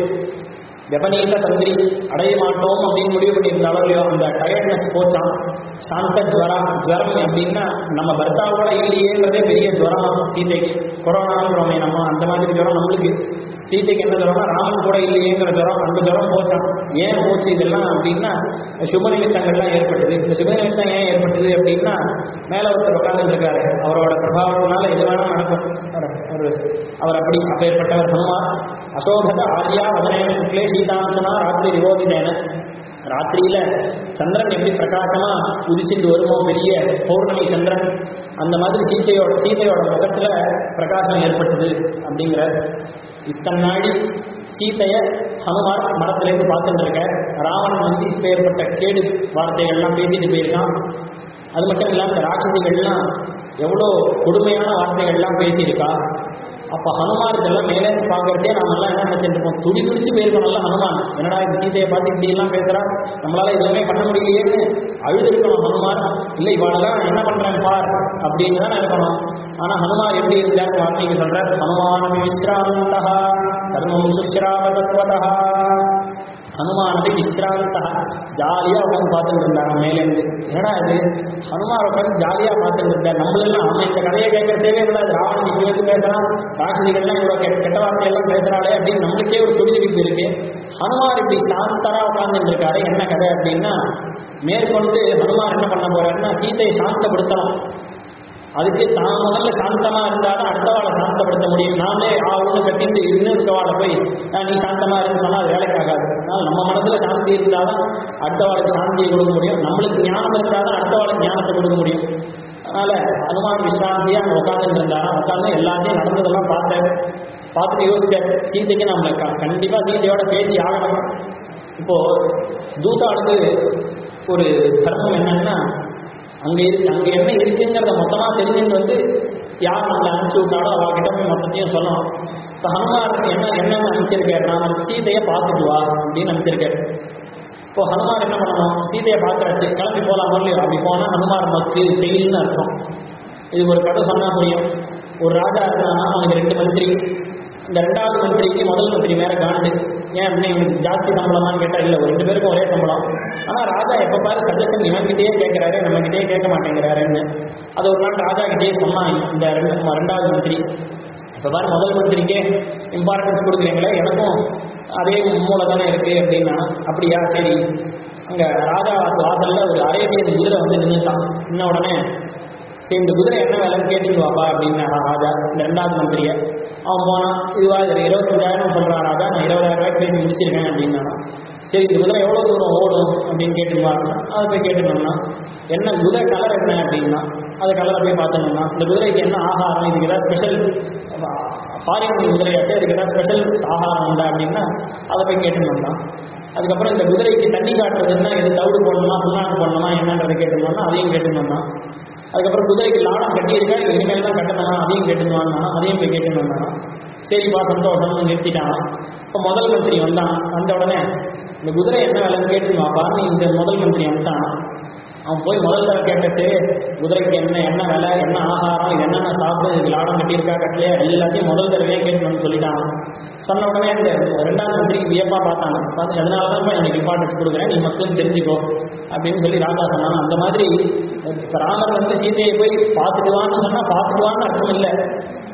Speaker 1: வெபனீத தந்திரி அடைய மாட்டோம் அப்படின்னு முடிவு பண்ணியிருந்தாலும் இல்லையோ அந்த டயர்ட்னஸ் போச்சான் சாந்த ஜுவரா ஜுவரம் அப்படின்னா நம்ம பர்த்தாவோட இல்லையேன்றதே பெரிய ஜுவரமா சீதைக்கு கொரோனாங்கிறோமே நம்ம அந்த மாதிரி ஜுவரம் நம்மளுக்கு சீதைக்கு என்ன ஜுவரம்னா ராமன் கூட இல்லையேங்கிற ஜுவரம் அந்த ஜுவரம் போச்சான் ஏன் போச்சு இதெல்லாம் அப்படின்னா சுப நிமித்தங்கள்லாம் ஏற்பட்டது இந்த சுப நிமித்தம் ஏன் ஏற்பட்டது அப்படின்னா மேலே ஒருத்தர் உட்கார்ந்துட்டு இருக்காரு அவரோட பிரபாவத்தினால எது வேணாலும் நடக்கும் அவர் அவர் அவர் அப்படி அப்பேற்பட்டவர் ஹனுமார் அசோகத ஆர்யா வதனேன சுக்லே சீதாந்தனா ராத்திரி விவோதிதேன ராத்திரியில சந்திரன் எப்படி பிரகாசமா உதிச்சுட்டு வருமோ பெரிய பௌர்ணமி சந்திரன் அந்த மாதிரி சீதையோட சீதையோட முகத்துல பிரகாசம் ஏற்பட்டது அப்படிங்கிற இத்தனை நாடி சீதைய ஹனுமார் மரத்திலேருந்து பார்த்துட்டு இருக்க ராவணன் வந்து இப்போ ஏற்பட்ட கேடு வார்த்தைகள்லாம் பேசிட்டு போயிருக்கான் அது மட்டும் இல்லாமல் இந்த ராட்சசிகள்லாம் எவ்வளோ கொடுமையான வார்த்தைகள்லாம் பேசியிருக்கா அப்போ ஹனுமார் இதெல்லாம் மேலே பார்க்கறதே நாம எல்லாம் என்ன நினைச்சிட்டு இருப்போம் துடி துடிச்சு போயிருக்கணும்ல ஹனுமான் என்னடா இந்த சீதையை பார்த்து இப்படி எல்லாம் பேசுறா நம்மளால எதுவுமே பண்ண முடியலையேன்னு அழுதுருக்கணும் ஹனுமான் இல்லை இவாளெல்லாம் என்ன பண்றேன் பார் அப்படின்னு தான் இருக்கணும் ஆனா ஹனுமார் எப்படி இருந்தார் வார்த்தைக்கு சொல்றார் ஹனுமான் விஸ்ராந்தா சர்வம் சுஸ்ராம தத்வதா ஹனுமானது விஸ்ராந்தா ஜாலியாக உட்காந்து பார்த்துட்டு இருந்தாங்க மேலேருந்து ஏன்னா இது ஹனுமார் உட்காந்து ஜாலியாக பார்த்துட்டு இருந்தார் நம்மளெல்லாம் அவன் இந்த கதையை கேட்கற தேவையே கூடாது ராவணன் இப்படி வந்து பேசுறான் ராட்சதிகள்லாம் இவ்வளோ கெட்ட கெட்ட வார்த்தையெல்லாம் பேசுறாளே அப்படின்னு நம்மளுக்கே ஒரு துடிதுடிப்பு இருக்கு ஹனுமார் இப்படி சாந்தரா உட்கார்ந்துட்டு இருக்காரு என்ன கதை அப்படின்னா மேற்கொண்டு ஹனுமார் என்ன பண்ண போறாருன்னா சீதையை சாந்தப்படுத்தலாம் அதுக்கு தான் முதல்ல சாந்தமா இருந்தாலும் அடுத்தவாளை சாந்தப்படுத்த முடியும் நாமளே ஆ ஒன்று கட்டிட்டு இன்னும் இருக்கவாளை போய் "நான் நீ சாந்தமா இருந்து சொன்னா அது வேலைக்கு ஆகாது அதனால நம்ம மனசுல சாந்தி இருந்தாதான் அடுத்தவாளுக்கு சாந்தியை கொடுக்க முடியும் நம்மளுக்கு ஞானம் இருந்தாதான் அடுத்தவாளுக்கு ஞானத்தை கொடுக்க முடியும் அதனால அனுமான் விசாந்தியா அங்கே உட்காந்துட்டு இருந்தாராம் உட்காந்து எல்லாத்தையும் நடந்ததெல்லாம் பார்த்தேன் பார்த்துட்டு யோசிச்சேன் சீதைக்கு நம்மளை க- கண்டிப்பா சீதையோட பேசி ஆகணும் இப்போ தூதாளுக்கு ஒரு தர்மம் என்னன்னா அங்க இருக்கு அங்க என்ன இருக்குங்கிறத மொத்தமா தெரிஞ்சுட்டு வந்து யார் நம்மளை அனுப்பிச்சு விட்டாலோ அவகிட்ட போய் மொத்தத்தையும் சொல்லணும் இப்போ ஹனுமாருக்கு என்ன என்னென்ன அனுப்பிச்சிருக்காரு நான் சீதையை பார்த்துட்டு வா அப்படின்னு அனுப்பிச்சிருக்காரு இப்போ ஹனுமார் என்ன பண்ணணும் சீதையை பார்க்கறது கிளம்பி போகலாம் இல்லையோ அப்படி போனால் ஹனுமார் மக்கு செயல்னு அர்த்தம் இதுக்கு ஒரு கதை சொன்னா புரியும் ஒரு ராஜா இருந்தானா அவனுக்கு ரெண்டு மந்திரி இந்த ரெண்டாவது மந்திரிக்கு முதல் மந்திரி மேல காண்டு ஏன் அப்படின்னு இவனுக்கு ஜாஸ்தி சம்பளமான்னு கேட்டா இல்லை ஒரு ரெண்டு பேருக்கும் ஒரே சம்பளம் ஆனா ராஜா எப்ப பாரு சஜஷன் இவன்கிட்டயே கேட்கிறாரு நம்ம கிட்டயே கேட்க மாட்டேங்கிறாருன்னு அது ஒரு நாள் ராஜா கிட்டயே சொன்னான் இந்த ரெண்டு ரெண்டாவது மந்திரி இப்ப பாரு முதல் மந்திரிக்கே இம்பார்ட்டன்ஸ் கொடுக்குறீங்களே எனக்கும் அதே மூளை தானே இருக்கு அப்படின்னா அப்படியா சரி அங்க ராஜா வாசல்ல ஒரு அரேபியன் குதிரை வந்து நின்றுட்டான் நின்ன உடனே சரி இந்த குதிரை என்ன வேலைன்னு கேட்டுட்டு வாப்பா அப்படின்னா ராஜா இந்த ரெண்டாவது மந்திரிய அவன் போனான் இதுவா இது இருபத்தஞ்சாயிரம் சொல்றான் ராஜா நான் இருபதாயிரம் ரூபாய்க்கு பேசி முடிச்சிருக்கேன் அப்படின்னா சரி இந்த குதிரை எவ்வளோ தூரம் ஓடும் அப்படின்னு கேட்டு பாருங்க அதை போய் கேட்டுனோம்னா என்ன குதிரை கலர் என்ன அப்படின்னா அது கலரை போய் பார்த்தோம்னா இந்த குதிரைக்கு என்ன ஆகாரம் இதுக்கு ஏதாவது ஸ்பெஷல் ஃபாரின் குதிரையாச்சு அதுக்கு ஏதாவது ஸ்பெஷல் ஆகாரம் உண்டா அப்படின்னா அதை போய் கேட்டுனோம்னா அதுக்கப்புறம் இந்த குதிரைக்கு தண்ணி காட்டுறதுன்னா எது தவிடு போடணுமா புண்ணாக்கு போடணுமா என்னன்றதை கேட்டுனோம்னா அதையும் கேட்டுனோம்னா அதுக்கப்புறம் குதிரைக்கு லாடம் கட்டியிருக்கா இது இனிமேல் தான் கட்டணுமா அதையும் கேட்டுருவானா அதையும் போய் கேட்டுன்னு வந்தானா சரிப்பா சந்தோஷம்னு நிறுத்திட்டான் இப்போ முதல் மந்திரி வந்தான் வந்த உடனே இந்த குதிரை என்ன வேலைன்னு கேட்டுன்னு வாப்பான்னு இந்த முதல் மந்திரி அனுப்பிச்சான் அவன் போய் முதல்ல கேட்டச்சு குதிரைக்கு என்ன என்ன விலை என்ன ஆகாரம் இது என்னென்ன சாப்பிடு இதுக்கு லாடம் கட்டியிருக்கா கட்டலையா எல்லாத்தையும் முதல் தடவையே கேட்கணும்னு சொல்லிட்டான் சொன்ன உடனே இந்த ரெண்டாவது மந்திரிக்கு வியப்பா பார்த்தாங்க பார்த்து அதனால தான் எனக்கு இம்பார்ட்டன்ஸ் கொடுக்குறேன் நீ மட்டும் தெரிஞ்சுக்கோ அப்படின்னு சொல்லி ராஜா சொன்னான் அந்த மாதிரி இப்ப ராமர் வந்து சீதையை போய் பார்த்துடுவான்னு சொன்னா பார்த்துடுவான்னு அர்த்தம் இல்லை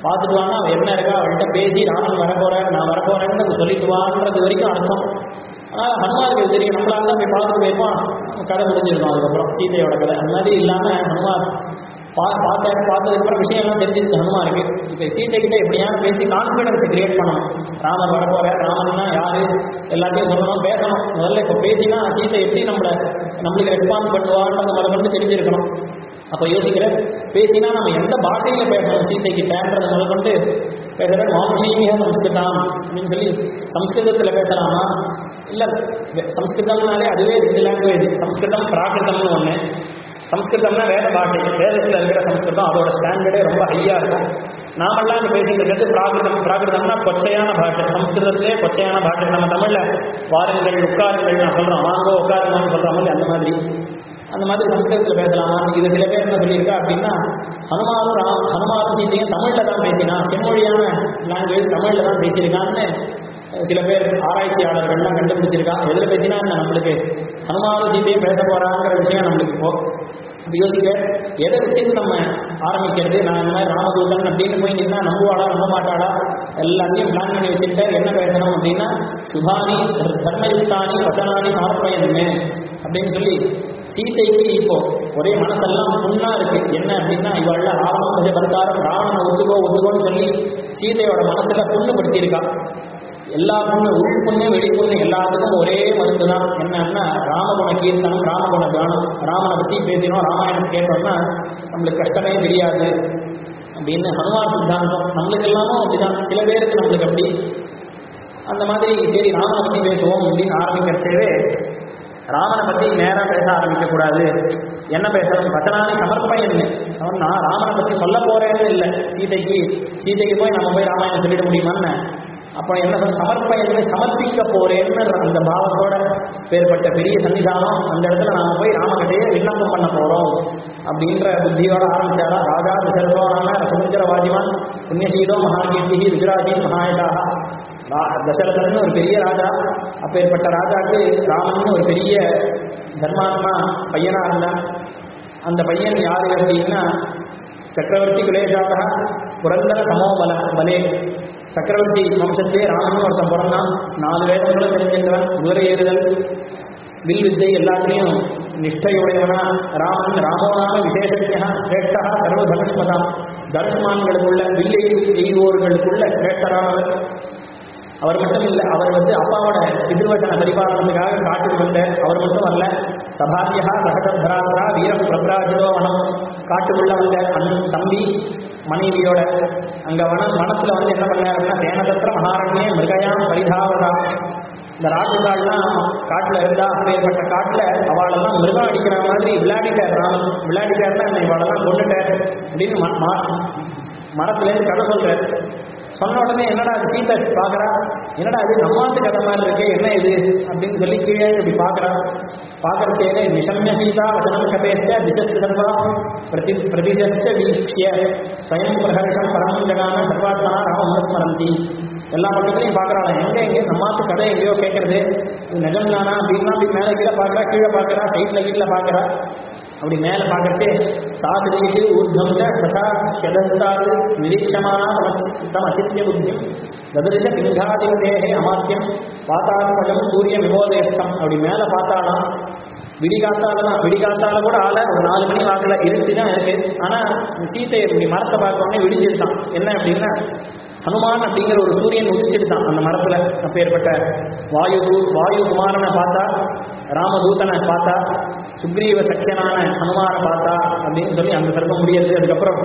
Speaker 1: பார்த்துட்டு வான்னா அவ என்ன இருக்கா அவள்கிட்ட பேசி ராமன் வரப்போறேன் நான் வரப்போறேன்னு சொல்லிட்டு வான்றது வரைக்கும் அர்த்தம் ஆனால் ஹனுமாருக்கு இது தெரியும் நம்மளால தான் போய் பார்த்துட்டு போயிருப்போம் கதை முடிஞ்சிருக்கும் அதுக்கப்புறம் சீதையோட கதை அந்த மாதிரி இல்லாமல் ஹனுமார் பா பார்த்த பார்த்ததுக்கப்புறம் விஷயம்லாம் தெரிஞ்சிருக்கு ஹனுமாருக்கு இப்போ சீதை கிட்ட எப்படியாவது பேசி கான்ஃபிடன்ஸ் கிரியேட் பண்ணணும் ராமர் வரப்போற ராமன்னா யாரு எல்லாத்தையும் சொல்லணும் பேசணும் முதல்ல இப்போ பேசினா சீதை எப்படி நம்மளை நம்மளுக்கு ரெஸ்பாண்ட் பண்ணுவான்றத முதல்ல தெரிஞ்சிருக்கணும் அப்போ யோசிக்கிறேன் பேசினா நம்ம எந்த பாஷையில் பேசணும் சீதை கிட்டன்றதை முதல் கொண்டு பேசுகிறேன் மாமுஷீமிக சம்ஸ்கிருதம் அப்படின்னு சொல்லி சம்ஸ்கிருதத்தில் பேசலாமா இல்லை சம்ஸ்கிருதம்னாலே அதுவே ரெண்டு லாங்குவேஜ் சம்ஸ்கிருதம் பிராகிருதம்னு ஒன்று சம்ஸ்கிருதம்னா வேற பாஷை வேதத்தில் இருக்கிற சம்ஸ்கிருதம் அதோட ஸ்டாண்டர்டே ரொம்ப ஹையாக இருக்கும் நாமெல்லாம் இங்கே பேசிட்டு இருக்கிறது பிராகிருதம் பிராகிருதம்னா கொச்சையான பாஷை சம்ஸ்கிருதத்திலே கொச்சையான பாஷை நம்ம தமிழில் வாருங்கள் உட்காருங்கள் நான் சொல்கிறோம் வாங்கோ உட்காருங்கன்னு சொல்கிற மாதிரி அந்த மாதிரி அந்த மாதிரி சம்ஸ்கிருதத்தில் பேசலாமா இது சில பேர் என்ன சொல்லியிருக்கா அப்படின்னா ஹனுமாரும் ராம் ஹனுமாரும் சீதையும் தமிழில் தான் பேசினா செம்மொழியான லாங்குவேஜ் தமிழில் தான் பேசியிருக்கான்னு சில பேர் ஆராய்ச்சியாளர்கள்லாம் கண்டுபிடிச்சிருக்கா எதில் பேசினா என்ன நம்மளுக்கு ஹனுமாரும் சீதையும் பேச போகிறாங்கிற விஷயம் நம்மளுக்கு இப்போ இப்போ யோசிக்க எதை வச்சு நம்ம ஆரம்பிக்கிறது நான் இந்த மாதிரி ராமதூதன் அப்படின்னு போய் நின்னா நம்புவாளா நம்ப மாட்டாளா எல்லாத்தையும் பிளான் பண்ணி வச்சுட்டு என்ன பேசணும் அப்படின்னா சுபானி தர்மயுக்தானி வச்சனானி சமர்ப்பயன்னு அப்படின்னு சொல்லி சீதைக்கு இப்போ ஒரே மனசெல்லாம் புண்ணா இருக்கு என்ன அப்படின்னா இவள் ராவணம் கொஞ்சம் பந்தாரம் ராவணனை ஒத்துக்கோ ஒத்துக்கோன்னு சொல்லி சீதையோட மனசுல புண்ணுபடுத்தியிருக்கா எல்லா புண்ணு உள் புண்ணு வெளி புண்ணு எல்லாத்துக்கும் ஒரே மருந்து தான் என்னன்னா ராமகுண கீர்த்தனம் ராமகுண கானம் ராமனை பற்றி பேசினோம் ராமாயணம் கேட்டோம்னா நம்மளுக்கு கஷ்டமே தெரியாது அப்படின்னு ஹனுமான் சித்தாந்தம் நம்மளுக்கு எல்லாமும் அப்படிதான் சில பேருக்கு நம்மளுக்கு அப்படி அந்த மாதிரி சரி ராமனை பற்றி பேசுவோம் அப்படின்னு ஆரம்பிக்கிறச்சேவே ராமனை பற்றி நேராக பேச ஆரம்பிக்கக்கூடாது என்ன பேசணும் வச்சனானே சமர்ப்பயன்னு சொன்னா ராமனை பற்றி சொல்ல போறேன்னு இல்லை சீதைக்கு சீதைக்கு போய் நம்ம போய் ராமாயணம் சொல்லிட முடியுமான்னு அப்போ என்ன சொல்ல சமர்ப்பயன்னு சமர்ப்பிக்க போறேன்னு அந்த பாவத்தோட பேர்பட்ட பெரிய சன்னிதானம் அந்த இடத்துல நாம போய் ராமகிட்டையே விண்ணப்பம் பண்ண போறோம் அப்படின்ற புத்தியோட ஆரம்பிச்சாரா ராஜா தசரதோனான ரசமுஞ்சர வாஜிமான் புண்ணியசீதோ மகாகீர்த்தி விஜராஜி மகாயசாக தசரதன் ஒரு பெரிய ராஜா அப்பேற்பட்ட ராஜாக்கு ராமன் ஒரு பெரிய தர்மாத்மா பையனா இருந்தான் அந்த பையன் யாரு அப்படின்னா சக்கரவர்த்தி குலேஜாதா புரந்தர சமோபல பலே சக்கரவர்த்தி வம்சத்திலே ராமன் ஒருத்தன் பிறந்தான் நாலு வேதங்களும் தெரிஞ்சிருந்தவன் குதிரை ஏறுதல் வில் வித்தை எல்லாத்துலேயும் நிஷ்டையுடையவனா ராமன் ராமோனாம விசேஷஜா சிரேஷ்டா சர்வ தனுஷ்மதாம் தனுஷ்மான்களுக்குள்ள வில்லை எய்வோர்களுக்குள்ள சிரேஷ்டரானவர் அவர் மட்டும் இல்லை அவர் வந்து அப்பாவோட பிதிர்வசன பரிபாலனத்துக்காக காட்டுக்கு வந்தார் அவர் மட்டும் அல்ல சபாத்தியா சகசபராத்ரா வீரம் பிரபராஜிதோ வனம் காட்டுக்குள்ள வந்த அண்ணன் தம்பி மனைவியோட அங்க வனம் வனத்துல வந்து என்ன பண்ணாருன்னா தேனதத்திர மகாரண்யே மிருகயாம் பரிதாவதா இந்த ராட்சசாலாம் காட்டுல இருந்தா அப்பேற்பட்ட காட்டுல அவளெல்லாம் மிருகம் அடிக்கிற மாதிரி விளையாடிட்டார் ராமன் விளையாடிட்டாருன்னா என்னை இவளெல்லாம் கொண்டுட்டார் அப்படின்னு ம- ம- மரத்துலேருந்து கதை சொல்றாரு சொன்ன உடனே என்னடா அது சீதை பார்க்கறா என்னடா இது நம்மாத்து கதை மாதிரி இருக்கு என்ன இது அப்படின்னு சொல்லி கீழே இப்படி பார்க்கறா பார்க்கறதே நிஷம்ய சீதா வசனம் கதேஷ்ட திசஸ் சர்வா பிரதி பிரதிசஸ்ட வீக்ஷிய ஸ்வயம் பிரகர்ஷம் பரமம் ஜகான சர்வாத்மா ராம அனுஸ்மரந்தி எல்லா பக்கத்துலையும் பார்க்கறாள் எங்க எங்க நம்மாத்து கதை எங்கேயோ கேட்கறது இது நிஜம் தானா அப்படின்னா அப்படி மேலே கீழே பார்க்கறா கீழே பார்க்கறா சைட்ல கீழே பார்க்கறா அப்படி மேலே பார்க்கறதே சாதிரிக்கு ஊர்தம் ச ததா ஷதஸ்தாத் நிரீட்சமானா தம் அசித்ய புத்தியம் ததிருஷ பிங்காதிபதேகே அமாத்தியம் பாத்தாத்மஜம் சூரிய விமோதேஷ்டம் அப்படி மேலே பார்த்தாலாம் விடிகாத்தால தான் விடிகாத்தால கூட ஆள ஒரு நாலு மணி வாக்குல இருட்டு தான் இருக்கு ஆனா சீத்தை இப்படி மரத்தை பார்த்த உடனே விடிஞ்சிருந்தான் என்ன அப்படின்னா ஹனுமான் அப்படிங்கிற ஒரு சூரியன் உதிச்சிருந்தான் அந்த மரத்துல அப்பேற்பட்ட வாயு வாயு குமாரனை பார்த்தா ராமதூதனை பார்த்தா சுக்ரீவ சக்கியனான ஹனுமானை பார்த்தா அப்படின்னு சொல்லி அந்த சர்ப்பம் முடியாது அதுக்கப்புறம்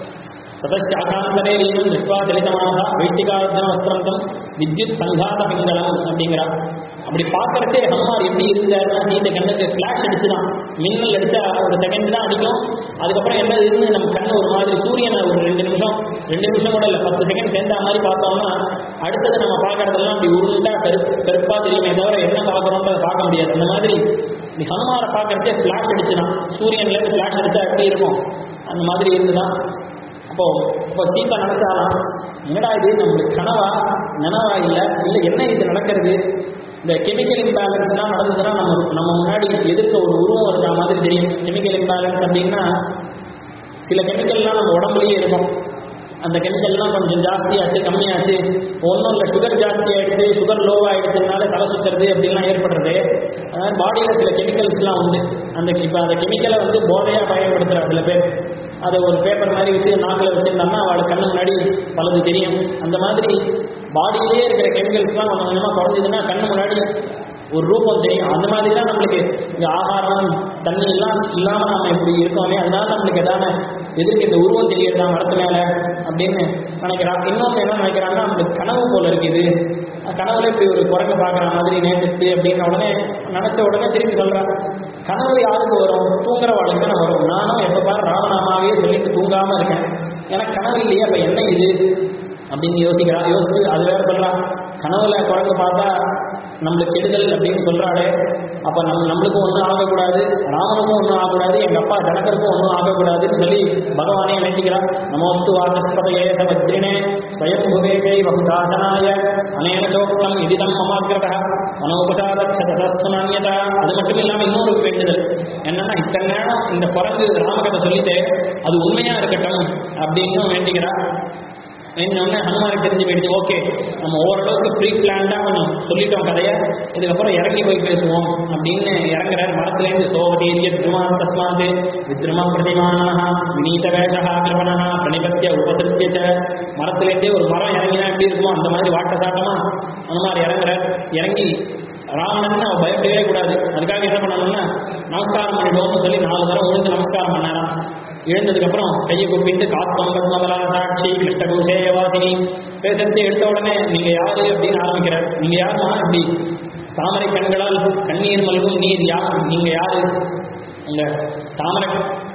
Speaker 1: ததச்சாகாந்தரே லீனம் நிஷ்பாச்சலிதமாக வைஷ்டிகாயுத்தன வஸ்திரந்தம் வித்யுத் சங்காத பிங்களம் அப்படிங்கிறா அப்படி பார்க்கறதே ஹனுமார் எப்படி இருந்தாருன்னா நீண்ட கண்ணுக்கு ஃபிளாஷ் அடிச்சுதான் மின்னல் அடிச்சா ஒரு செகண்ட் தான் அடிக்கும் அதுக்கப்புறம் என்ன இருந்து நம்ம கண்ணு ஒரு மாதிரி சூரியனை ஒரு ரெண்டு நிமிஷம் ரெண்டு நிமிஷம் கூட இல்லை பத்து செகண்ட் சேர்ந்த மாதிரி பார்த்தோம்னா அடுத்தது நம்ம பார்க்கறதெல்லாம் அப்படி உருண்டா கருப்பு கருப்பா தெரியுமே தவிர என்ன பார்க்குறோன்றதை பார்க்க முடியாது அந்த மாதிரி நீ ஹனுமாரை பார்க்கறதே ஃபிளாஷ் அடிச்சுதான் சூரியன்லேருந்து ஃபிளாஷ் அடிச்சா எப்படி இருக்கும் அந்த மாதிரி இருந்துதான் அப்போ இப்போ சீதா நினைச்சாலாம் என்னடா இது நம்மளுக்கு கனவா நினவா இல்லை இல்லை என்ன இது நடக்கிறது இந்த கெமிக்கல் இம்பேலன்ஸ் எல்லாம் நடந்ததுன்னா நம்ம நம்ம முன்னாடி எதிர்க்க ஒரு உருவம் இருக்கிற மாதிரி தெரியும் கெமிக்கல் இம்பேலன்ஸ் அப்படின்னா சில கெமிக்கல்லாம் நம்ம உடம்புலயே இருக்கும் அந்த அந்த கெமிக்கல்லாம் கொஞ்சம் ஜாஸ்தியாச்சு கம்மியாச்சு ஒன்றும் இல்லை சுகர் ஜாஸ்தி ஆயிடுது சுகர் லோ ஆயிடுதுனால தலை சுத்துறது அப்படின்லாம் ஏற்படுறது அதாவது பாடியில் சில கெமிக்கல்ஸ்லாம் உண்டு அந்த இப்போ அந்த கெமிக்கலை வந்து போதையாக பயன்படுத்துகிறா சில பேர் அதை ஒரு பேப்பர் மாதிரி வச்சு நாக்கில் வச்சுருந்தோம்னா அவளுக்கு கண்ணு முன்னாடி பலது தெரியும் அந்த மாதிரி பாடியிலேயே இருக்கிற கெமிக்கல்ஸ்லாம் கொஞ்சம் கொஞ்சமாக குறைஞ்சதுன்னா கண்ணு முன்னாடி ஒரு ரூபம் தெரியும் அந்த மாதிரி தான் நம்மளுக்கு இங்கே ஆகாரம் தண்ணி எல்லாம் இல்லாமல் நாம இப்படி இருக்கோமே அதனால நம்மளுக்கு எதாவது எதிர்க்கு இந்த உருவம் தெரியறதா மரத்து மேலே அப்படின்னு நினைக்கிறான் இன்னொன்று என்ன நினைக்கிறாங்கன்னா நம்மளுக்கு கனவு போல இருக்குது கனவுல இப்படி ஒரு குரங்கு பார்க்குற மாதிரி நேர்ந்துட்டு அப்படின்ன உடனே நினச்ச உடனே திருப்பி சொல்கிறான் கனவு யாருக்கு வரும் தூங்குறவாளுக்கு தானே வரும் நானும் எப்போ பாரு ராமநாமாவே சொல்லிட்டு தூங்காமல் இருக்கேன் எனக்கு கனவு இல்லையே அப்போ என்ன இது அப்படின்னு யோசிக்கிறா யோசிச்சு அது வேற சொல்றான் கனவுல குரங்கு பார்த்தா நம்மளுக்கு கெடுதல் அப்படின்னு சொல்றாளே அப்ப நம்ம நம்மளுக்கும் ஒன்றும் ஆகக்கூடாது ராமனுக்கும் ஒன்றும் ஆகக்கூடாது எங்க அப்பா ஜனகருக்கும் ஒன்றும் ஆகக்கூடாதுன்னு சொல்லி பகவானே வேண்டிக்கிறான் நமோஸ்து வாசஸ்பதையே சமத்ரினே ஸ்வயம் புவேகை வகுதாசனாய அனேன சோக்தம் இதிதம் மமாகிரக மனோபசாரத்து நான்யதா அது மட்டும் இல்லாம இன்னொரு வேண்டுதல் என்னன்னா இத்தனை நேரம் இந்த குரங்கு ராமகதை சொல்லிட்டு அது உண்மையா இருக்கட்டும் அப்படின்னு வேண்டிக்கிறா உடனே ஹனுமானுக்கு தெரிஞ்சு போயிடுச்சு ஓகே நம்ம ஓரளவுக்கு ப்ரீ பிளான்டாக கொஞ்சம் சொல்லிட்டோம் கதையை இதுக்கப்புறம் இறங்கி போய் பேசுவோம் அப்படின்னு இறங்குறார் மரத்துலேருந்து சோவதீரிய திருமான் தஸ்மாத் வித்ரும பிரதிமானா வினீத வேஷா கிருபணா பிரணிபத்திய உபசத்திய மரத்துலேருந்தே ஒரு மரம் இறங்கினா எப்படி இருக்குமோ அந்த மாதிரி வாட்ட சாட்டமா அந்த மாதிரி இறங்குறார் இறங்கி ராவணன் அவன் பயப்படவே கூடாது அதுக்காக என்ன பண்ணணும்னா நமஸ்காரம் பண்ணிடுவோம்னு சொல்லி நாலு தடவை உழுந்து நமஸ்காரம் பண்ணாராம் எழுந்ததுக்கு அப்புறம் கையை கூப்பிட்டு காத்தம் பத்மபலா சாட்சி கிருஷ்ணகோசே வாசினி பேசச்சு எடுத்த உடனே நீங்க யாரு அப்படின்னு ஆரம்பிக்கிறார் நீங்க யாருமா இப்படி தாமரை கண்களால் கண்ணீர் மல்கும் நீர் யார் நீங்க யாரு உங்க தாமரை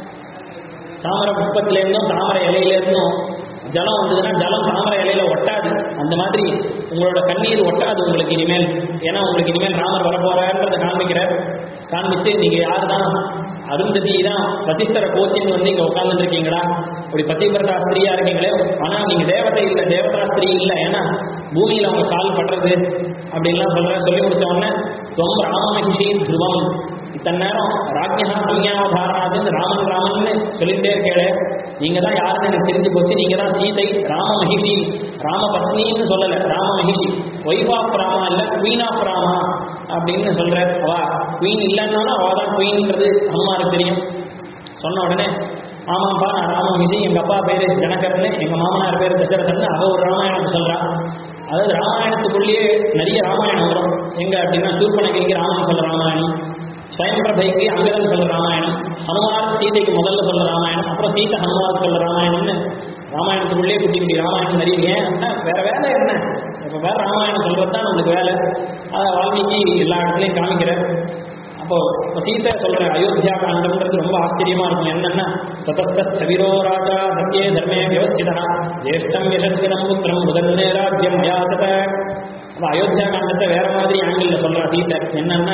Speaker 1: தாமரை புஷ்பத்திலேருந்தும் தாமரை இலையிலேருந்தும் ஜலம் வந்ததுன்னா ஜலம் தாமரை இலையில ஒட்டாது அந்த மாதிரி உங்களோட கண்ணீர் ஒட்டாது உங்களுக்கு இனிமேல் ஏன்னா உங்களுக்கு இனிமேல் ராமர் வரப்போறாருன்றதை காண்பிக்கிறார் காண்பிச்சு நீங்க யாரு தான் அருந்ததி தான் வசிஷ்டர கோச்சின்னு வந்து இங்க உட்கார்ந்து இருக்கீங்களா இப்படி பதிவிரதா ஸ்திரீயா இருக்கீங்களே ஆனா நீங்க தேவதை இல்லை தேவதா ஸ்திரீ இல்லை ஏன்னா பூமியில அவங்க கால் படுறது அப்படின்லாம் சொல்ற சொல்லி முடிச்ச உடனே தொம் ராமமகிஷி துருவம் இத்தனை நேரம் ராஜ்யா சம்யாவதாரணாதுன்னு ராமன் ராமன்னு சொல்லிட்டே இருக்கேளே நீங்க தான் யாருன்னு எனக்கு தெரிஞ்சு போச்சு நீங்க தான் சீதை ராம மகிஷி ராம பத்னின்னு சொல்லல ராம மகிஷி ஒய்ஃப் ஆஃப் ராமா இல்ல குவீன் ஆஃப் ராமா அப்படின்னு சொல்ற அவ குவீன் இல்லைன்னாலும் அவ தான் குவீன்ன்றது அம்மாருக்கு தெரியும் சொன்ன உடனே ஆமாப்பா நான் ராம மகிஷி எங்க அப்பா பேரு ஜனகர்னு எங்க மாமனார் பேரு தசரதன் அவ ஒரு ராமாயணம் சொல்றா அதாவது ராமாயணத்துக்குள்ளேயே நிறைய ராமாயணம் வரும் எங்க அப்படின்னா சூர்பனகிரிக்கு ராமன் சொல்ற ராமாயணம் ஸ்வயம்பிரபைக்கு அங்கதன் சொல்ற ராமாயணம் ஹனுமார் சீதைக்கு முதல்ல சொல்ற ராமாயணம் அப்புறம் சீதை ஹனுமார் சொல்ற ராமாயணம்னு ராமாயணத்துக்குள்ளே குட்டி குட்டி ராமாயணம் நிறைய ஏன் அப்படின்னா வேற வேலை என்ன இப்போ வேற ராமாயணம் சொல்றது தான் நம்மளுக்கு வேலை அதை வால்மீகி எல்லா இடத்துலையும் காமிக்கிற அப்போ இப்போ சீதை சொல்ற அயோத்தியா காண்டம்ன்றது ரொம்ப ஆச்சரியமா இருக்கும் என்னன்னா சதஸ்தவிரோ ராஜா சத்யே தர்மே வியவஸ்திதா ஜேஷ்டம் யசஸ்வினம் புத்திரம் முதல்னே ராஜ்யம் மயாசத அப்போ அயோத்தியா காண்டத்தை வேற மாதிரி ஆங்கிள் சொல்றா சீதை என்னன்னா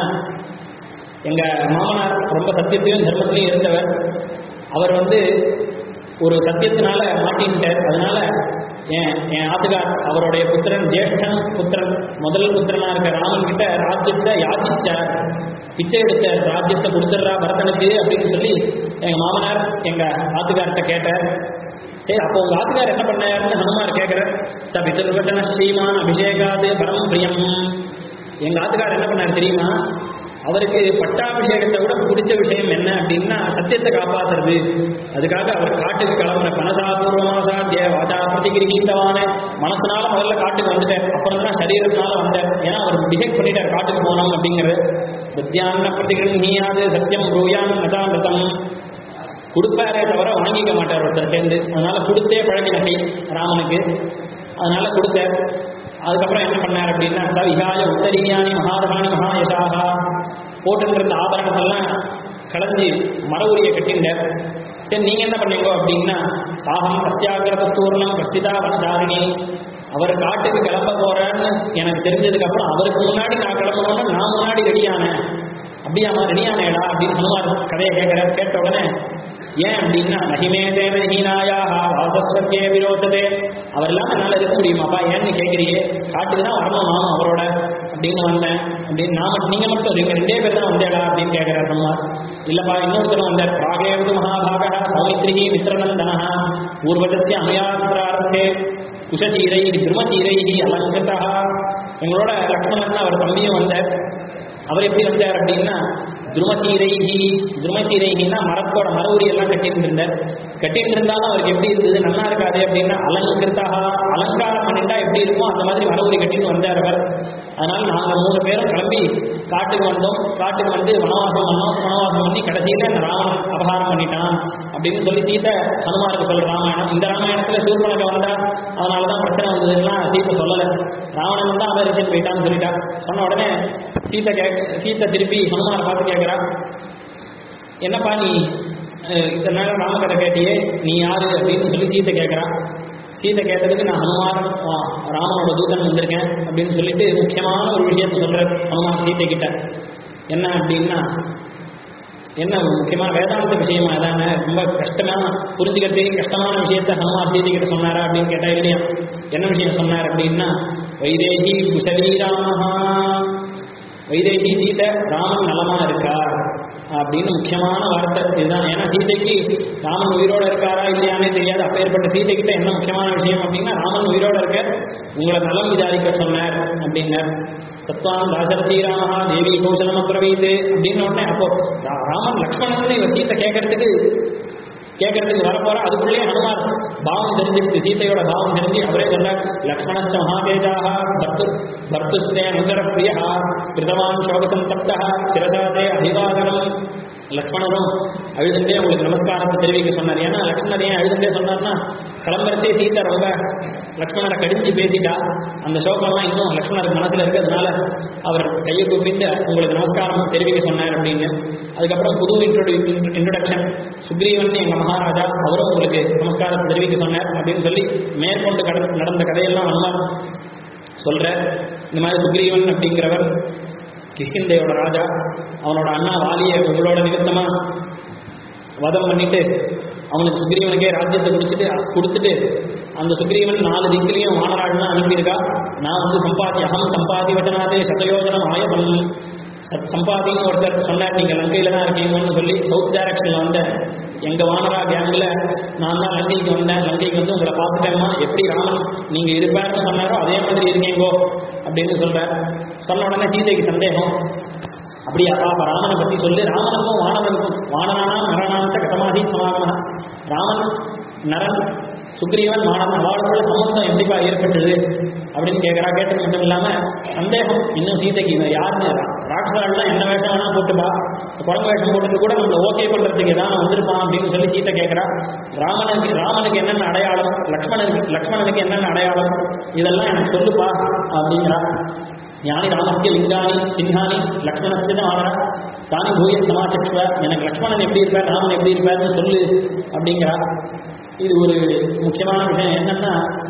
Speaker 1: எங்க மாமனார் ரொம்ப சத்தியத்திலையும் தர்மத்திலையும் இருந்தவர் அவர் வந்து ஒரு சத்தியத்தினால மாட்டின்ட்டார் அதனால என் என் ஆத்துக்கார் அவருடைய புத்திரன் ஜேஷ்டன் புத்திரன் முதல் புத்திரனா இருக்க ராமன் கிட்ட ராஜ்யத்தை யாதிச்சார் பிச்சை எடுத்த ராஜ்யத்தை கொடுத்துட்றா பரதனுக்கு அப்படின்னு சொல்லி எங்க மாமனார் எங்க ஆத்துக்கார்கிட்ட கேட்டார் சரி அப்போ உங்க ஆத்துக்கார் என்ன பண்ணாருன்னு ஹனுமார் கேட்கிறார் ச பிதர்வச்சன ஸ்ரீமான் அபிஷேகாது பரம் பிரியம் எங்க ஆத்துக்கார் என்ன பண்ணார் தெரியுமா அவருக்கு பட்டாபிஷேகத்தை விட பிடிச்ச விஷயம் என்ன அப்படின்னா சத்தியத்தை காப்பாத்துறது அதுக்காக அவர் காட்டுக்கு கிளம்புற மனசா பூர்வமாசாத்திய வாசா பிரதிகிரிகித்தவான மனசுனால முதல்ல காட்டுக்கு வந்துட்டார் அப்புறம் தான் சரீரத்தினால வந்தார் ஏன்னா அவர் டிசைட் பண்ணிட்டார் காட்டுக்கு போனோம் அப்படிங்கிறது வித்யான்ன பிரதிகிரகியாது சத்தியம் ப்ரூயான் நசாமிருதம் கொடுப்பாரே தவிர வாங்கிக்க மாட்டார் ஒருத்தர்கிட்டேருந்து அதனால கொடுத்தே பழகின கை ராமனுக்கு அதனால கொடுத்தார் அதுக்கப்புறம் என்ன பண்ணார் அப்படின்னா ச விகாய உத்தரீயானி மகாதகானி மகாயசாகா போட்டுருந்த ஆபரணத்தெல்லாம் கலந்து மர உரிய கட்டிண்டார் சரி நீங்க என்ன பண்ணீங்க அப்படின்னா சாகம் பஸ்தியாகிரத தூர்ணம் பிரசிதா வனசாரிணி அவர் காட்டுக்கு கிளம்ப போறேன்னு எனக்கு தெரிஞ்சதுக்கு அப்புறம் அவருக்கு முன்னாடி நான் கிளம்பணும்னா நான் முன்னாடி ரெடியானேன் அப்படியாமா ரெடியானேடா அப்படின்னு ஹனுமார் கதையை கேட்கிற கேட்ட உடனே ஏன் அப்படின்னா நகிமே தேவ ஹீனாயாக வாசஸ்வத்தியே விரோசதே அவர் இல்லாம என்னால் இருக்க முடியுமாப்பா ஏன்னு கேட்குறீங்க காட்டுக்கு தான் வரணும் நானும் அவரோட அப்படின்னு வந்தேன் அப்படின்னு நான் மட்டும் நீங்க மட்டும் நீங்க ரெண்டே பேர் தான் வந்தேடா அப்படின்னு கேட்கிறார் நம்ம ஹனுமார் இல்லப்பா இன்னொருத்தர் வந்தார் ராகேவது மகாபாக சௌமித்ரி மித்ரநந்தன பூர்வஜஸ்ய அனுயாத்திரார்த்தே குஷச்சீரை திருமச்சீரை அலங்கிருத்தா எங்களோட லக்ஷ்மணன் அவர் தம்பியும் வந்தார் அவர் எப்படி வந்தார் அப்படின்னா துருமச்சீரைகி துருமச்சீரைகின்னா மரத்தோட மர உரி எல்லாம் கட்டிட்டு இருந்தார் கட்டிட்டு இருந்தாலும் அவருக்கு எப்படி இருந்தது நல்லா இருக்காது அப்படின்னா அலங்கிருத்தாக அலங்காரம் பண்ணிட்டா எப்படி இருக்குமோ அந்த மாதிரி மர உரி கட்டிட்டு வந்தார் அவர் அதனால நாங்கள் மூணு பேரும் கிளம்பி காட்டுக்கு வந்தோம் காட்டுக்கு வந்து வனவாசம் பண்ணோம் வனவாசம் பண்ணி கடைசியில இந்த ராவணன் அபகாரம் பண்ணிட்டான் அப்படின்னு சொல்லி சீதை ஹனுமாருக்கு சொல்ற ராமாயணம் இந்த ராமாயணத்துல சூர்பனக வந்தா அதனாலதான் பிரச்சனை வந்ததுன்னா சீதை சொல்லல ராவணன் வந்து அபரிச்சன் போயிட்டான்னு சொல்லிட்டா சொன்ன உடனே சீத்தை கேட்க சீத்தை திருப்பி ஹனுமாரை பார்த்து கேட்கிறா என்னப்பா நீ அஹ், இத்தனை நேரம் ராமகதை கேட்டியே நீ யாரு அப்படின்னு சொல்லி சீத்தை கேட்கிறா சீதை கேட்டதுக்கு நான் ஹனுமான் ஆ, ராமனோட தூதன் வந்திருக்கேன் அப்படின்னு சொல்லிட்டு முக்கியமான ஒரு விஷயத்த சொல்ற ஹனுமான் சீத்தை கிட்ட என்ன அப்படின்னா என்ன முக்கியமான வேதாந்த விஷயமா அதானே ரொம்ப கஷ்டமான புரிஞ்சுக்கிறதுக்கு கஷ்டமான விஷயத்த ஹனுமான் சீதை கிட்ட சொன்னாரா அப்படின்னு கேட்டா இல்லையா என்ன விஷயம் சொன்னார் அப்படின்னா வைதேகி குசலி ராமஹா வைதேகி சீதை ராமன் நலமா இருக்கா அப்படின்னு முக்கியமான வார்த்தை இதுதான் ஏன்னா சீதைக்கு ராமன் உயிரோட இருக்காரா இல்லையானே தெரியாது அப்பேற்பட்ட சீதை கிட்ட என்ன முக்கியமான விஷயம் அப்படின்னா ராமன் உயிரோட இருக்க உங்களை நலம் விசாரிக்க சொன்னார் அப்படின்னார் சத்வான் தாசரதி ராமஹா தேவி கௌசலம் அப்ரவீது அப்படின்னு உடனே அப்போ ரா- ராமன் லக்ஷ்மணன் இவ சீத்தை கேட்கறதுக்கு கேட்கறதுக்கு வரப்போற அதுக்குள்ளே ஹனுமார் பாவம் தெரிஞ்சுட்டு சீதையோட பாவம் தெரிஞ்சு அவரே சொன்னார் லக்ஷ்மணஸ்ட மகாதேஜாக பர்த்து பர்த்துஸ்தே அனுசர பிரியா கிருதவான் சோகசந்தப்தா சிரசாதே அபிவாதனம் லக்ஷ்மணரும் அழுதுண்டே உங்களுக்கு நமஸ்காரத்தை தெரிவிக்க சொன்னார் ஏன்னா லக்ஷ்மணர் ஏன் அழுதுண்டே சொன்னார்னா கிளம்புறச்சே சீதை ரொம்ப லக்ஷ்மணரை கடிஞ்சு பேசிட்டா அந்த சோகம்லாம் இன்னும் லக்ஷ்மணருக்கு மனசுல இருக்கிறதுனால அவர் கையை கூப்பிட்டு உங்களுக்கு நமஸ்காரம் தெரிவிக்க சொன்னார் அப்படின்னு அதுக்கப்புறம் புது இன்ட்ரோடியூ இன்ட்ரொடக்ஷன் சுக்ரீவன் எங்க மகாராஜா அவரும் உங்களுக்கு நமஸ்காரத்தை தெரிவிக்க சொன்னார் அப்படின்னு சொல்லி மேற்கொண்டு கட- நடந்த கதையெல்லாம் ஹனுமான் சொல்ற இந்த மாதிரி சுக்ரீவன் அப்படிங்கிறவர் கிஷ்கிந்தையோட ராஜா அவனோட அண்ணா வாலியை உங்களோட நிமித்தமா வதம் பண்ணிட்டு அவனுக்கு சுக்ரீவனுக்கே ராஜ்யத்தை முடிச்சுட்டு கொடுத்துட்டு அந்த சுக்ரீவன் நாலு திக்கிலையும் வானராஜனா அனுப்பியிருக்கா நான் வந்து சம்பாதி அகம் சம்பாதி வச்சனாதே சதயோஜனம் ஆயபம் சத் சம்பாதின்னு ஒருத்தர் சொன்னார் நீங்க லங்கையில தான் இருக்கீங்கன்னு சொல்லி சவுத் டைரக்ஷன்ல வந்த எங்க வானரா கேங்ல நான் தான் லங்கைக்கு வந்தேன் லங்கைக்கு வந்து உங்களை பார்த்துட்டேம்மா எப்படி ராமன் நீங்க இருப்பாருன்னு சொன்னாரோ அதே மாதிரி இருக்கீங்கோ அப்படின்னு சொல்றார் சொன்ன உடனே சீதைக்கு சந்தேகம் அப்படியாப்பா அப்ப ராமனை பத்தி சொல்லி ராமனுக்கும் வானவனுக்கும் வானனானா நரனாச்ச கதமாதி சமாகம ராமன் நரன் சுக்ரீவன் வானன் அவளுக்குள்ள சம்பந்தம் எப்படிப்பா ஏற்பட்டது அப்படின்னு கேட்கறா கேட்டது மட்டும் இல்லாம சந்தேகம் இன்னும் சீதைக்கு இவன் யாருன்னு ராட்சசாலாம் என்ன வேஷம் வேணா போட்டுப்பா குரங்கு வேஷம் போட்டுட்டு கூட நம்மள ஓகே பண்றதுக்கு ஏதாவது வந்திருப்பான் அப்படின்னு சொல்லி சீதை கேட்கறா ராமனுக்கு ராமனுக்கு என்னென்ன அடையாளம் லக்ஷ்மணனுக்கு லக்ஷ்மணனுக்கு என்னென்ன அடையாளம் இதெல்லாம் எனக்கு சொல்லுப்பா அப்படிங்கிறா ஞானி ராமஸ்ய லிங்கானி சின்னானி லக்ஷ்மணஸ்ய ஆனரா தானி பூய சமாச்சக்ஷ எனக்கு லக்ஷ்மணன் எப்படி இருப்பார் ராமன் எப்படி இருப்பார்னு சொல்லு அப்படிங்கிறா இது ஒரு முக்கியமான விஷயம் என்னன்னா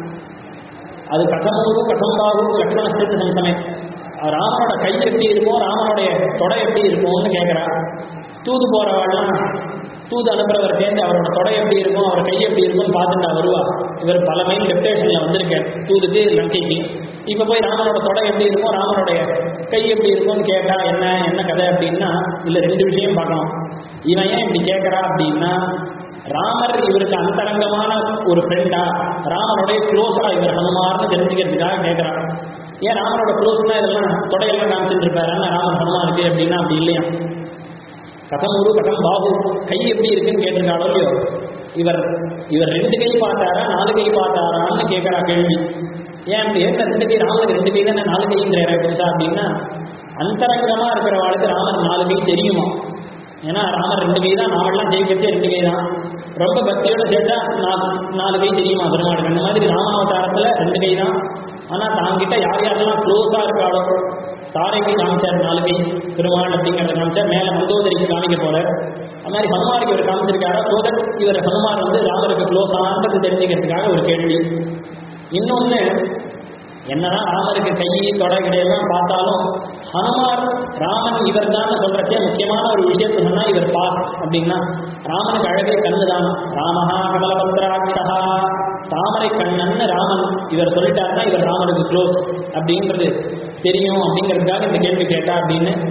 Speaker 1: அது கதமூரு கதம்பாகு லக்ஷ்மணஸ்து சம்சமே ராமனோட கை எப்படி இருக்கும் ராமனுடைய தொடை எப்படி இருக்கும்னு கேட்குறா தூது போறவாள்லாம் தூது அனுப்புறவர் சேர்ந்து அவரோட தொடை எப்படி இருக்கும் அவர் கை எப்படி இருக்கும்னு பார்த்துட்டா வருவா இவர் பல மைல் டெப்டேஷன்ல வந்திருக்கார் தூதுக்கு லங்கைக்கு இப்ப போய் ராமனோட தொடை எப்படி இருக்கும் ராமனுடைய கை எப்படி இருக்கும்னு கேட்டா என்ன என்ன கதை அப்படின்னா இல்ல ரெண்டு விஷயம் பார்க்கணும் இவன் ஏன் இப்படி கேட்கறா அப்படின்னா ராமர் இவருக்கு அந்தரங்கமான ஒரு ஃப்ரெண்டா ராமனுடைய க்ளோஸா இவர் ஹனுமார்னு தெரிஞ்சுக்கிறதுக்காக கேட்கிறான் ஏன் ராமனோட க்ளோஸ்னா இதெல்லாம் தொடையெல்லாம் காமிச்சிட்டு இருப்பாரு ஆனா ராமன் ஹனுமாருக்கு அப்படின்னா அப்படி இல்லையா கதம் ஒரு கதம் பாபு கை எப்படி இருக்குன்னு கேட்டிருக்காளோ இல்லையோ இவர் இவர் ரெண்டு கை பார்த்தாரா நாலு கை பார்த்தாரான்னு கேட்கறா கேள்வி ஏன் அப்படி ஏன் ரெண்டு கை ராமனுக்கு ரெண்டு கை தானே நாலு கைங்கிற புதுசா அப்படின்னா அந்தரங்கமா இருக்கிறவாளுக்கு ராமன் நாலு கை தெரியுமா ஏன்னா ராமர் ரெண்டு கை தான் நாமெல்லாம் ஜெயிக்கிறதே ரெண்டு கை தான் ரொம்ப பக்தியோட சேர்த்தா நாலு நாலு கை தெரியுமா பெருமாளுக்கு அந்த மாதிரி ராமாவதாரத்துல ரெண்டு கை தான் ஆனா தாங்கிட்ட யார் யாரெல்லாம் க்ளோஸா இருக்காளோ தாரைக்கு காமிச்சார் நாலு கை பெருமாள் அப்படிங்கிறத காமிச்சார் மேல மந்தோதரிக்கு காமிக்க போறார் அது மாதிரி ஹனுமாருக்கு இவர் காமிச்சிருக்காரா சோதர் இவர் ஹனுமார் வந்து ராமருக்கு க்ளோஸ் ஆனது தெரிஞ்சுக்கிறதுக்காக ஒரு கேள்வி இன்னொன்னு என்னதான் ராமருக்கு கை தொடை கிடையெல்லாம் பார்த்தாலும் ஹனுமார் ராமன் இவர் தான் சொல்றதே முக்கியமான ஒரு விஷயத்தை சொன்னா இவர் பாஸ் அப்படின்னா ராமனுக்கு அழகே கண்ணு தான் ராமஹா கமலபத்ராட்சா தாமரை கண்ணன்னு ராமன் இவர் சொல்லிட்டாருன்னா இவர் ராமனுக்கு க்ளோஸ் அப்படின்றது தெரியும் அப்படிங்கிறதுக்காக இந்த கேள்வி கேட்டா அப்படின்னு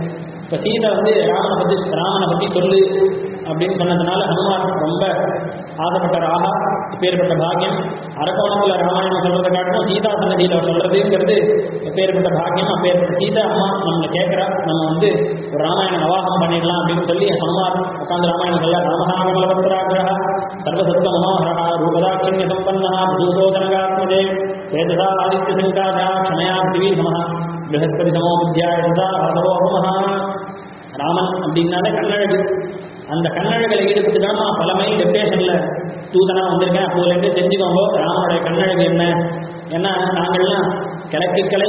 Speaker 1: இப்போ சீதை வந்து ராமனை பற்றி ராமனை பற்றி சொல்லு அப்படின்னு சொன்னதுனால ஹனுமான் ரொம்ப ஆசைப்பட்டார் ஆஹா எப்பேற்பட்ட பாக்கியம் அரக்கோணத்தில் ராமாயணம் சொல்றதை காட்டிலும் சீதா சன்னதியில் சொல்றதுங்கிறது எப்பேற்பட்ட பாக்கியம் அப்பேற்பட்ட சீதா அம்மா நம்மளை கேட்குறா நம்ம வந்து ஒரு ராமாயண நவாகம் பண்ணிடலாம் அப்படின்னு சொல்லி ஹனுமான் உட்காந்து ராமாயணம் சொல்ல ராமஹாமலபத்ராட்சா சர்வசத்வ மனோகரா ரூபதாட்சண்ய சம்பன்னா பூதோதனகாத்மஜே வேததா ஆதித்ய சங்காசா க்ஷமயா பிருத்திவி சமஹ ப்ரஹஸ்பதி சமோ வித்யாய சதா ராமரோகமஹா ராமன் அப்படின்னாலே கண்ணழகு அந்த கண்ணழகில் ஈடுபட்டு தான் நான் பல மைல் டெப்ரேஷனில் தூதனா வந்திருக்கேன் அப்போதுலேருந்து தெரிஞ்சுக்கோங்க ராமனுடைய கண்ணழகு என்ன ஏன்னா நாங்கள்லாம் கிழக்கு கிளை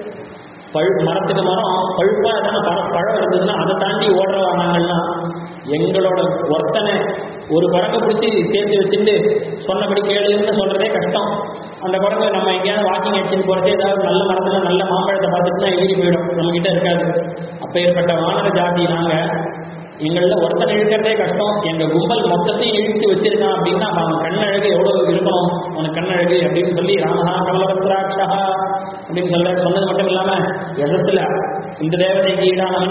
Speaker 1: பழு மரத்துக்கு மரம் பழுப்பா எதனா பழ பழம் இருந்ததுன்னா அதை தாண்டி ஓடுறவா நாங்கள்லாம் எங்களோட ஒருத்தனை ஒரு குரங்கை பிடிச்சி சேர்த்து வச்சுட்டு சொன்னபடி கேளுன்னு சொல்றதே கஷ்டம் அந்த குரங்கு நம்ம எங்கேயாவது வாக்கிங் அடிச்சுட்டு போறச்சே ஏதாவது நல்ல மரத்துல நல்ல மாம்பழத்தை பார்த்துட்டுனா ஏறி போயிடும் நம்ம கிட்ட இருக்காது அப்ப ஏற்பட்ட வானர ஜாதி நாங்க எங்கள ஒருத்தனை இழுக்கிறதே கஷ்டம் எங்க கும்பல் மொத்தத்தையும் இழுத்து வச்சிருக்கான் அப்படின்னா அப்ப அவன் கண்ணழகு எவ்வளவு இருக்கணும் அவனுக்கு கண்ணழகு அப்படின்னு சொல்லி ராமஹா கமலபத்ராட்சா அப்படின்னு சொல்ற சொன்னது மட்டும் இல்லாம யசஸ்ல இந்த தேவதைக்கு ஈடானவன்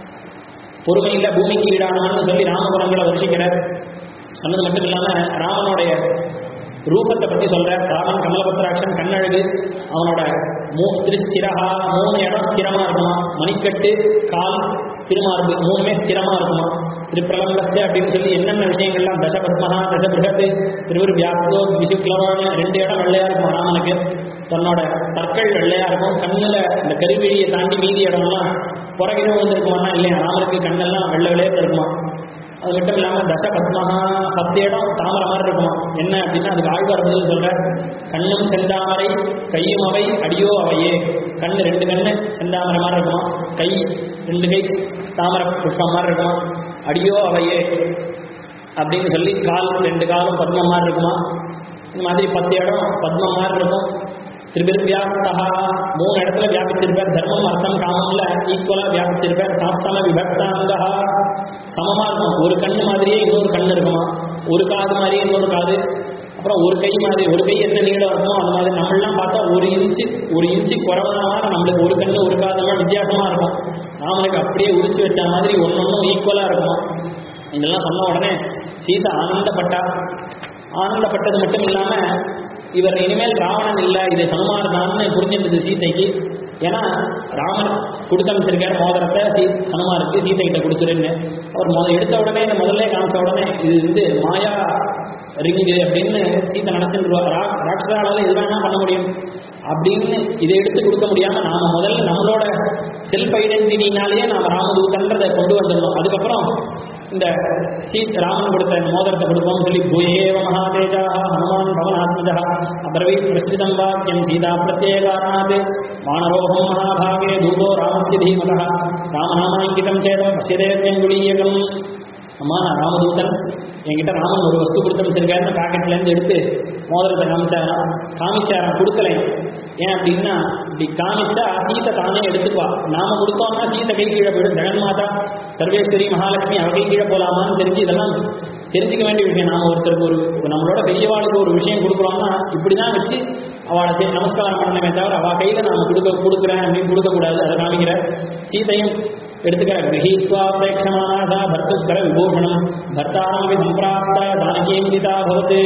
Speaker 1: பொறுமையில் பூமிக்கு ஈடானவன் சொல்லி ராமகுணங்களை வருஷிக்கிறார் சொன்னது மட்டும் இல்லாம ராமனுடைய ரூபத்தை பத்தி சொல்ற ராமன் கமலபத்ராட்சன் கண்ணழகு அவனோட மூ திருஸ்திரஹா மூணு இடம் ஸ்திரமா இருக்குமா மணிக்கட்டு கால் திருமார்பு மூணுமே ஸ்திரமா இருக்குமா திருப்பிரலம்பஸ்ட அப்படின்னு சொல்லி என்னென்ன விஷயங்கள்லாம் தசபத்மஹா தசபிருகத்து திருவரு வியாப்தோ விசுக்லவான ரெண்டு இடம் வெள்ளையா இருக்கும் ராமனுக்கு தன்னோட பற்கள் வெள்ளையா இருக்கும் கண்ணுல இந்த கருவிழியை தாண்டி மீதி இடம்லாம் புறகிற வந்துருக்குமானா இல்லையா ராமனுக்கு கண்ணெல்லாம் வெள்ளை வெள்ளையா இருக்குமா அது மட்டும் இல்லாம தச பத்மஹா பத்து இடம் தாமரை மாதிரி இருக்குமா என்ன அப்படின்னா அதுக்கு ஆழ்வார் பதில் சொல்ற கண்ணும் செந்தாமரை கையும் அவை அடியோ அவையே கண்ணு ரெண்டு கண்ணு செந்தாமரை மாதிரி இருக்குமா கை ரெண்டு கை தாமரை புஷ்பம் மாதிரி இருக்குமா அடியோ அவையே அப்படின்னு சொல்லி கால் ரெண்டு காலும் பத்மம் மாதிரி இருக்குமா இந்த மாதிரி பத்து இடம் பத்மம் மாதிரி இருக்கும் திரிபிர்வியாப்தா மூணு இடத்துல வியாபிச்சிருப்பார் தர்மம் அர்த்தம் காமம்ல ஈக்குவலா வியாபிச்சிருப்பார் சாஸ்தம விபக்தாங்கா சமமா இருக்கும் ஒரு கண்ணு மாதிரியே இன்னொரு கண்ணு இருக்குமா ஒரு காது மாதிரியே இன்னொரு காது அப்புறம் ஒரு கை மாதிரி ஒரு கை என்ன நீளம் இருக்குமோ அந்த மாதிரி நம்மளாம் பார்த்தா ஒரு இன்ச்சு ஒரு இன்ச்சு குறவனாக நம்மளுக்கு ஒரு கண்ணு ஒரு காதெல்லாம் வித்தியாசமா இருக்கும் ராமனுக்கு அப்படியே உரிச்சு வச்ச மாதிரி ஒன்னொன்னும் ஈக்குவலா இருக்கும் இதெல்லாம் சொன்ன உடனே சீதா ஆனந்தப்பட்டா ஆனந்தப்பட்டது மட்டும் இல்லாம இவர் இனிமேல் ராவணன் இல்லை இது ஹனுமார் தான்னு புரிஞ்சிருந்தது சீதைக்கு ஏன்னா ராமன் கொடுத்து அமைச்சிருக்காரு மோதிரத்தை சீ ஹனுமாருக்கு சீதை கிட்ட கொடுத்துருன்னு அவர் முத எடுத்த உடனே இந்த முதல்ல காமிச்ச உடனே இது வந்து மாயா ரிங்கு அப்படின்னு சீதை நினைச்சிருவா ராட்சதாளால இது வேணா பண்ண முடியும் அப்படின்னு இதை எடுத்து கொடுக்க முடியாம நாம முதல்ல நம்மளோட செல்ஃப் ஐடென்டிட்டினாலேயே நாம ராமதூதன்றதை கொண்டு வந்துடணும் அதுக்கப்புறம் இந்த சீத் ராமன் கொடுத்த இந்த மோதிரத்தை கொடுப்போம்னு சொல்லி பூயேவ மகாதேஜா ஹனுமான் பவனாத்மஜா அப்ரவீத் பிரஸ்திதம் வாக்கியம் சீதா பிரத்யேகாராத் வானரோகம் மகாபாகே தூதோ ராமஸ்ய தீமதா ராமநாமாங்கிதம் சேதம் பசியதேவியங்குளீயகம் அம்மா நான் ராமதூதன் என்கிட்ட ராமன் ஒரு வஸ்து கொடுத்து வச்சிருக்காருன்னு பாக்கெட்ல இருந்து எடுத்து மோதிரத்தை காமிச்சாராம் காமிச்சாராம் கொடுக்கலை ஏன் அப்படின்னா இப்படி காமிச்சா சீத்தை தானே எடுத்துக்குவா நாம கொடுத்தோம்னா சீத்தை கை கீழே போயிடும் ஜெகன்மாதா சர்வேஸ்வரி மகாலட்சுமி அவ கை கீழே போலாமான்னு தெரிஞ்சு இதெல்லாம் தெரிஞ்சுக்க வேண்டிய விஷயம் நாம ஒருத்தருக்கு ஒரு ஒரு நம்மளோட பெரியவாளுக்கு ஒரு விஷயம் கொடுக்குறோம்னா இப்படிதான் வச்சு அவளை சே- நமஸ்காரம் பண்ணவே தவிர அவ கையில நாம கொடுக்க கொடுக்குறேன் அப்படின்னு கொடுக்கக்கூடாது அதை காமிக்கிற சீதையும் எடுத்துக்கிற கிரகீத்வா பிரேட்சமானாதா பர்த்துக்கர விபூஷணம் பர்த்தாரம் சம்பிராப்த தானகீம் கீதா பவத்து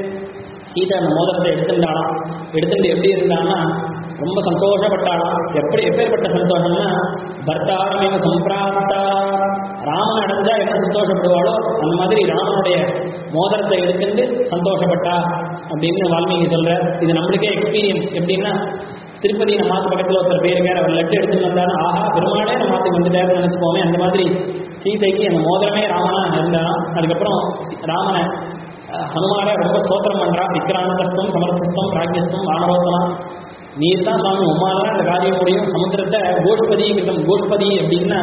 Speaker 1: சீதை அந்த மோதிரத்தை எடுத்துட்டாளாம் எடுத்துட்டு எப்படி இருந்தான்னா ரொம்ப சந்தோஷப்பட்டாளாம் எப்படி எப்பேற்பட்ட சந்தோஷம்னா பர்த்தாரமேவ சம்பிராப்தா ராமன் அடைஞ்சா என்ன சந்தோஷப்படுவாளோ அந்த மாதிரி ராமனுடைய மோதிரத்தை எடுத்துட்டு சந்தோஷப்பட்டா அப்படின்னு வால்மீகி சொல்றார் இது நம்மளுக்கே எக்ஸ்பீரியன்ஸ் எப்படின்னா திருப்பதி நம்ம மாத்து பக்கத்தில் ஒருத்தர் பேருக்கார் அவர் லெட்டர் எடுத்துட்டு வந்தாரு ஆஹா பெருமாளே நம்ம மாத்துக்கு வந்துட்டாருன்னு நினைச்சுப்போமே அந்த மாதிரி சீதைக்கு அந்த மோதிரமே ராமனா இருந்தாராம் அதுக்கப்புறம் சி- ராமனை அஹ், ஹனுமாரை ரொம்ப ஸ்தோத்திரம் பண்றா விக்ராந்தஸ்தம் சமர்த்தஸ்தம் ராஜ்யஸ்தம் வானரோத்தமா நீர் தான் சுவாமி உமாதான் இந்த காரியம் முடியும் சமுத்திரத்தை கோஷ்பதி கிட்டம் கோஷ்பதி அப்படின்னா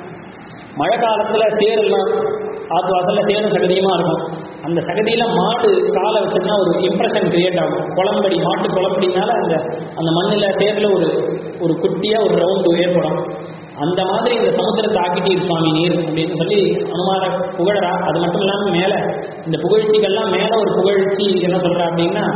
Speaker 1: மழை காலத்துல சேரெல்லாம் ஆத்து வாசல்ல சேரும் சகதியுமா இருக்கும் அந்த சகதியில மாடு காலை வச்சோம்னா ஒரு இம்ப்ரெஷன் கிரியேட் ஆகும் குளம்படி மாட்டு குளம்படினால அந்த அந்த மண்ணில் சேர்ல ஒரு ஒரு குட்டியா ஒரு ரவுண்டு ஏற்படும் அந்த மாதிரி இந்த சமுத்திரத்தை ஆக்கிட்டீர் சுவாமி நீர் அப்படின்னு சொல்லி அனுமார புகழறா அது மட்டும் இல்லாம மேல இந்த புகழ்ச்சிகள்லாம் மேல ஒரு புகழ்ச்சி என்ன சொல்றா அப்படின்னா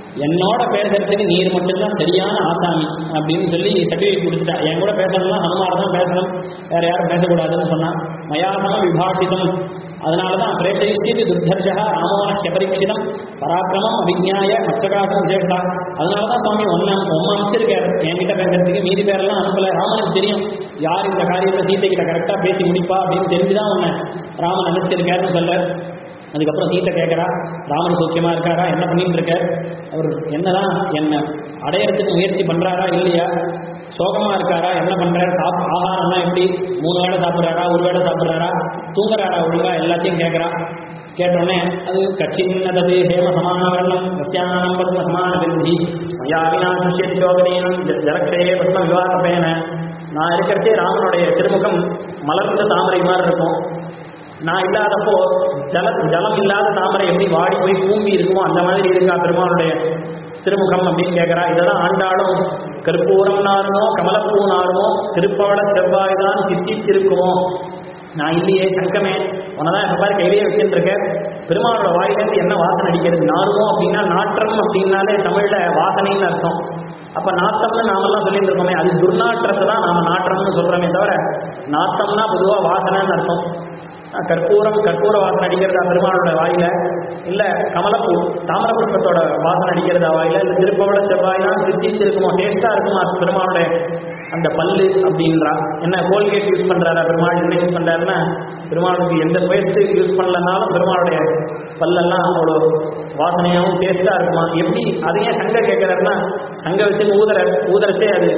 Speaker 1: என்னோட பேசுறதுக்கு நீர் மட்டும்தான் சரியான ஆசாமி அப்படின்னு சொல்லி சர்டிஃபிகேட் கொடுத்துட்டா என் கூட பேசணும்னா ஹனுமார் தான் பேசணும் வேற யாரும் பேசக்கூடாதுன்னு சொன்னா மயாசனம் விபாஷிதம் அதனால தான் பிரேஷயிஷ்யது துர்தர்ஷா ராமோனஹ்ய பரீட்சிதம் பராக்கிரமம் அபிஜாய மத்சகாசம் சேஷ்டா அதனால தான் சுவாமி ஒன்ன ஒம்ம அமைச்சிருக்காரு என்கிட்ட பேசுறதுக்கு மீதி பேரெல்லாம் அனுப்பல ராமனுக்கு தெரியும் யார் இந்த காரியத்தை சீத்தை கிட்ட கரெக்டாக பேசி முடிப்பா அப்படின்னு தெரிஞ்சுதான் உன்னை ராமன் அனுப்பிச்சிருக்காருன்னு சொல்ல அதுக்கப்புறம் சீத்தை கேட்குறா ராமன் சௌக்கியமா இருக்காரா என்ன பண்ணிட்டு இருக்க அவர் என்னதான் என்ன அடையறதுக்கு முயற்சி பண்றாரா இல்லையா சோகமா இருக்காரா என்ன பண்றாரு சாப் ஆகாரம்லாம் எப்படி மூணு வேளை சாப்பிட்றாரா ஒரு வேளை சாப்பிட்றாரா தூங்குறாரா ஒழுங்கா எல்லாத்தையும் கேட்குறா கேட்டோடனே அது கச்சின்னதது ஹேம சமானவர்ணம் கஸ்யானம் பத்ம சமான விருதி மயா வினாசியோகதீனம் ஜலக்ஷயே பத்ம விவாகப்பேன நான் இருக்கிறதே ராமனுடைய திருமுகம் மலர்ந்த தாமரை மாதிரி இருக்கும் நான் இல்லாதப்போ ஜல ஜலம் இல்லாத தாமரை எப்படி வாடி போய் பூம்பி இருக்குமோ அந்த மாதிரி இருக்கா பெருமானுடைய திருமுகம் அப்படின்னு கேட்கிறா இதெல்லாம் ஆண்டாலும் கற்பூரம் நாருமோ கமலப்பூ நாருமோ திருப்பவள செவ்வாய் தான் சித்தித்திருக்குமோ நான் இல்லையே சங்கமே உனதான் இப்ப பாரு கையிலேயே வச்சுட்டு இருக்க பெருமாளோட வாயிலிருந்து என்ன வாசனை அடிக்கிறது நாருமோ அப்படின்னா நாற்றம் அப்படின்னாலே தமிழ்ல வாசனைன்னு அர்த்தம் அப்ப நாத்தம்னு நாமெல்லாம் சொல்லிட்டு இருக்கோமே அது துர்நாற்றத்தை தான் நாம நாற்றம்னு சொல்றோமே தவிர நாத்தம்னா பொதுவா வாசனைன்னு அர்த்தம் அஹ் கற்பூரம் கற்பூர வாசனை அடிக்கிறதா பெருமாளோட வாயில இல்ல கமலப்பூ தாமர புஷ்பத்தோட வாசனை அடிக்கிறதா வாயில இல்ல திருப்பவள செவ்வாய்னா சித்திச்சு இருக்குமோ டேஸ்டா இருக்குமா பெருமாளுடைய அந்த பல்லு அப்படின்றா என்ன கோல்கேட் யூஸ் பண்றாரா பெருமாள் என்ன யூஸ் பண்றாருன்னா பெருமாளுக்கு எந்த பேஸ்ட் யூஸ் பண்ணலனாலும் பெருமாளுடைய பல்லெல்லாம் அவ்வளோ வாசனையாகவும் டேஸ்டா இருக்குமா எப்படி அதையே சங்க கேட்கிறாருன்னா சங்க வச்சு ஊதர ஊதரச்சே அது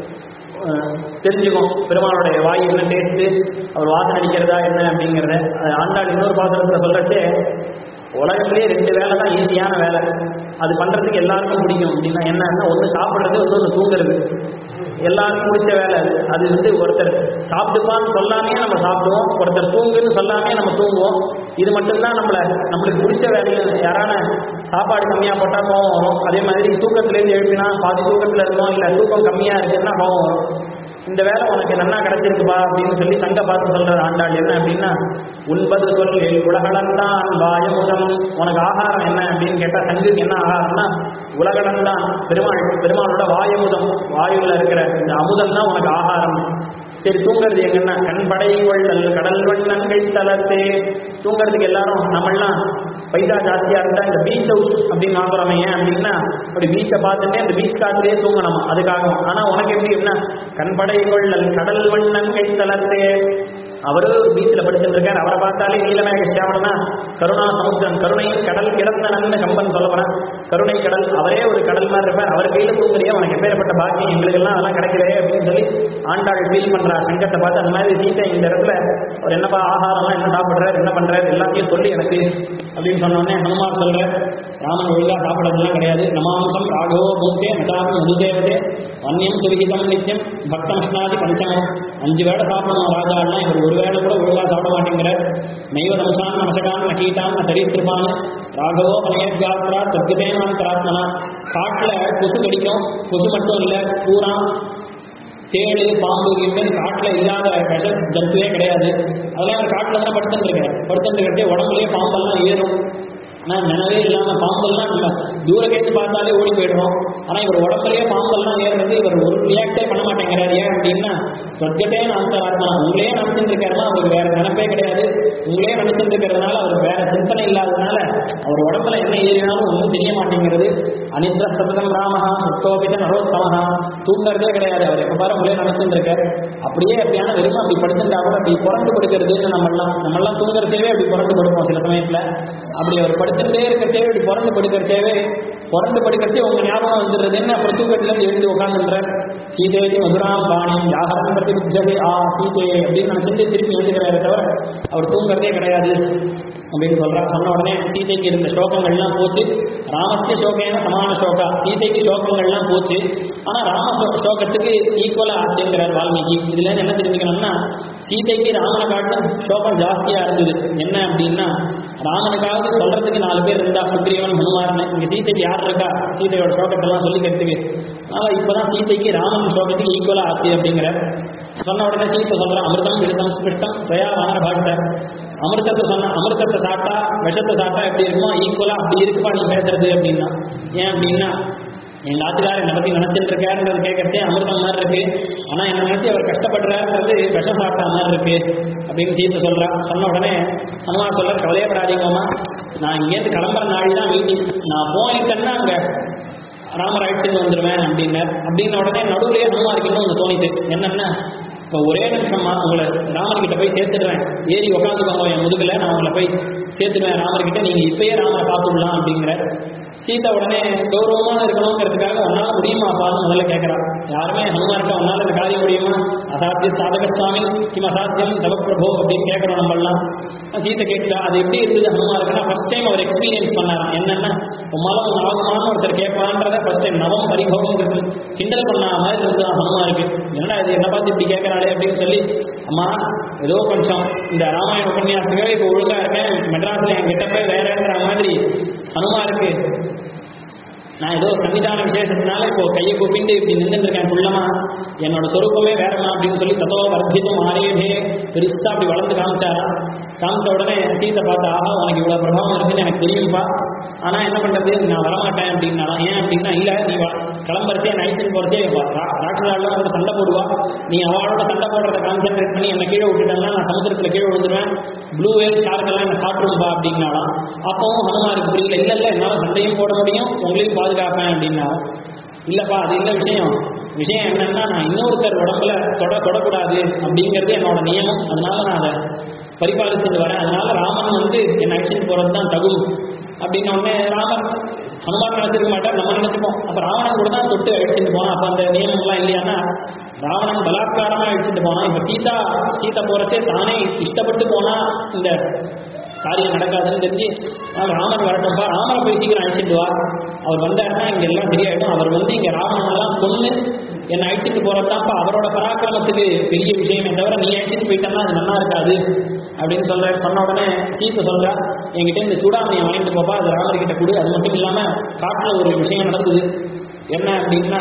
Speaker 1: அஹ், தெரிஞ்சுக்கும் பெருமாளுடைய வாய் என்ன டேஸ்ட்டு அவர் வாசனை அடிக்கிறதா என்ன அப்படிங்கிறத அது ஆண்டாள் இன்னொரு பாத்திரத்தில் சொல்றச்சே உலகத்திலேயே ரெண்டு வேலை தான் ஈஸியான வேலை அது பண்றதுக்கு எல்லாருக்கும் பிடிக்கும் அப்படின்னா என்னன்னா ஒன்று சாப்பிட்றது இன்னொன்று தூங்குறது எல்லாருக்கும் பிடிச்ச வேலை அது அது வந்து ஒருத்தர் சாப்பிட்டுப்பான்னு சொல்லாமே நம்ம சாப்பிடுவோம் ஒருத்தர் தூங்குன்னு சொல்லாமே நம்ம தூங்குவோம் இது மட்டும்தான் நம்மள நம்மளுக்கு பிடிச்ச வேலையில் யாரான சாப்பாடு கம்மியாக போட்டால் கோவம் வரும் அதே மாதிரி தூக்கத்துலேருந்து எழுப்பினா பாதி தூக்கத்தில் இருந்தோம் இல்லை தூக்கம் கம்மியாக இருக்குன்னா கோவம் வரும் இந்த வேலை உனக்கு நன்னா கிடைச்சிருக்குப்பா அப்படின்னு சொல்லி தங்க பார்த்து சொல்ற ஆண்டாள் என்ன அப்படின்னா உண்பது சொல் உலகளந்தான் வாயமுதம் உனக்கு ஆகாரம் என்ன அப்படின்னு கேட்டா தங்குக்கு என்ன ஆகாரம்னா உலகளந்தான் பெருமாள் பெருமாளோட வாயமுதம் வாயுல இருக்கிற இந்த அமுதம் தான் உனக்கு ஆகாரம் சரி தூங்குறது எங்கன்னா கண் படை கொள்ளல் கடல் வண்ணங்கள் தளர்த்தே தூங்குறதுக்கு எல்லாரும் நம்மெல்லாம் பைசா ஜாஸ்தியா இருந்தா இந்த பீச் ஹவுஸ் அப்படின்னு வாங்குறோமே ஏன் அப்படின்னா அப்படி பீச்சை பார்த்துட்டே அந்த பீச் காத்துலயே தூங்கணும் அதுக்காகவும் ஆனா உனக்கு எப்படி என்ன கண்படை கொள்ளல் கடல் வண்ணங்கள் தளர்த்தே அவரு பீச்சில் படிச்சுட்டு இருக்காரு அவரை பார்த்தாலே நீலமேக சேவனா கருணா சமுத்திரன் கருணையின் கடல் கிடந்த நன்மை கம்பன் சொல்ல போறேன் கருணை கடல் அவரே ஒரு கடல் மாதிரி இருப்பார் அவர் கையில தூங்குறியா உனக்கு எப்பேற்பட்ட பாக்கியம் எங்களுக்கெல்லாம் அதெல்லாம் கிடைக்கலையே அப்படின்னு சொல்லி ஆண்டாள் ஃபீல் பண்றா சங்கத்தை பார்த்து அந்த மாதிரி சீத்தை இந்த இடத்துல அவர் என்னப்பா ஆகாரம்லாம் என்ன சாப்பிடுறாரு என்ன பண்றாரு எல்லாத்தையும் சொல்லி எனக்கு அப்படின்னு சொன்ன உடனே ஹனுமார் சொல்ற ராமன் ஒழுங்கா சாப்பிடறதுலாம் கிடையாது நமாம்சம் ராகவோ பூத்தே நசாமி மதுதேவதே வன்னியம் சுவிகிதம் நித்தியம் பக்தமஷ்னாதி பஞ்சமம் அஞ்சு வேளை சாப்பிடணும் ராஜாலாம் இவர் ஒரு வேளை கூட ஒழுங்கா சாப்பிட மாட்டேங்கிறார் நைவ தம்சான் நமசகான் நகீட்டான் சரித்திருப்பான் ராகவோ பனையத்காத்ரா தத்கதேனாந்தராத்மனா காட்டில் கொசு கடிக்கும் கொசு மட்டும் இல்லை பூரா தேடு பாம்பு இப்படின்னு காட்டில் இல்லாத விஷ ஜந்துவே கிடையாது அதெல்லாம் அவர் காட்டில் தானே படுத்துருக்காரு படுத்துருக்கே உடம்புலயே பாம்பெல்லாம் ஏறும் ஆனால் நினைவே இல்லாமல் பாம்பெல்லாம் நம்ம தூரக்கேட்டு பார்த்தாலே ஓடி போயிடுவோம் ஆனால் இவர் உடம்புலயே பாம்பெல்லாம் ஏறுறது இவர் ஒரு ரியாக்டே பண்ண மாட்டேங்கிறார் ஏன் அப்படின்னா சொர்க்கத்தே அந்தராத்மா உங்களே நினைச்சுட்டு இருக்காருன்னா அவருக்கு வேற நினைப்பே கிடையாது உங்களே நினைச்சுட்டு இருக்கிறதுனால அவருக்கு வேற சிந்தனை இல்லாததுனால அவர் உடம்புல என்ன ஏறினாலும் ஒன்றும் தெரிய மாட்டேங்கிறது அனித்ர சததம் ராமஹா சுத்தோபித நரோத்தமஹா தூங்குறதே கிடையாது அவர் எப்ப பாரு உங்களே நினைச்சுட்டு இருக்காரு அப்படியே அப்படியான வெறும் அப்படி படுத்துட்டா கூட அப்படி புரண்டு படுக்கிறதுன்னு நம்மெல்லாம் நம்மெல்லாம் தூங்குறதேவே அப்படி புரண்டு படுப்போம் சில சமயத்துல அப்படி அவர் படுத்துட்டே இருக்கிறதே இப்படி புரண்டு படுக்கிறதேவே புரண்டு படுக்கிறதே உங்க ஞாபகம் வந்துடுறது என்ன அப்புறம் தூக்கத்துல இருந்து எழுந்து உட்காந்துன்றார் சீதேஜி மதுராம் பாணி யாகரம் பிரதி புத்தகை ஆ சீதே அப்படின்னு நினைச்சிட்டு திருப்பி எழுதுகிறாரே தவிர அவர் தூங்குறதே கிடையாது அப்படின்னு சொல்றா சொன்ன உடனே சீதைக்கு இருந்த சோகங்கள்லாம் போச்சு ராமஸ்ய சோகேன சமான சோகா சீதைக்கு சோகங்கள்லாம் போச்சு ஆனா ராம சோ- சோகத்துக்கு ஈக்குவலா ஆச்சுங்கிறார் வால்மீகி இதுல இருந்து என்ன தெரிஞ்சுக்கணும்னா சீதைக்கு ராமனை காட்டும் சோகம் ஜாஸ்தியா இருந்தது என்ன அப்படின்னா ராமனுக்காவது சொல்றதுக்கு நாலு பேர் இருந்தா சுக்ரீவன் ஹனுமார்னு இங்க சீதைக்கு யார் இருக்கா சீதையோட சோகத்தெல்லாம் சொல்லிக்கிறதுக்கு அதனால இப்பதான் சீதைக்கு ராமன் சோகத்துக்கு ஈக்குவலா ஆச்சு அப்படிங்கிற சொன்ன உடனே சீத்தை சொல்றான் அமிர்தம் இது சம்ஸ்கிருஷ்டம் துவயா வானர பாட்ட அமிர்தத்தை சொன்ன அமிர்தத்தை சாப்பிட்டா விஷத்தை சாப்பிட்டா எப்படி இருக்குமோ ஈக்குவலா அப்படி இருக்குப்பா நீ பேசுறது அப்படின்னா ஏன் அப்படின்னா எங்க ஆத்துக்காரர் என்னை பத்தி நினைச்சிட்டு இருக்காருன்றது கேட்கறச்சே அமிர்தம் மாதிரி இருக்கு ஆனா என்ன நினைச்சு அவர் கஷ்டப்படுறாருன்றது விஷம் சாப்பிட்ட மாதிரி இருக்கு அப்படின்னு சீத்தை சொல்றா சொன்ன உடனே ஹனுமான் சொல்ற கவலையப்படாதீங்கம்மா நான் இங்கேருந்து கிளம்புற நாள் தான் மீட்டிங் நான் போயிட்டேன்னா அங்க ராமர் அழைச்சிட்டு வந்துடுவேன் அப்படின்னார் அப்படின்ன உடனே நடுவுலயே ஹனுமாருக்கு இன்னும் ஒன்று தோணிது என்னன்னா இப்போ ஒரே நிமிஷமா உங்களை ராமர்கிட்ட போய் சேர்த்துடுறேன் ஏறி உட்காந்துக்கோங்க என் முதுகுல நான் உங்களை போய் சேர்த்துடுவேன் ராமர்கிட்ட நீங்க இப்பயே ராமரை பார்த்துடலாம் அப்படிங்கிற சீதா உடனே கௌரவமா இருக்கணுங்கிறதுக்காக உன்னால முடியுமாப்பான்னு முதல்ல கேட்கறான் யாருமே ஹனுமார்ட்ட உன்னால இந்த காரியம் முடியுமா அசாத்திய சாதக சுவாமி கிம் அசாத்தியம் தவ பிரபோ அப்படின்னு கேட்கறோம் நம்மளாம் சீத்தை கேட்டுட்டா அது எப்படி இருந்தது ஹனுமாருக்குன்னா ஃபர்ஸ்ட் டைம் அவர் எக்ஸ்பீரியன்ஸ் பண்ணாராம் என்னன்னா உமால ஒன்று ஆகுமான்னு ஒருத்தர் கேட்பான்றத ஃபர்ஸ்ட் டைம் நவம் பரிபவம் இருக்கு கிண்டல் பண்ண மாதிரி இருந்தது ஹனுமாருக்கு என்னடா இது என்ன பார்த்து இப்படி கேட்கறாளே அப்படின்னு சொல்லி அம்மா ஏதோ கொஞ்சம் இந்த ராமாயண உபன்யாசத்துக்காக இப்போ ஒழுங்கா இருக்கேன் மெட்ராஸ்ல என் கிட்ட போய் வேறன்ற மாதிரி ஹனுமாருக்கு நான் ஏதோ சன்னிதான விசேஷத்தினால இப்போ கையை கூப்பிட்டு இப்படி நின்றுட்டு இருக்கேன் குள்ளமா என்னோட சொரூபமே வேறமா அப்படின்னு சொல்லி தத்தோ வர்த்தித்தும் ஆரியமே பெருசா அப்படி வளர்ந்து காமிச்சாராம் காமிச்ச உடனே சீத்தை பார்த்து ஆஹா உனக்கு இவ்வளவு பிரபாவம் இருக்குன்னு எனக்கு தெரியும்பா ஆனா என்ன பண்றது நான் வரமாட்டேன் அப்படின்னா ஏன் அப்படின்னா இல்ல நீ வா- கிளம்புறச்சே நைட்டு போறச்சே ராட்சதாலாம் கூட சண்டை போடுவா நீ அவளோட சண்டை போடுறத கான்சென்ட்ரேட் பண்ணி என்ன கீழே விட்டுட்டேன்னா நான் சமுத்திரத்துல கீழே விழுந்துருவேன் ப்ளூ வேல் ஷார்க்கெல்லாம் என்ன சாப்பிடும்பா அப்படின்னாலாம் அப்பவும் ஹனுமாருக்கு புரியல இல்ல இல்ல என்னால சண்டையும் போட முடியும் உங்களையும் பாதுகாப்பேன் அப்படின்னா இல்லப்பா அது இல்ல விஷயம் விஷயம் என்னன்னா நான் இன்னொருத்தர் உடம்புல தொட தொடக்கூடாது அப்படிங்கிறது என்னோட நியமம் அதனால நான் அதை பரிபாலிச்சுட்டு வரேன் அதனால ராமன் வந்து என்னை அழைச்சிட்டு போறது தான் தகும் அப்படின்ன உடனே ராமன் ஹனுமான் நினைச்சிருக்க மாட்டார் நம்ம நினைச்சுப்போம் அப்ப ராவணன் கூட தான் தொட்டு அழிச்சுட்டு போனான் அப்ப அந்த நியமம் எல்லாம் இல்லையானா ராவணன் பலாத்காரமா அழிச்சுட்டு போனான் இப்ப சீதா சீதா போறச்சே தானே இஷ்டப்பட்டு போனா இந்த காரியம் நடக்காதுன்னு தெரிஞ்சு ஆ, ராமன் வரட்டும்பா ராமனை போய் சீக்கிரம் அழைச்சிட்டு வா அவர் வந்தாருன்னா இங்க எல்லாம் சரியாயிடும் அவர் வந்து இங்க ராவணன் எல்லாம் கொண்டு என்னை அழைச்சிட்டு போறதுதான்ப்பா அவரோட பராக்கிரமத்துக்கு பெரிய விஷயமே தவிர நீ அழைச்சிட்டு போயிட்டன்னா அது நல்லா இருக்காது அப்படின்னு சொல்ற சொன்ன உடனே சீத்தை சொல்றா என்கிட்ட இந்த சூடாமணியை வாங்கிட்டு போப்பா அது ராமர்கிட்ட கொடு அது மட்டும் இல்லாம காட்டுல ஒரு விஷயம் நடந்தது என்ன அப்படின்னா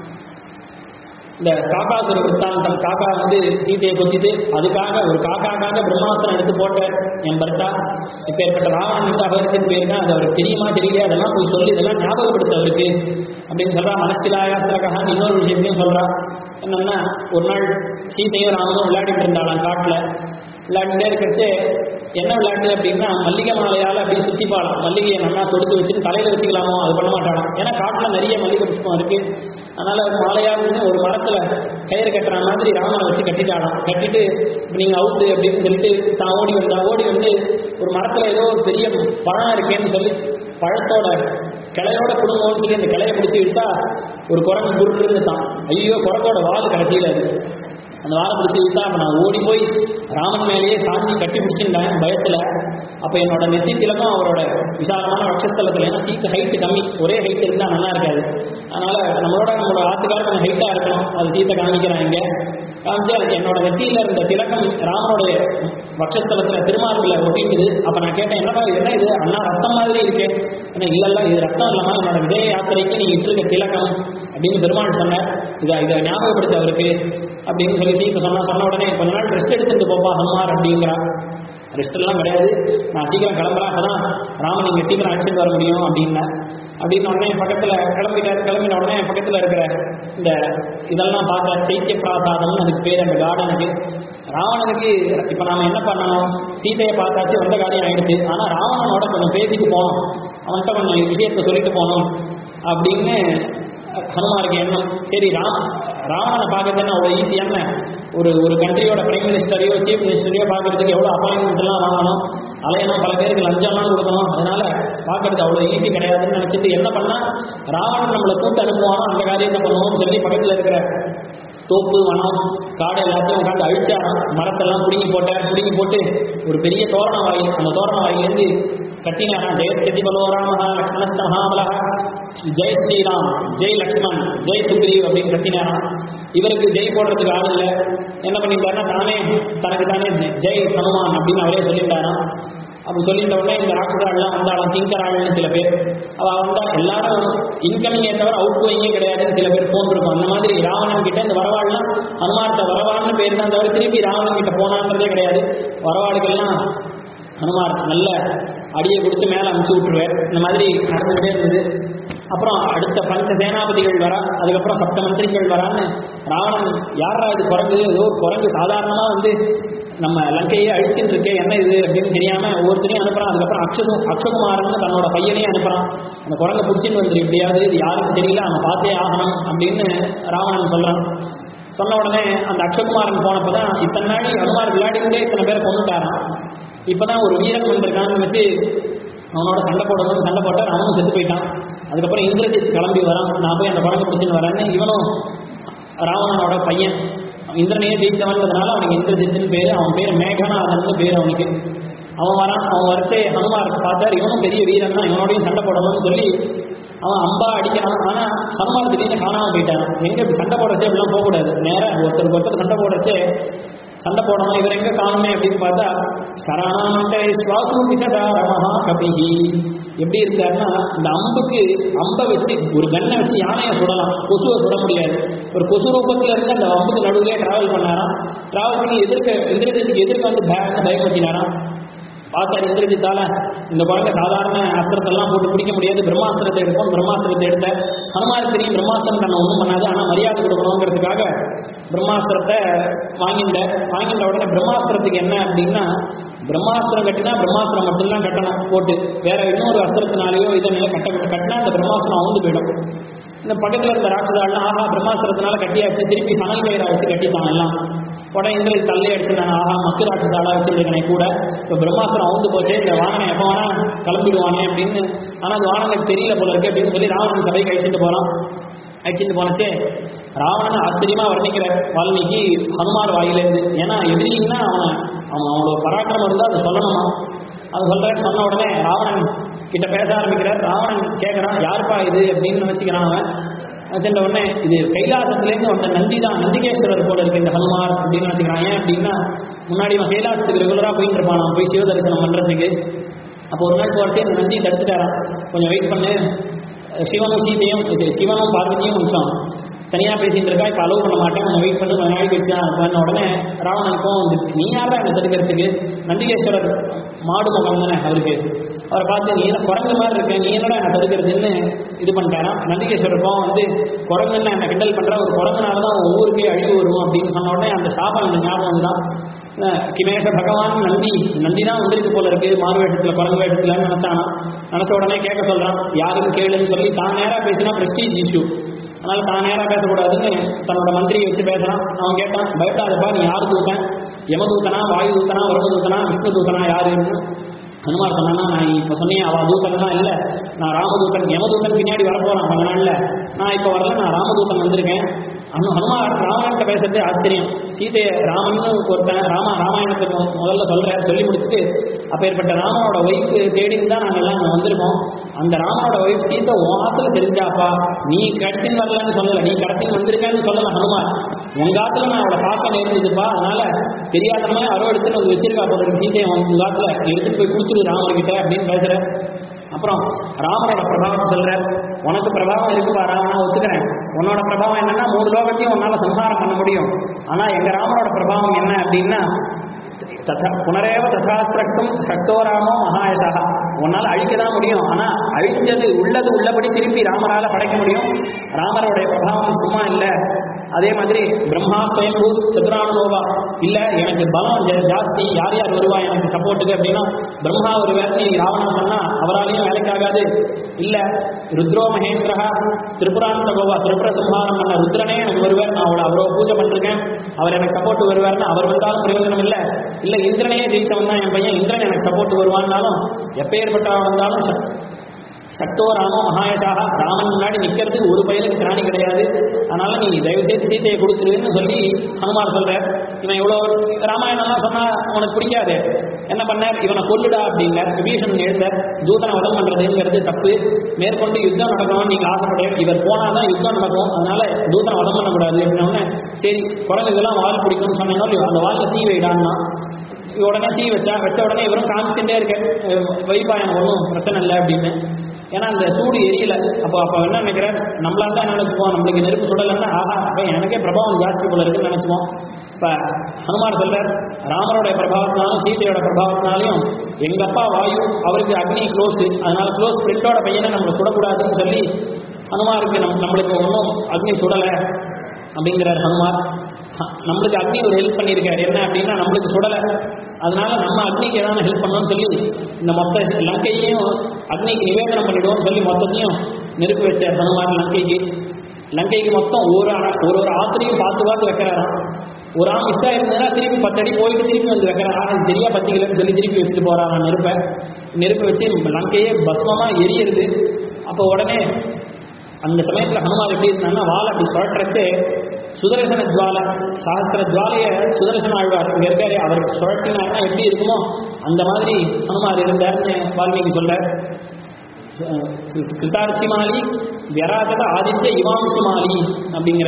Speaker 1: இந்த காக்காசுர விற்த்தாந்தம் காக்கா வந்து சீதையை கொத்திட்டு அதுக்காக ஒரு காக்காக்காக பிரம்மாஸ்திரம் எடுத்து போட்ட என் பர்த்தா இப்ப ஏற்பட்ட ராவணன் வந்து அபகரிச்சுட்டு போயிருக்கா அது அவருக்கு தெரியுமா தெரியல அதெல்லாம் போய் சொல்லி இதெல்லாம் ஞாபகப்படுத்த அவருக்கு அப்படின்னு சொல்றா மனசிலாயாஸ்திரகான்னு இன்னொரு விஷயத்தையும் சொல்றா என்னன்னா ஒரு நாள் சீதையும் ராமனும் விளையாடிட்டு இருந்தாளாம் காட்டுல விளையாடிட்டே இருக்கிறச்சே என்ன விளையாட்டு அப்படின்னா மல்லிகை மாலையால அப்படி சுத்தி பாலாம் மல்லிகையை நல்லா தொடுத்து வச்சுட்டு தலையில வச்சுக்கலாமோ அது பண்ண மாட்டாளாம் ஏன்னா காட்டுல நிறைய மல்லிகை புஷ்பம் இருக்கு அதனால மாலையா வந்து ஒரு மரத்துல கயிறு கட்டுற மாதிரி ராமனை வச்சு கட்டிட்டாளாம் கட்டிட்டு இப்ப நீங்க அவுத்து அப்படின்னு சொல்லிட்டு தான் ஓடி வந்தா ஓடி வந்து ஒரு மரத்துல ஏதோ ஒரு பெரிய பழம் இருக்கேன்னு சொல்லி பழத்தோட கிளையோட குடும்பம்னு சொல்லி அந்த கிளையை பிடிச்சி விட்டா ஒரு குரங்கு குருன்னு தான் ஐயோ குரங்கோட வால் கடைசியில இருக்கு அந்த வாழை பிடிச்சி விட்டா அப்ப நான் ஓடி போய் ராமன் மேலேயே சாஞ்சி கட்டி பிடிச்சிருந்தேன் பயத்துல அப்ப என்னோட நெத்தி திலகம் அவரோட விசாலமான வட்சஸ்தலத்துல ஏன்னா சீட்டு ஹைட்டு கம்மி ஒரே ஹைட் இருந்தா நல்லா இருக்காது அதனால நம்மளோட நம்மளோட ஆத்துக்கார கொஞ்சம் ஹைட்டா இருக்கணும் அது சீத்தை காமிக்கிறேன் இங்க காமிச்சு அதுக்கு என்னோட நெத்தியில இருந்த திலகம் ராமனுடைய வட்சஸ்தலத்துல திருமார்பில் ஒட்டிட்டுது அப்ப நான் கேட்டேன் என்னடா இது என்ன இது அண்ணா ரத்தம் மாதிரி இருக்கே ஏன்னா இல்ல இல்ல இது ரத்தம் இல்லாம என்னோட விஜய யாத்திரைக்கு நீங்க இட்டிருக்க திலகம் அப்படின்னு பெருமாள் சொன்னார் இதை இதை ஞாபகப்படுத்த அவருக்கு அப்படின்னு சொல்லி சீத்தை சொன்னா சொன்ன உடனே கொஞ்ச நாள் ரெஸ்ட் எடுத்துட்டு போப்பா ஹனுமார் அப்படிங்கிறா ரெஸ்ட் எல்லாம் கிடையாது நான் சீக்கிரம் கிளம்புறேன் அப்பதான் ராமன் இங்க சீக்கிரம் அழைச்சிட்டு வர முடியும் அப்படின்னா அப்படின்னு உடனே பக்கத்துல கிளம்பிட்டார் கிளம்பின உடனே பக்கத்துல இருக்கிற இந்த இதெல்லாம் பார்க்க சைத்திய பிராசாதம்னு அதுக்கு பேர் அந்த கார்டனுக்கு ராவணனுக்கு இப்ப நாம என்ன பண்ணணும் சீதையை பார்த்தாச்சு வந்த காரியம் ஆயிடுச்சு ஆனா ராவணனோட கொஞ்சம் பேசிட்டு போனோம் அவன்கிட்ட கொஞ்சம் விஷயத்த சொல்லிட்டு போனோம் அப்படின்னு ஹனுமாருக்கு எண்ணம் சரி ராம் ராவணனை பார்க்கறது அவ்வளோ ஈஸியான ஒரு ஒரு கண்ட்ரியோட பிரைம் மினிஸ்டரையோ சீஃப் மினிஸ்டரையோ பார்க்கறதுக்கு எவ்வளோ அப்பாயின்மெண்ட் எல்லாம் வாங்கணும் அலையணும் பல பேருக்கு லஞ்சம்லாம் கொடுக்கணும் அதனால பார்க்கறது அவ்வளோ ஈஸி கிடையாதுன்னு நினைச்சிட்டு என்ன பண்ணா ராவணன் நம்மளை கூட்டு அனுப்புவானோ அந்த காரியத்தை பண்ணுவோம்னு சொல்லி பக்கத்தில் இருக்கிற தோப்பு வனம் காடு எல்லாத்தையும் உட்காந்து அழிச்சாராம் மரத்தெல்லாம் பிடுங்கி போட்டார் பிடுங்கி போட்டு ஒரு பெரிய தோரண வாயில் அந்த தோரண வாயிலேருந்து கட்டினாராம் ஜெயத்யதி பலோராம லக்ஷ்மணஸ்த மகாபலா ஜெய் ஸ்ரீராம் ஜெய் லக்ஷ்மண் ஜெய் சுக்ரீவ் அப்படின்னு கட்டினாராம் இவருக்கு ஜெய் போடுறதுக்கு ஆள் இல்லை என்ன பண்ணிட்டாருன்னா தானே தனக்கு தானே ஜெய் ஹனுமான் அப்படின்னு அவரே சொல்லிட்டாராம் அப்படி சொல்லிட்ட உடனே இந்த ராட்சதாள்லாம் வந்தாலும் திங்கராள்னு சில பேர் அவ வந்தா எல்லாரும் இன்கமிங்கே தவிர அவுட் கோயிங்கே கிடையாதுன்னு சில பேர் போன் இருக்கும் அந்த மாதிரி ராவணன் கிட்ட இந்த வரவாள்லாம் ஹனுமார்த்த வரவாள்னு பேர் தான் தவிர திருப்பி ராவணன் கிட்ட போனான்றதே கிடையாது வரவாளுக்கெல்லாம் ஹனுமார் நல்ல அடியை கொடுத்து மேலே அனுப்பிச்சு விட்டுருவார் இந்த மாதிரி நடந்துகிட்டே இருந்தது அப்புறம் அடுத்த பஞ்ச சேனாபதிகள் வரா அதுக்கப்புறம் சப்த மந்திரிகள் வரான்னு ராவணன் யாரா இது குரங்கு ஏதோ ஒரு குரங்கு சாதாரணமாக வந்து நம்ம லங்கையே அழிச்சுட்டு இருக்கே என்ன இது அப்படின்னு தெரியாம ஒவ்வொருத்தரையும் அனுப்புறான் அதுக்கப்புறம் அக்ஷகு அக்ஷகுமாரன் தன்னோட பையனையும் அனுப்புறான் அந்த குரங்கை பிடிச்சிட்டு வந்துரு எப்படியாவது இது யாருக்கு தெரியல அவன் பார்த்தே ஆகணும் அப்படின்னு ராவணன் சொல்றான் சொன்ன உடனே அந்த அக்ஷகுமாரன் போனப்பதான் இத்தனை நாளி ஹனுமார் விளையாடிக்கிட்டே இத்தனை பேரை கொண்டுட்டாரான் இப்பதான் ஒரு வீரன் வந்திருக்கான்னு வச்சு அவனோட சண்டை போடணும்னு சண்டை போட்டார் அவனும் செத்து போயிட்டான் அதுக்கப்புறம் இந்திரஜித் கிளம்பி வரான் நான் போய் அந்த குரங்கை பிடிச்சின்னு வரேன்னு இவனும் ராவணனோட பையன் இந்திரனையே ஜெயித்தவன்றதுனால அவனுக்கு இந்திரஜித்துன்னு பேரு அவன் பேர் மேகநாதன் பேர் அவனுக்கு அவன் வரான் அவன் வரைச்சே ஹனுமார் பார்த்தார் இவனும் பெரிய வீரன் தான் இவனோடையும் சண்டை போடணும்னு சொல்லி அவன் அம்பா அடிக்கிறான் ஆனா ஹனுமார் திடீர்னு காணாம போயிட்டான் எங்க இப்படி சண்டை போடச்சே அப்படிலாம் போகக்கூடாது நேரா ஒருத்தருக்கு ஒருத்தர் சண்டை போடச்சே சண்டை போடணும் இவர் எங்க காணுமே அப்படின்னு பார்த்தா சரணாமண்டே சுவாசு விசதாரமஹா கபிஹி எப்படி இருக்காருன்னா இந்த அம்புக்கு அம்பை வச்சு ஒரு கண்ணை வச்சு யானையை சுடலாம் கொசுவை சுட முடியாது ஒரு கொசு ரூபத்துல இருந்து அந்த அம்புக்கு நடுவிலே டிராவல் பண்ணாராம் டிராவல் பண்ணி எதிர்க்க எதிர்க்கிறதுக்கு எதிர்க்க வந்து பயந்து பயப்படுத்தினாராம் பார்த்தார் இந்திரஜித்தால இந்த குழந்தை சாதாரண அஸ்திரத்தெல்லாம் போட்டு பிடிக்க முடியாது பிரம்மாஸ்திரத்தை எடுப்போம் பிரம்மாஸ்திரத்தை எடுத்த ஹனுமார் தெரியும் பிரம்மாஸ்திரம் தன்னை ஒன்றும் பண்ணாது ஆனால் மரியாதை கொடுக்கணுங்கிறதுக்காக பிரம்மாஸ்திரத்தை வாங்கிட்ட வாங்கிட்ட உடனே பிரம்மாஸ்திரத்துக்கு என்ன அப்படின்னா பிரம்மாஸ்திரம் கட்டினா பிரம்மாஸ்திரம் மட்டும்தான் கட்டணும் போட்டு வேற இன்னொரு அஸ்திரத்தினாலேயோ இதனால கட்ட கட்டினா அந்த பிரம்மாஸ்திரம் அவுந்து போயிடும் இந்த பக்கத்தில் இருந்த ராட்சதாள்லாம் ஆஹா பிரம்மாஸ்திரத்தினால கட்டியாச்சு திருப்பி சணல் கயிறை வச்சு கட்டிட்டான் எல்லாம் உடனே இந்திர தள்ளி எடுத்துட்டாங்க ஆஹா மக்கு ராட்சதாளா வச்சிருக்கனே கூட இப்போ பிரம்மாஸ்திரம் அவுந்து போச்சே இந்த வாகனம் எப்போ வேணா கிளம்பிடுவானே அப்படின்னு ஆனால் அது வாகனத்துக்கு தெரியல போல இருக்கு அப்படின்னு சொல்லி ராவணன் சபைக்கு அழிச்சிட்டு போகிறான் அழிச்சிட்டு போனச்சே ராவணன் ஆச்சரியமா வர்ணிக்கிற வால்மீகி ஹனுமார் வாயிலேருந்து ஏன்னா எதிரிங்கன்னா அவன் அவன் அவனோட பராக்கிரமம் இருந்தால் அதை சொல்லணுமா அது சொல்றேன் சொன்ன உடனே ராவணன் கிட்ட பேச ஆரம்பிக்கிறார் ராவணன் கேட்குறான் யாருப்பா இது அப்படின்னு நினச்சிக்கிறான் அவன் வச்சிருந்த உடனே இது கைலாசத்துலேருந்து வந்த நந்தி தான் நந்திகேஸ்வரர் போல இருக்கு இந்த ஹனுமார் அப்படின்னு நினச்சிக்கிறான் ஏன் அப்படின்னா முன்னாடி அவன் கைலாசத்துக்கு ரெகுலராக போயிட்டு இருப்பான் அவன் போய் சிவ தரிசனம் பண்ணுறதுக்கு அப்போ ஒரு நாள் போகிறச்சே இந்த நந்தி தடுத்துட்டாரான் கொஞ்சம் வெயிட் பண்ணு சிவனும் சீதையும் சி- சிவனும் பார்வதியும் கொஞ்சம் தனியாக பேசிட்டு இருக்கா இப்போ அலோவ் பண்ண மாட்டேன் கொஞ்சம் வெயிட் பண்ணி கொஞ்ச நாளைக்கு கழிச்சு தான் பண்ண உடனே ராவணன் கோவம் வந்துச்சு நீ யாரா என்னை தடுக்கிறதுக்கு நந்திகேஸ்வரர் மாடு முகம் தானே அவருக்கு அவரை பார்த்து நீ என்ன குரங்கு மாதிரி இருக்க நீ என்னடா என்னை தடுக்கிறதுன்னு இது பண்ணிட்டாராம் நந்திகேஸ்வரர் கோவம் வந்து குரங்குன்னு என்னை கிண்டல் பண்ற ஒரு குரங்குனால தான் உன் ஊருக்கே அழிவு வரும் அப்படின்னு சொன்ன உடனே அந்த சாபம் எனக்கு ஞாபகம் தான் கிமேஷ பகவான் நந்தி நந்தி தான் வந்திருக்கு போல இருக்கு மாறு வேஷத்துல குரங்கு வேஷத்துல நினைச்சானா நினைச்ச உடனே கேட்க சொல்றான் யாருன்னு கேளுன்னு சொல்லி தான் நேரா பேசினா பிரஸ்டீஜ் இஷ்யூ அதனால தான் நேரா பேசக்கூடாதுன்னு தன்னோட மந்திரியை வச்சு பேசுறான் அவன் கேட்டான் பயப்படாதப்பா நீ யார் தூத்தன் யமதூத்தனா வாயு தூத்தனா வரும தூத்தனா விஷ்ணு தூத்தனா யாருன்னு ஹனுமார் சொன்னான்னா நான் இப்போ சொன்னேன் அவள் தூத்தன் தான் இல்லை நான் ராமதூத்தன் யமதூத்தன் பின்னாடி வரப்போறான் கொஞ்ச நாள்ல நான் இப்போ வரல நான் ராமதூத்தன் வந்திருக்கேன் அனு ஹனுமார் ராமாயணத்தை பேசுறதே ஆச்சரியம் சீதையை ராமன்னு ஒருத்தன் ராமா ராமாயணத்துக்கு மு- முதல்ல சொல்றேன் சொல்லி முடிச்சுட்டு அப்பேற்பட்ட ராமனோட ஒய்ஃப் தேடின்னு தான் நாங்கள் எல்லாம் இங்க வந்திருக்கோம் அந்த ராமனோட ஒய்ஃப் சீதை உன் ஆத்துல தெரிஞ்சாப்பா நீ கடத்தின்னு வரலன்னு சொல்லல நீ கடத்தின்னு வந்திருக்கேன்னு சொல்லல ஹனுமார் உங்க ஆத்துல நான் அவளை பார்க்க நேர்ந்ததுப்பா அதனால தெரியாதனமா யாரோ எடுத்துன்னு வந்து வச்சிருக்கா போல இருக்கு சீதையை உங்க ஆத்துல எடுத்துட்டு போய் கொடுத்துரு ராமர்கிட்ட அப்படின்னு பேசுற அப்புறம் ராமனோட பிரபாவம் சொல்ற உனக்கு பிரபாவம் இருக்குப்பா ராமனா ஒத்துக்கிறேன் உன்னோட பிரபாவம் என்னன்னா மூணு லோகத்தையும் உன்னால சம்ஹாரம் பண்ண முடியும் ஆனா எங்க ராமனோட பிரபாவம் என்ன அப்படின்னா ததா புனரேவ ததா சிரஷ்டும் சக்தோ ராமோ மகாயசா உன்னால அழிக்க தான் முடியும் ஆனா அழிஞ்சது உள்ளது உள்ளபடி திருப்பி ராமரால படைக்க முடியும் ராமருடைய பிரபாவம் சும்மா இல்லை அதே மாதிரி பிரம்மா ஸ்வயம்பூ சதுரானுபவா இல்ல எனக்கு பலம் ஜா- ஜாஸ்தி யார் யார் வருவா எனக்கு சப்போர்ட்டுக்கு அப்படின்னா பிரம்மா ஒரு வேலை ராவணன் சொன்னா அவராலையும் வேலைக்காகாது இல்ல ருத்ரோ மகேந்திரா திரிபுராந்த கோவா திரிபுர சம்ஹாரம் பண்ண ருத்ரனே எனக்கு வருவார் நான் அவளை அவ்வளோ பூஜை பண்ணிருக்கேன் அவர் எனக்கு சப்போர்ட் வருவார்னு அவர் வந்தாலும் பிரயோஜனம் இல்லை இல்ல இந்திரனையே ஜெயிச்சவன் தான் என் பையன் இந்திரன் எனக்கு சப்போர்ட் வருவான்னாலும் எப்பேற்பட்டவன் வந்தாலும் ச- சக்தோ ராமோ மகாயசாக ராமன் முன்னாடி நிக்கிறதுக்கு ஒரு பயலுக்கு திராணி கிடையாது அதனால நீ தயவு செய்து சீதையை கொடுத்துருன்னு சொல்லி ஹனுமார் சொல்றார் இவன் இவ்வளோ ராமாயணம்லாம் சொன்னா உனக்கு பிடிக்காது என்ன பண்ணார் இவனை கொல்லுடா அப்படின்னார் விபீஷன் எழுந்த தூதனை வதம் பண்றதுங்கிறது தப்பு மேற்கொண்டு யுத்தம் நடக்கணும்னு நீங்க ஆசைப்படுறேன் இவர் போனாதான் யுத்தம் நடக்கும் அதனால தூதனை வதம் பண்ணக்கூடாது அப்படின்னோடனே சரி குரங்குக்கெல்லாம் வால் பிடிக்கும்னு சொன்னேன்னா அந்த வால்ல தீ வைடான்னா உடனே தீ வச்சா வச்ச உடனே இவரும் காமிச்சுட்டே இருக்க வைப்பா எனக்கு ஒன்றும் பிரச்சனை இல்லை அப்படின்னு ஏன்னா அந்த சூடு எரியல அப்போ அப்போ என்ன நினைக்கிறார் நம்மளா தான் நினைச்சுப்போம் நம்மளுக்கு நெருப்பு சுடலைன்னா ஆஹா அப்போ எனக்கே பிரபாவம் ஜாஸ்தி போல இருக்குன்னு நினைச்சுப்போம் இப்போ ஹனுமார் சொல்றார் ராமருடைய பிரபாவத்தினாலும் சீதையோட பிரபாவத்தினாலையும் எங்க அப்பா வாயு அவருக்கு அக்னி க்ளோஸ்டு அதனால க்ளோஸ் ஃப்ரெண்டோட பையனை நம்ம சுடக்கூடாதுன்னு சொல்லி ஹனுமாருக்கு நம் நம்மளுக்கு ஒன்றும் அக்னி சுடலை அப்படிங்கிறார் ஹனுமார் ஹ- நம்மளுக்கு அக்னி ஒரு ஹெல்ப் பண்ணியிருக்காரு என்ன அப்படின்னா நம்மளுக்கு சுடலை அதனால நம்ம அக்னிக்கு ஏதாவது ஹெல்ப் பண்ணணும்னு சொல்லி இந்த மொத்த லங்கையையும் அக்னிக்கு நிவேதனம் பண்ணிடுவோம்னு சொல்லி மொத்தத்தையும் நெருப்பு வச்சார் ஹனுமார் லங்கைக்கு லங்கைக்கு மொத்தம் ஒரு அண- ஒரு ஒரு ஆத்திரையும் பார்த்து பார்த்து வைக்கிறாராம் ஒரு ஆள் மிஸ் ஆயிருந்ததுன்னா திருப்பி பத்து அடி போயிட்டு திருப்பி வந்து வைக்கிறாரா அது சரியா பத்திக்கலன்னு சொல்லி திருப்பி வச்சுட்டு போறாராம் நெருப்பை நெருப்பை வச்சு லங்கையே பஸ்மமா எரியுது அப்போ உடனே அந்த சமயத்துல ஹனுமார் எப்படி இருந்தாங்கன்னா வாழை அப்படி சுழற்றச்சு சுதர்சன ஜுவாலை சாஸ்திர ஜுவாலைய சுதர்சன ஆழ்வார் இங்க இருக்காரு அவர் சுழற்றினார்னா எப்படி இருக்குமோ அந்த மாதிரி ஹனுமார் இருந்தார்னு வால்மீகி சொல்ல கிருதார்ச்சிமாலி வியராஜத ஆதித்ய இவாம்சுமாலி அப்படிங்கிற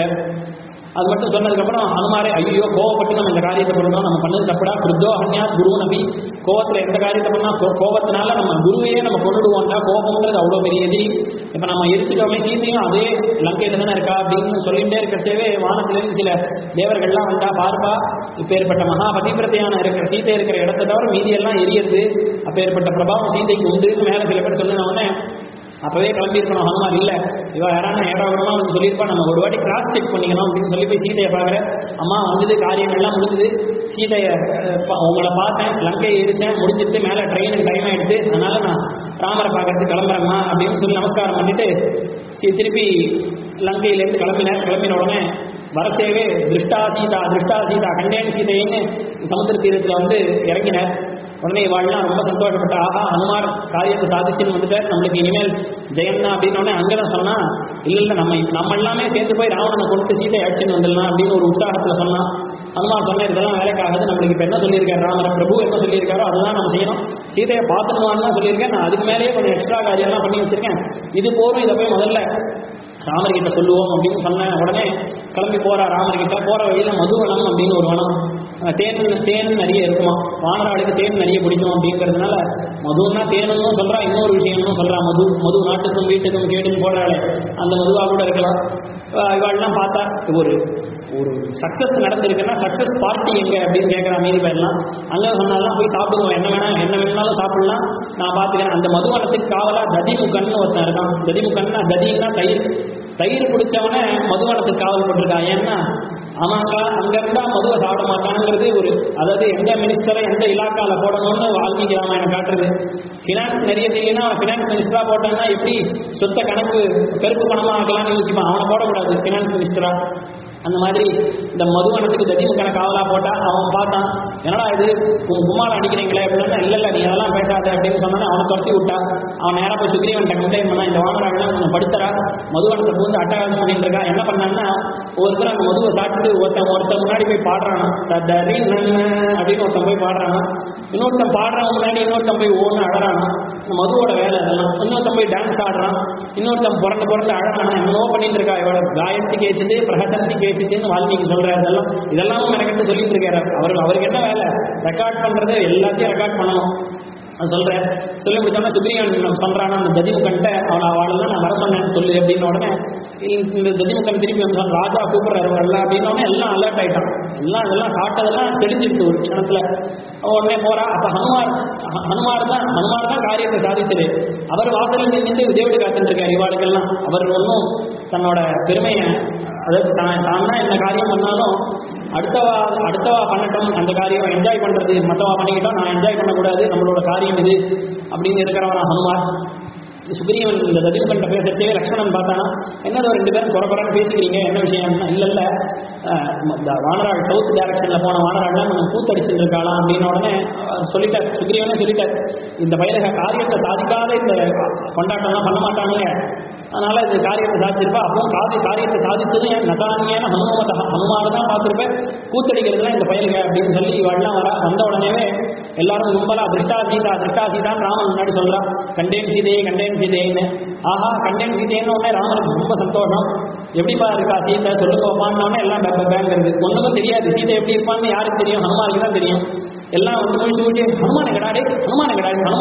Speaker 1: அது மட்டும் சொன்னதுக்கப்புறம் அனுமாரே ஐயோ கோவப்பட்டு நம்ம இந்த காரியத்தை பண்ணுறோம் நம்ம பண்ணது தப்புடா கிருத்தோ அன்யா குரு நபி கோவத்தில் எந்த காரியத்தை பண்ணால் கோ கோவத்தினால நம்ம குருவையே நம்ம கொண்டுடுவோம்டா கோபம்ன்றது அவ்வளோ பெரிய எதிரி இப்போ நம்ம எரிச்சிட்டோமே சீதையும் அதே லங்கையில் தானே இருக்கா அப்படின்னு சொல்லிகிட்டே இருக்கச்சேவே வானத்திலிருந்து சில தேவர்கள்லாம் வந்தா பார்ப்பா இப்போ ஏற்பட்ட மகா பதிவிரத்தையான இருக்கிற சீதை இருக்கிற இடத்த தவிர மீதியெல்லாம் எரியறது அப்போ ஏற்பட்ட பிரபாவம் சீதைக்கு உண்டுன்னு மேலே சில பேர் சொல்லின உடனே அப்பவே கிளம்பியிருக்கணும் ஹனுமார் இல்ல இவ யாரான ஏடாவிடமா வந்து சொல்லியிருப்பா நம்ம ஒரு வாட்டி கிராஸ் செக் பண்ணிக்கணும் அப்படின்னு சொல்லி போய் சீதையை பார்க்குறேன் அம்மா வந்தது காரியங்கள்லாம் முடிஞ்சது சீதையை அஹ், பா- உங்களை பார்த்தேன் லங்கையை எரிச்சேன் முடிஞ்சிட்டு மேலே ட்ரெயினுக்கு டைம் ஆயிடுது அதனால நான் ராமரை பார்க்கறதுக்கு கிளம்புறேம்மா அப்படின்னு சொல்லி நமஸ்காரம் பண்ணிட்டு சி- திருப்பி லங்கையிலேருந்து கிளம்பினேன் கிளம்பின உடனே வரசேவே திருஷ்டா சீதா திருஷ்டா சீதா கண்டேன் சீதைன்னு சமுத்திர தீரத்தில் வந்து இறங்கினார் உடனே இவாள்லாம் ரொம்ப சந்தோஷப்பட்ட ஆஹா ஹனுமார் காரியத்தை சாதிச்சுன்னு வந்துட்டார் நம்மளுக்கு இனிமேல் ஜெயம்னா அப்படின்னு உடனே அங்கே தான் சொன்னா இல்லை இல்லை நம்ம நம்ம எல்லாமே சேர்ந்து போய் ராவணனை கொண்டு சீதை அடிச்சுன்னு வந்துடலாம் அப்படின்னு ஒரு உற்சாகத்தில் சொன்னான் ஹனுமார் சொன்ன இதெல்லாம் வேலைக்காகாது நம்மளுக்கு இப்போ என்ன சொல்லியிருக்காரு ராமர் பிரபு என்ன சொல்லியிருக்காரோ அதுதான் நம்ம செய்யணும் சீதையை பார்த்துக்கணும்னு தான் சொல்லியிருக்கேன் நான் அதுக்கு மேலேயே கொஞ்சம் எக்ஸ்ட்ரா காரியம்லாம் பண்ணி வச்சிருக்கேன் இது போதும் இதை போய் முதல்ல ராமர்கிட்ட சொல்லுவோம் அப்படின்னு சொன்ன உடனே கிளம்பி போறா ராமர்கிட்ட போற வழியில மதுவனம் அப்படின்னு ஒரு வனம் அஹ் தேன் தேன் நிறைய இருக்குமா வானராளுக்கு தேன் நிறைய பிடிக்கும் அப்படிங்கிறதுனால மதுன்னா தேனுன்னு சொல்றா இன்னொரு விஷயம்னு சொல்றா மது மது நாட்டுக்கும் வீட்டுக்கும் கேடுன்னு போடுறாளே அந்த மதுவா கூட இருக்கலாம் அஹ் இவாள்லாம் பார்த்தா ஒரு ஒரு சக்சஸ் நடந்திருக்குன்னா சக்சஸ் பார்ட்டி எங்க அப்படின்னு கேட்குற மீதி பேர்லாம் அங்கே சொன்னாலும் போய் சாப்பிடுங்க என்ன வேணா என்ன வேணாலும் சாப்பிடலாம் நான் பார்த்துக்கிறேன் அந்த மதுவனத்துக்கு காவலா ததிமுகன்னு ஒருத்தன் இருக்கான் ததிமுகன்னா ததின்னா தயிர் தயிர் பிடிச்சவனே மதுவனத்துக்கு காவல் போட்டிருக்கான் ஏன்னா ஆமாக்கா அங்க இருந்தா மதுவை சாப்பிட மாட்டாங்கிறது ஒரு அதாவது எந்த மினிஸ்டரை எந்த இலாக்கால போடணும்னு வால்மீகி ராமாயணம் காட்டுறது ஃபினான்ஸ் நிறைய செய்யணும் ஃபினான்ஸ் மினிஸ்டரா போட்டான்னா எப்படி சொத்த கணக்கு கருப்பு பணமா ஆக்கலாம்னு யோசிப்பான் அவனை போடக்கூடாது ஃபினான்ஸ் மினிஸ்டரா அந்த மாதிரி இந்த மதுவனத்துக்கு ததிமுகன காவலா போட்டா அவன் பார்த்தான் என்னடா இது உன் கும்மால அடிக்கிறீங்களே அப்படின்னா இல்ல இல்ல நீ அதெல்லாம் பேசாத அப்படின்னு சொன்னா அவனை துரத்தி விட்டா அவன் நேரா போய் சுக்ரீவன் கம்ப்ளைண்ட் பண்ணா இந்த வானராகலாம் கொஞ்சம் படுத்துறா மதுவனத்தை பூந்து அட்டகாசம் பண்ணிட்டு இருக்கா என்ன பண்ணான்னா ஒருத்தர் அந்த மதுவை சாப்பிட்டு ஒருத்தன் ஒருத்தன் முன்னாடி போய் பாடுறானா தத்தரின் நன்ன அப்படின்னு ஒருத்தன் போய் பாடுறானா இன்னொருத்தன் பாடுறவன் முன்னாடி இன்னொருத்தன் போய் ஓன்னு அழறானா இந்த மதுவோட வேலை அதெல்லாம் இன்னொருத்தன் போய் டான்ஸ் ஆடுறான் இன்னொருத்தன் பிறந்து பிறந்து அழறான் என்னவோ பண்ணிட்டு இருக்கா இவள காயத்ரி கேச்சுது பிரகசந்தி கேச்சுதுன்னு வால்மீகி சொல்றாரு இதெல்லாம் இதெல்லாம் எனக்கு சொல்லிட்டு இருக்காரு அவர் அவருக்கு என்ன வேலை ரெக்கார்ட் பண்றது எல்லாத்தையும் ரெக்கார்ட் பண்ணணும் நான் சொல்றேன் சொல்லி முடிச்சோன்னா சுக்ரீவன் சொல்றான் அந்த ததிமுகன்ட்ட அவனை அவளெல்லாம் நான் வர சொன்னேன்னு சொல்லு அப்படின்னு உடனே இந்த- இந்த ததிமுகன் திருப்பி வந்து சொன்னான், ராஜா கூப்பிடுறாரு வரல அப்படின்னு உடனே எல்லாம் அலர்ட் ஆயிட்டான் எல்லாம் இதெல்லாம் சாப்பிட்டதெல்லாம் தெரிஞ்சிருக்கு ஒரு க்ஷணத்துல அவன் உடனே போறா அப்ப ஹனுமார் ஹ- ஹனுமார் தான் ஹனுமார் தான் காரியத்தை சாதிச்சது அவர் வாசலில் நின்று தேவடி காத்துட்டு இருக்காரு இவாளுக்கெல்லாம் அவர் ஒன்றும் தன்னோட பெருமையை அதாவது தான் தான் தான் இந்த காரியம் பண்ணாலும் அடுத்தவா அடுத்தவா பண்ணட்டும் அந்த காரியம் என்ஜாய் பண்றது மற்றவா பண்ணிக்கிட்டோம் நான் என்ஜாய் பண்ணக்கூடாது நம்மளோட காரியம் இது அப்படின்னு இருக்கிறவனா ஹனுமார் சுக்ரீவன் இந்த ததிமுகன்ட்ட பேசுறச்சே லக்ஷ்மணன் பார்த்தானா என்னது ரெண்டு பேரும் குறை குறைன்னு பேசிக்கிறீங்க என்ன விஷயம்னா இல்ல இல்ல அஹ், இந்த வானராள் சவுத் டைரக்ஷன்ல போன வானராள்லாம் கொஞ்சம் பூத்தடிச்சுட்டு இருக்காளாம் அப்படின்னு உடனே அஹ், சொல்லிட்டார் சுக்ரீவனே சொல்லிட்டார் இந்த பயிரக காரியத்தை சாதிக்காத இந்த கொண்டாட்டம்லாம் பண்ண மாட்டாங்க அதனால இந்த காரியத்தை சாதிச்சிருப்பா அப்போ காதி காரியத்தை சாதிச்சதும் என் நசானியான ஹனுமத ஹனுமாரை தான் பார்த்துருப்பேன் கூத்தடிக்கிறதுலாம் இந்த பயலுக அப்படின்னு சொல்லி இவெல்லாம் வரா வந்த உடனேவே எல்லாரும் கும்பலா திருஷ்டா சீதா திருஷ்டா சீதான் ராமன் முன்னாடி சொல்றா கண்டேன் சீதையை கண்டேன் சீதைன்னு ஆஹா கண்டேன் சீதைன்னு உடனே ராமனுக்கு ரொம்ப சந்தோஷம் எப்படிப்பா இருக்கா சீதை சொல்லுங்க உட்காந்தோடனே எல்லாம் பேங்க பேங்கிறது ஒண்ணுக்கும் தெரியாது சீதை எப்படி இருப்பான்னு யாருக்கு தெரியும் ஹனுமாருக்கு தான் தெரியும் எல்லாம் வந்து முடிச்சு முடிச்சு ஹனுமான கடாடி ஹனுமான கடாடி ஹனுமான்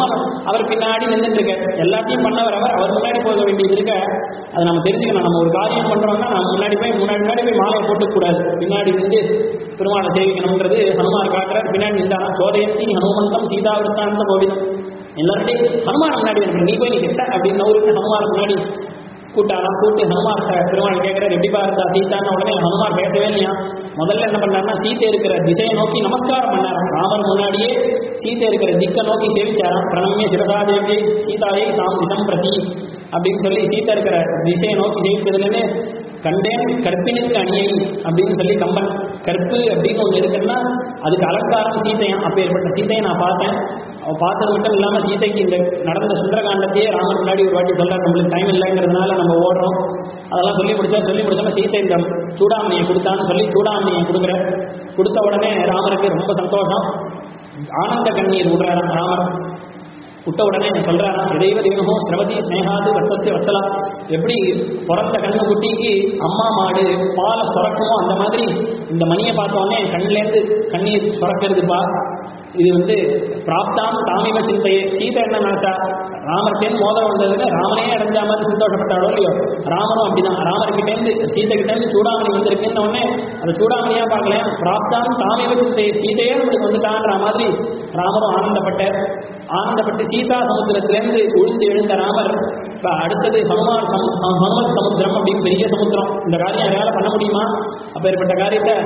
Speaker 1: அவர் பின்னாடி நின்றுட்டு இருக்க எல்லாத்தையும் பண்ணவர் அவர் அவர் முன்னாடி போக வேண்டியது இருக்க அதை நம்ம தெரிஞ்சுக்கணும் நம்ம ஒரு காரியம் பண்றோம்னா நம்ம முன்னாடி போய் முன்னாடி முன்னாடி போய் மாலையை போட்டுக்கூடாது பின்னாடி நின்று பெருமாளை சேவிக்கணும்ன்றது ஹனுமார் காட்டுறார் பின்னாடி நின்றானா சோதயத்தி ஹனுமந்தம் சீதா விருத்தாந்த கோவிதம் எல்லாருடைய ஹனுமான் முன்னாடி இருக்கு நீ போய் நீ கிட்ட அப்படின்னு ஒரு ஹனுமார் முன்னாடி கூட்டானா கூட்டி ஹனுமார்ட்ட பெருமாள் கேட்கிறார் எப்படிப்பா இருந்தா சீதான்னு உடனே ஹனுமார் பேசவே இல்லையா முதல்ல என்ன பண்ணாருன்னா சீத்தை இருக்கிற திசையை நோக்கி நமஸ்காரம் பண்ணாராம் ராமர் முன்னாடியே சீத்தை இருக்கிற திக்கை நோக்கி சேவிச்சாராம் பிரணம்ய சிவசாதேவி சீதாயை தாம் திசம் பிரதி அப்படின்னு சொல்லி சீத்தை இருக்கிற திசையை நோக்கி சேவிச்சதுலன்னு கண்டேன் கற்பினுக்கு அணியை அப்படின்னு சொல்லி கம்பன் கற்பு அப்படின்னு ஒன்று இருக்குன்னா அதுக்கு அலங்காரம் சீத்தையான் அப்போ ஏற்பட்ட சீத்தையை நான் பார்த்தேன் அவன் பார்த்தது மட்டும் இல்லாமல் சீதைக்கு இந்த நடந்த சுந்தரகாண்டத்தையே ராமர் முன்னாடி ஒரு வாட்டி சொல்றார் நம்மளுக்கு டைம் இல்லைங்கிறதுனால நம்ம ஓடுறோம் அதெல்லாம் சொல்லி முடிச்சா சொல்லி முடிச்சோம் சீதை இந்த சூடாமணியை கொடுத்தான்னு சொல்லி சூடாமணியை கொடுக்குற கொடுத்த உடனே ராமருக்கு ரொம்ப சந்தோஷம் ஆனந்த கண்ணீர் விடுறாராம் ராமர் விட்ட உடனே சொல்றாராம் இதைவ தேவனோ சிரவதி ஸ்னேகாது வத்சஸ்ய வத்சலா எப்படி பிறந்த கண்ணு குட்டிக்கு அம்மா மாடு பாலை சுரக்குமோ அந்த மாதிரி இந்த மணியை பார்த்தோன்னே கண்ணிலேருந்து கண்ணீர் சுரக்கிறதுப்பா இது வந்து பிராப்தாம் தாமிம சிந்தையே சீதை என்ன நினைச்சா ராமர்கிட்டேருந்து மோதிரம் வந்ததுன்னு ராமனே அடைஞ்சா மாதிரி சந்தோஷப்பட்டாளோ இல்லையோ ராமனும் அப்படிதான் ராமர்கிட்டேருந்து சீதைகிட்டேருந்து சூடாமணி வந்திருக்குன்னு உடனே அந்த சூடாமணியா பார்க்கல பிராப்தாம் தாமிம சிந்தையை சீதையே நம்மளுக்கு வந்துட்டான்ற மாதிரி ராமரும் ஆனந்தப்பட்டார் ஆனந்தப்பட்டு சீதா சமுத்திரத்திலேருந்து உழுந்து எழுந்த ராமர் இப்போ அடுத்தது ஹனுமான் சமு ஹனுமத் சமுத்திரம் அப்படின்னு பெரிய சமுத்திரம் இந்த காரியம் யாரால பண்ண முடியுமா அப்பேற்பட்ட காரியத்தை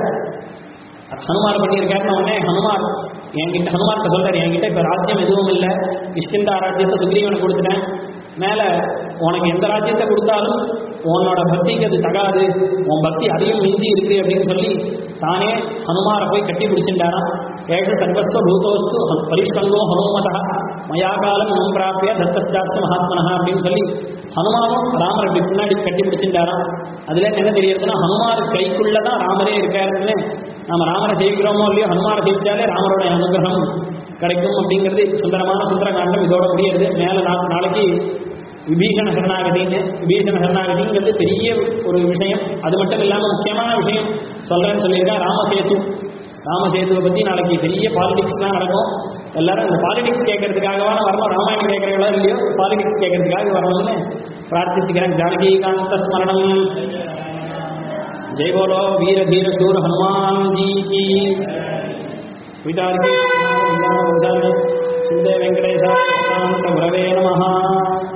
Speaker 1: ஹனுமார் பண்ணியிருக்காருன்னு உடனே ஹனுமார் என்கிட்ட ஹனுமார்கிட்ட சொல்றாரு என்கிட்ட இப்போ ராஜ்யம் எதுவும் இல்லை கிஷ்கிந்தா ராஜ்யத்தை சுக்ரீவனுக்கு கொடுத்துட்டேன் மேலே உனக்கு எந்த ராஜ்யத்தை கொடுத்தாலும் உன்னோட பக்திக்கு அது தகாது உன் பக்தி அதையும் மிஞ்சி இருக்கு அப்படின்னு சொல்லி தானே ஹனுமாரை போய் கட்டி பிடிச்சிட்டாராம் ஏஷ சர்வஸ்வ பூதோஸ்து ஹ- பரிஷ்கங்கோ ஹனுமதா மயா காலம் நம் பிராப்பிய தத்தஸ்டாட்ச மகாத்மனஹா அப்படின்னு சொல்லி ஹனுமானும் ராமர் இப்படி பின்னாடி கட்டி பிடிச்சிட்டாராம் அதுல என்ன தெரியறதுன்னா ஹனுமார் கைக்குள்ள தான் ராமரே இருக்காருன்னு நாம ராமரை ஜெயிக்கிறோமோ இல்லையோ ஹனுமாரை ஜெயிச்சாலே ராமரோட அனுகிரகம் கிடைக்கும் அப்படிங்கிறது சுந்தரமான சுந்தரகாண்டம் இதோட முடியுது மேல நா- நாளைக்கு விபீஷண சரணாகதின்னு விபீஷண சரணாகதிங்கிறது பெரிய ஒரு விஷயம் அது மட்டும் இல்லாமல் முக்கியமான விஷயம் சொல்றேன்னு சொல்லியிருக்கேன் ராமசேது ராமசேதுவை பற்றி நாளைக்கு பெரிய பாலிடிக்ஸ்லாம் நடக்கும் எல்லாரும் இந்த பாலிடிக்ஸ் கேட்கறதுக்காகவான வரணும் ராமாயணம் கேட்குறீங்களோ இல்லையோ பாலிடிக்ஸ் கேட்கறதுக்காக வரணும்னு பிரார்த்திச்சுக்கிறேன் ஜானகிகாந்த ஸ்மரணம் ஜெய் போலோ வீர தீர சூர ஹனுமான் ஜி கி விதார்கி சிந்தே வெங்கடேஷ குரவே நமஹா